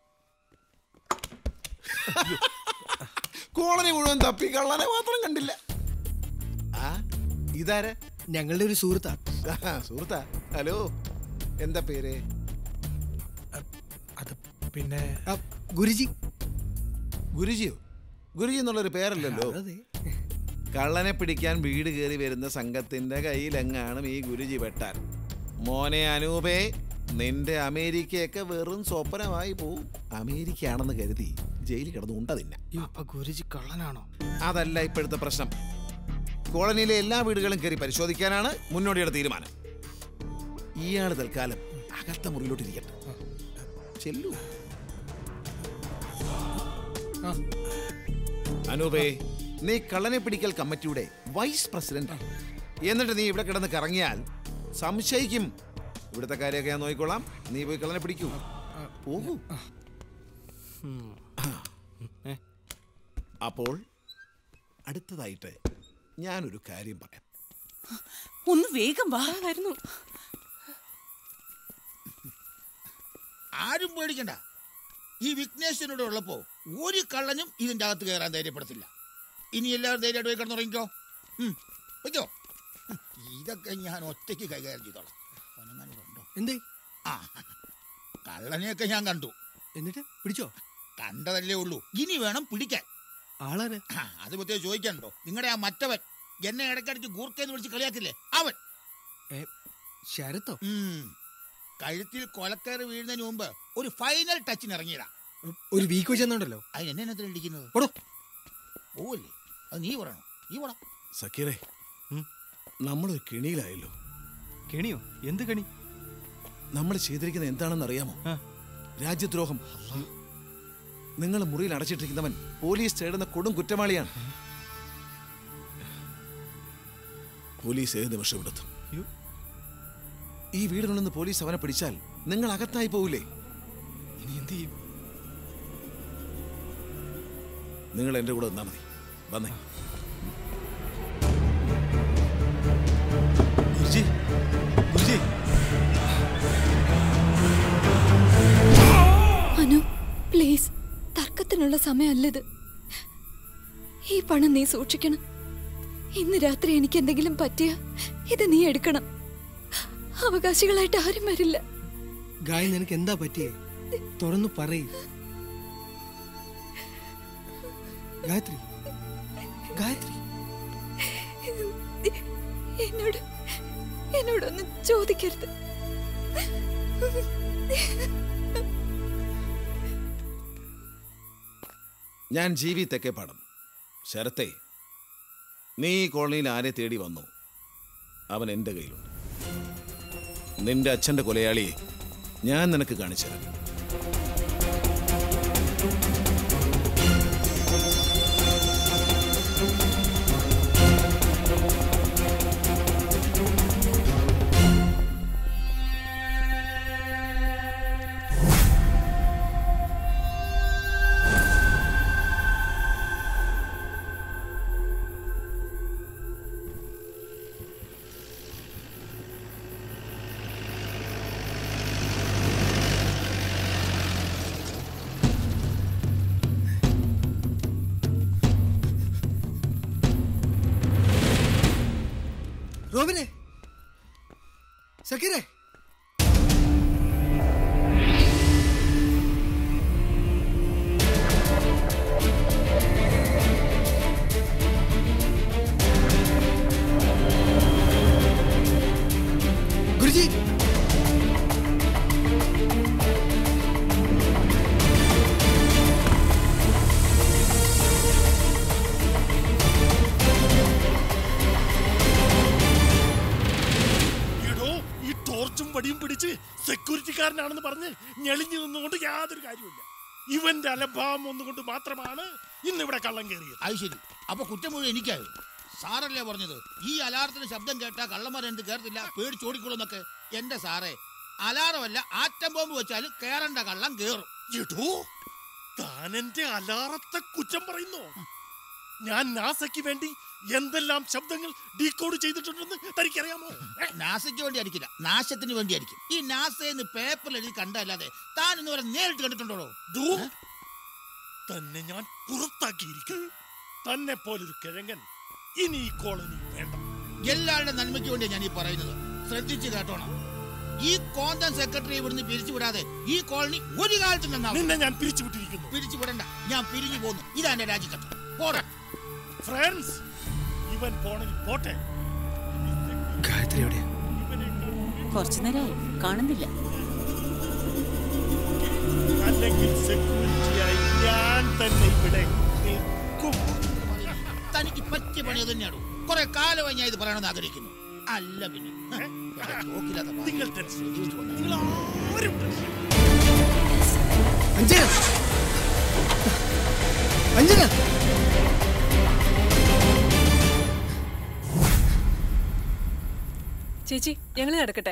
കോളനി മുഴുവൻ തപ്പി കള്ളനെ മാത്രം കണ്ടില്ല ആ ഇതാരെ ഞങ്ങളുടെ ഒരു സുഹൃത്താ സുഹൃത്താ ഹലോ എന്താ പേര് അത് പിന്നെ ഗുരുജി ഗുരുജിയോ ഗുരുജി എന്നുള്ളൊരു പേരല്ലല്ലോ കള്ളനെ പിടിക്കാൻ വീട് കയറി വരുന്ന സംഘത്തിന്റെ കയ്യിലെങ്ങാണ് ഈ ഗുരുജി വെട്ടാൻ മോനെ അനൂപേ നിന്റെ അമേരിക്കയൊക്കെ വെറും സ്വപ്നമായി പോവും അമേരിക്ക ആണെന്ന് കരുതി ജയിലിൽ കിടന്ന് ഉണ്ട തിന്ന അപ്പൊ ഗുരുജി കള്ളനാണോ അതല്ല ഇപ്പോഴത്തെ പ്രശ്നം കോളനിയിലെ എല്ലാ വീടുകളും കയറി പരിശോധിക്കാനാണ് മുന്നോടിയുടെ തീരുമാനം ഇയാൾ തൽക്കാലം അകത്ത മുറിയിലോട്ട് ഇരിക്കട്ടെ ചെല്ലു അനൂപേ നീ കള്ളനെ പിടിക്കൽ കമ്മിറ്റിയുടെ വൈസ് പ്രസിഡന്റ് എന്നിട്ട് നീ ഇവിടെ കിടന്ന് കറങ്ങിയാൽ സംശയിക്കും ഇവിടുത്തെ കാര്യമൊക്കെ ഞാൻ നോക്കിക്കോളാം നീ പോയി കള്ളനെ പിടിക്കൂ പോകൂ അപ്പോൾ അടുത്തതായിട്ട് ഞാനൊരു കാര്യം പറയാം ഒന്ന് വേഗം വാ വരുന്നു ആരും പേടിക്കണ്ട ഈ വിഘ്നേശ്വരനോട് ഉള്ളപ്പോ ഒരു കള്ളനും ഇതിന്റെ അകത്ത് കയറാൻ ധൈര്യപ്പെടത്തില്ല ഇനി എല്ലാവരും ധൈര്യമായിട്ട് പോയി കിടന്നുറങ്ങിക്കോ ഉം, വെക്കോ ഉം, ഇതൊക്കെ ഞാൻ ഒറ്റയ്ക്ക് കൈകാര്യം ചെയ്തോളാം അവനെങ്ങാനും ഇവിടെ ഉണ്ടോ? എന്തേ ആ കള്ളനെയൊക്കെ ഞാൻ കണ്ടു എന്നിട്ട് പിടിച്ചോ കണ്ടതല്ലേ ഉള്ളൂ ഇനി വേണം പിടിക്കാൻ ആളാര് ആ, അത് പ്രത്യേകം ചോദിക്കാനുണ്ടോ നിങ്ങളുടെ ആ മറ്റവൻ എന്നെ ഇടയ്ക്കിടയ്ക്ക് ഗൂർക്കെന്ന് വിളിച്ച് കളിയാക്കില്ലേ അവൻ ശരത്തോ ഉം. കഴുത്തിൽ കൊലക്കയറി വീഴുന്നതിന് മുമ്പ് ഒരു ഫൈനൽ ടച്ചിന് ഇറങ്ങിയതാ ഒരു വീക്ക് വെച്ചെന്നുണ്ടല്ലോ അതിന് എന്നെ എന്തിനാ ഇടിക്കുന്നത് ഓടോ പോവല്ലേ അത് നീ പറയണോ നീ പോടാ സക്കീറേ നമ്മളൊരു കെണിയിലായല്ലോ കെണിയോ എന്ത് കെണി നമ്മൾ ചെയ്തിരിക്കുന്നത് എന്താണെന്ന് അറിയാമോ രാജ്യദ്രോഹം നിങ്ങൾ മുറിയിൽ അടച്ചിട്ടിരിക്കുന്നവൻ പോലീസ് തേടുന്ന കൊടും കുറ്റവാളിയാണ് പോലീസ് ഏത് നിമിഷം ഇവിടെത്തും ഈ വീടിനുള്ളിൽ നിന്ന് പോലീസ് അവനെ പിടിച്ചാൽ നിങ്ങൾ അകത്തായി പോവില്ലേ ഇനി എന്ത് ചെയ്യും നിങ്ങൾ എൻ്റെ കൂടെ നിന്നാ മതി വന്നേ ഗുരുജി ഗുരുജി അനു പ്ലീസ് തർക്കത്തിനുള്ള സമയമല്ലത് ഈ പണം നീ സൂക്ഷിക്കണം ഇന്ന് രാത്രി എനിക്ക് എന്തെങ്കിലും പറ്റിയ ഇത് നീ എടുക്കണം അവകാശികളായിട്ട് ആരും വരില്ല ഗായ് നിനക്ക് എന്താ പറ്റിയേ തുറന്നു പറയ് ഗായത്രി ഗായത്രി എന്നോട് എന്നോടൊന്നും ചോദിക്കരുത് ഞാൻ ജീവി തെക്കേപ്പാടം ശരത്തെ നീ ഈ കോളനിയിൽ ആരെ തേടി വന്നു അവൻ എൻ്റെ കയ്യിലുണ്ട് നിന്റെ അച്ഛൻ്റെ കൊലയാളിയെ ഞാൻ നിനക്ക് കാണിച്ചു തരാം റോബിനെ സക്കീറേ ഗുരുജി എടോ ഈ ടോർച്ചും വടിയും പിടിച്ച് സെക്യൂരിറ്റിക്കാരനാണെന്ന് പറഞ്ഞ് ഞെളിഞ്ഞു നിന്നുകൊണ്ട് യാതൊരു കാര്യമില്ല ഇവന്റെ അലഭാവം ഒന്നുകൊണ്ട് മാത്രമാണ് ഇന്നിവിടെ കള്ളം കയറിയത് അത് ശരി അപ്പൊ കുറ്റം മുഴുവൻ എനിക്കായോ സാറല്ലേ പറഞ്ഞത് ഈ അലാറത്തിന് ശബ്ദം കേട്ടാ കള്ളന്മാരെന്ത് കേറത്തില്ല പേടിച്ചോടിക്കൊള്ളുന്നൊക്കെ എന്റെ സാറേ അലാറമല്ല ആറ്റം ബോംബ് വെച്ചാലും കേറണ്ട കള്ളം കേറും എടോ താൻ എന്റെ അലാറത്തെ കുറ്റം പറയുന്നു ഞാൻ നാസയ്ക്ക് വേണ്ടി എന്തെല്ലാം ശബ്ദങ്ങൾ ഡീകോഡ് ചെയ്തിട്ടുണ്ടെന്ന് തനിക്കറിയാമോ നാസയ്ക്ക് വേണ്ടി അടിക്കില്ല നാശത്തിന് വേണ്ടി അടിക്കും ഈ നാസയെന്ന് പേപ്പറിൽ എഴുതി കണ്ടല്ലാതെ താൻ ഇന്ന് വരെ നേരിട്ട് കണ്ടിട്ടുണ്ടോ ദൂ, തന്നെ ഞാൻ പുറത്താക്കിയിരിക്കും തന്നെ പോലൊരു കിഴങ്ങൻ ഇനി ഈ കോളനി വേണ്ട എല്ലാവരുടെ നന്മയ്ക്ക് വേണ്ടി ഞാൻ ഈ പറയുന്നത് ശ്രദ്ധിച്ച് കേട്ടോണം ഈ കോന്തൻ സെക്രട്ടറി ഇവിടുന്ന് പിരിച്ചുവിടാതെ ഈ കോളനി ഒരു കാലത്തും നിന്നെ ഞാൻ പിരിച്ചുവിട്ടിരിക്കുന്നു പിരിച്ചുവിടണ്ട ഞാൻ പിരിഞ്ഞു പോന്നു ഇതാ എന്റെ രാജിക്കത്ത് പോടാ ഫ്രണ്ട്സ് ഇവൻ പോണെങ്കിൽ പോട്ടെ ഗായത്രി എവിടെയാ കുറച്ചു നേരമായി കാണുന്നില്ല അല്ലേ അല്ലെങ്കിൽ സെക്യൂരിറ്റിയായി ഞാൻ തന്നെ ഇവിടെ നിൽക്കും തനിക്ക് പറ്റിയ പണി അത് തന്നെയാണ് കുറെ കാലമായി ഞാൻ ഇത് പറയണമെന്ന് ആഗ്രഹിക്കുന്നു അല്ല പിന്നെ ഹ, നോക്കില്ലാത്ത പാവം. നിങ്ങൾ ടെൻഷൻ നിങ്ങൾ ആരും അഞ്ജന അഞ്ജന ചേച്ചി ഞങ്ങൾ നടക്കട്ടെ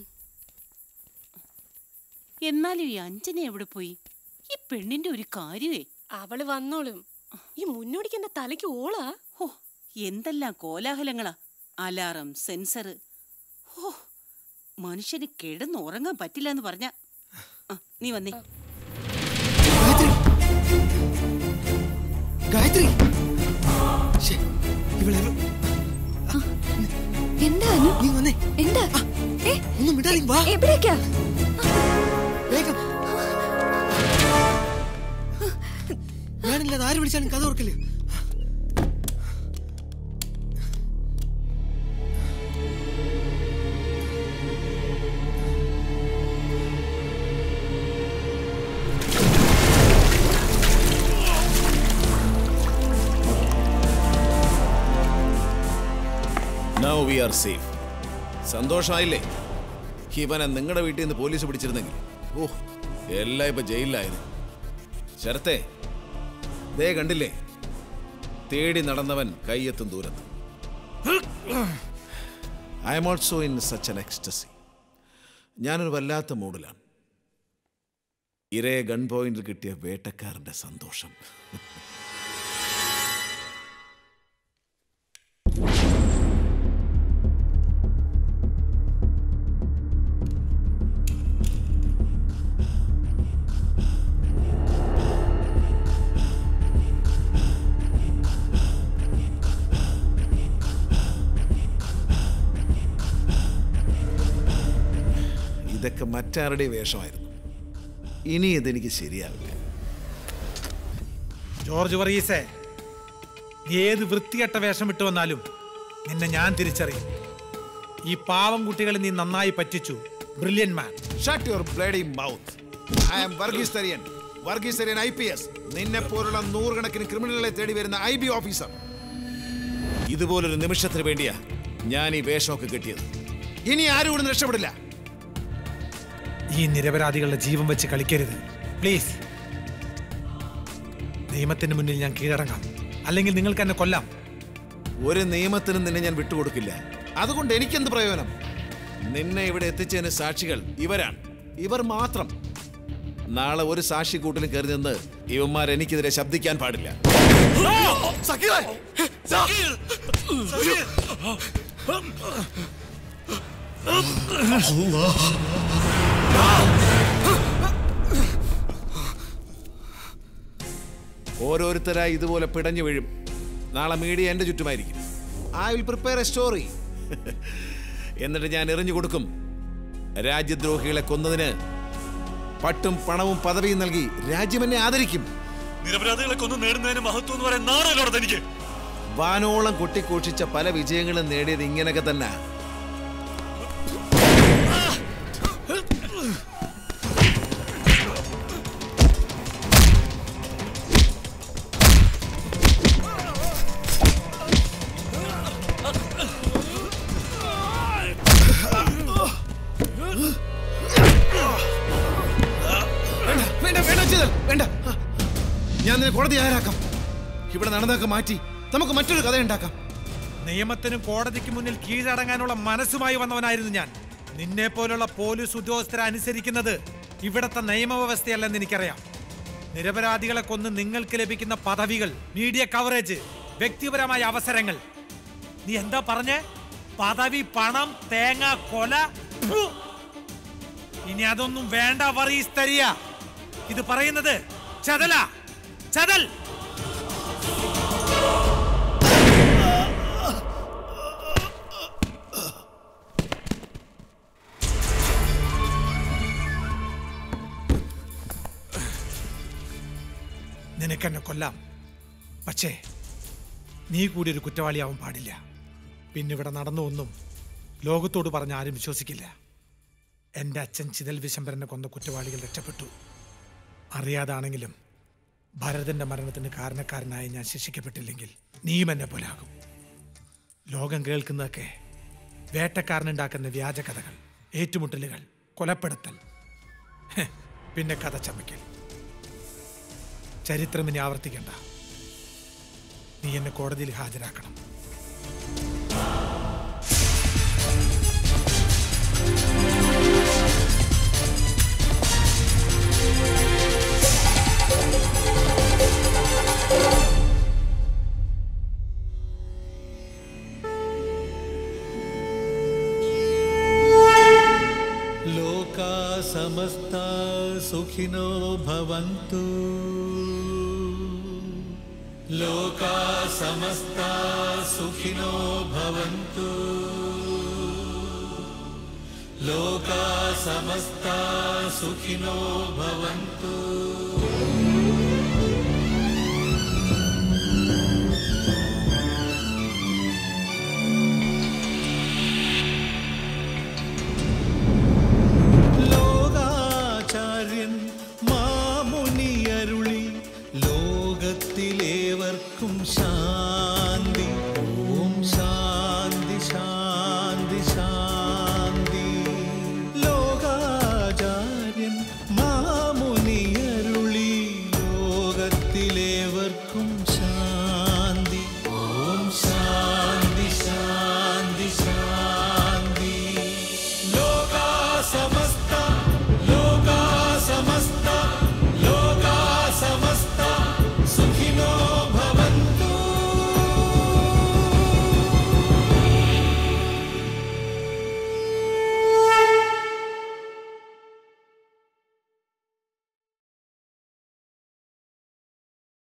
എന്നാലും ഈ അഞ്ജന എവിടെ പോയി ഈ പെണ്ണിന്റെ ഒരു കാര്യമേ അവള് വന്നോളും ഈ മുന്നോടിക്കുന്ന തലയ്ക്ക് ഓളാ ഹോ എന്തെല്ലാം കോലാഹലങ്ങളാ അലാറം സെൻസർ ഹോ മനുഷ്യന് കിടന്നുറങ്ങാൻ പറ്റില്ല എന്ന് പറഞ്ഞ നീ വന്നേ ഗായത്രി ശ്ശേ, ഇവളെ എന്താ അനു നീ വന്നേ എന്താ ഏ, ഒന്നും വിടാതെ വാ എവിടേക്കാ വേഗം ഞാനില്ലാതെ ആര് വിളിച്ചാലും കഥ ഓർക്കില്ലേ നൗ വി ആർ സേഫ് സന്തോഷമായില്ലേ ഇവനെ നിങ്ങളുടെ വീട്ടിൽ നിന്ന് പോലീസ് പിടിച്ചിരുന്നെങ്കിൽ ഓ എല്ലാം ഇപ്പൊ ജയിലിലായിരുന്നു ശരത്തെ ദേ കണ്ടില്ലേ തേടി നടന്നവൻ കയ്യെത്തും ദൂരത്ത് I am also in such an ecstasy ഞാനൊരു വല്ലാത്ത മൂഡിലാണ് ഇരയെ ഗൺ പോയിന്റിൽ കിട്ടിയ വേട്ടക്കാരന്റെ സന്തോഷം ഇതൊക്കെ മറ്റാരുടെ വേഷമായിരുന്നു ഇനി ഇതെനിക്ക് ശരിയാവില്ല ജോർജ് വർഗീസേ നീ ഏത് വൃത്തികെട്ട വേഷം ഇട്ട് വന്നാലും നിന്നെ ഞാൻ തിരിച്ചറിയും ഈ പാവം കുട്ടികളെ നീ നന്നായി പറ്റിച്ചു brilliant man shut your bloody mouth I am Varghese Thariyan Varghese Thariyan I P S നിന്നെ പോലുള്ള നൂറുകണക്കിന് ക്രിമിനലുകളെ തേടി വരുന്ന ഐ ബി ഓഫീസർ ഇതുപോലൊരു നിമിഷത്തിന് വേണ്ടിയാ ഞാൻ ഈ വേഷമൊക്കെ കിട്ടിയത് ഇനി ആരും ഇവിടുന്ന് രക്ഷപ്പെടില്ല ഈ നിരപരാധികളുടെ ജീവൻ വെച്ച് കളിക്കരുത് പ്ലീസ് നിയമത്തിന് മുന്നിൽ ഞാൻ കീഴടങ്ങാം അല്ലെങ്കിൽ നിങ്ങൾക്ക് എന്നെ കൊല്ലാം ഒരു നിയമത്തിനും നിന്നെ ഞാൻ വിട്ടുകൊടുക്കില്ല അതുകൊണ്ട് എനിക്കെന്ത് പ്രയോജനം നിന്നെ ഇവിടെ എത്തിച്ചതിന് സാക്ഷികൾ ഇവരാണ് ഇവർ മാത്രം നാളെ ഒരു സാക്ഷി കൂട്ടിൽ കയറി നിന്ന് ഇവന്മാർ എനിക്കെതിരെ ശബ്ദിക്കാൻ പാടില്ല ഓരോരുത്തരായി ഇതുപോലെ പിടഞ്ഞു വീഴും നാളെ മീഡിയ എന്റെ ചുറ്റുമായിരിക്കും I will prepare a story എന്നിട്ട് ഞാൻ എറിഞ്ഞു കൊടുക്കും രാജ്യദ്രോഹികളെ കൊന്നതിന് പട്ടും പണവും പദവിയും നൽകി രാജ്യം എന്നെ ആദരിക്കും നിരപരാധികളെ കൊന്നു നേടുന്നതിന് മഹത്വം എന്ന് പറയാൻ നാണല്ലോ തനിക്ക് വാനോളം കൊട്ടിഘോഷിച്ച പല വിജയങ്ങളും നേടിയത് ഇങ്ങനെയൊക്കെ തന്നെ വേണ്ട വേണ്ട ചെയ്തൽ വേണ്ട ഞാൻ നിന്നെ കോടതി ആരാക്കാം ഇവിടെ നടന്നതൊക്കെ മാറ്റി നമുക്ക് മറ്റൊരു കഥ ഉണ്ടാക്കാം നിയമത്തിനും കോടതിക്ക് മുന്നിൽ കീഴടങ്ങാനുള്ള മനസ്സുമായി വന്നവനായിരുന്നു ഞാൻ നിന്നെ പോലുള്ള പോലീസ് ഉദ്യോഗസ്ഥരെ അനുസരിക്കുന്നത് ഇവിടത്തെ നിയമവ്യവസ്ഥയല്ലെന്ന് എനിക്കറിയാം നിരപരാധികളെ കൊന്ന് നിങ്ങൾക്ക് ലഭിക്കുന്ന പദവികൾ മീഡിയ കവറേജ് വ്യക്തിപരമായ അവസരങ്ങൾ നീ എന്താ പറഞ്ഞേ പദവി പണം തേങ്ങ കൊല ഫു! ഇനി അതൊന്നും വേണ്ട വറീസ് തരിക ഇത് പറയുന്നത് ചതല ചതൽ നിനക്കെന്നെ കൊല്ലാം പക്ഷേ നീ കൂടി ഒരു കുറ്റവാളിയാവാൻ പാടില്ല പിന്നെ ഇവിടെ നടന്നു ഒന്നും ലോകത്തോട് പറഞ്ഞ ആരും വിശ്വസിക്കില്ല എൻ്റെ അച്ഛൻ ചിതൽ വിശംബരനെ കൊന്ന കുറ്റവാളികൾ രക്ഷപ്പെട്ടു അറിയാതാണെങ്കിലും ഭരതന്റെ മരണത്തിന് കാരണക്കാരനായി ഞാൻ ശിക്ഷിക്കപ്പെട്ടില്ലെങ്കിൽ നീയും എന്നെ പോലാകും ലോകം കേൾക്കുന്നതൊക്കെ വേട്ടക്കാരനുണ്ടാക്കുന്ന വ്യാജ കഥകൾ ഏറ്റുമുട്ടലുകൾ കൊലപ്പെടുത്തൽ ഹെ, പിന്നെ കഥ ചമയ്ക്കൽ ചരിത്രം ഇനി ആവർത്തിക്കണ്ട നീ എന്നെ കോടതിയിൽ ഹാജരാക്കണം लोका समस्ता सुखिनो भवन्तु लोका समस्ता सुखिनो भवन्तु लोका समस्ता सुखिनो भवन्तु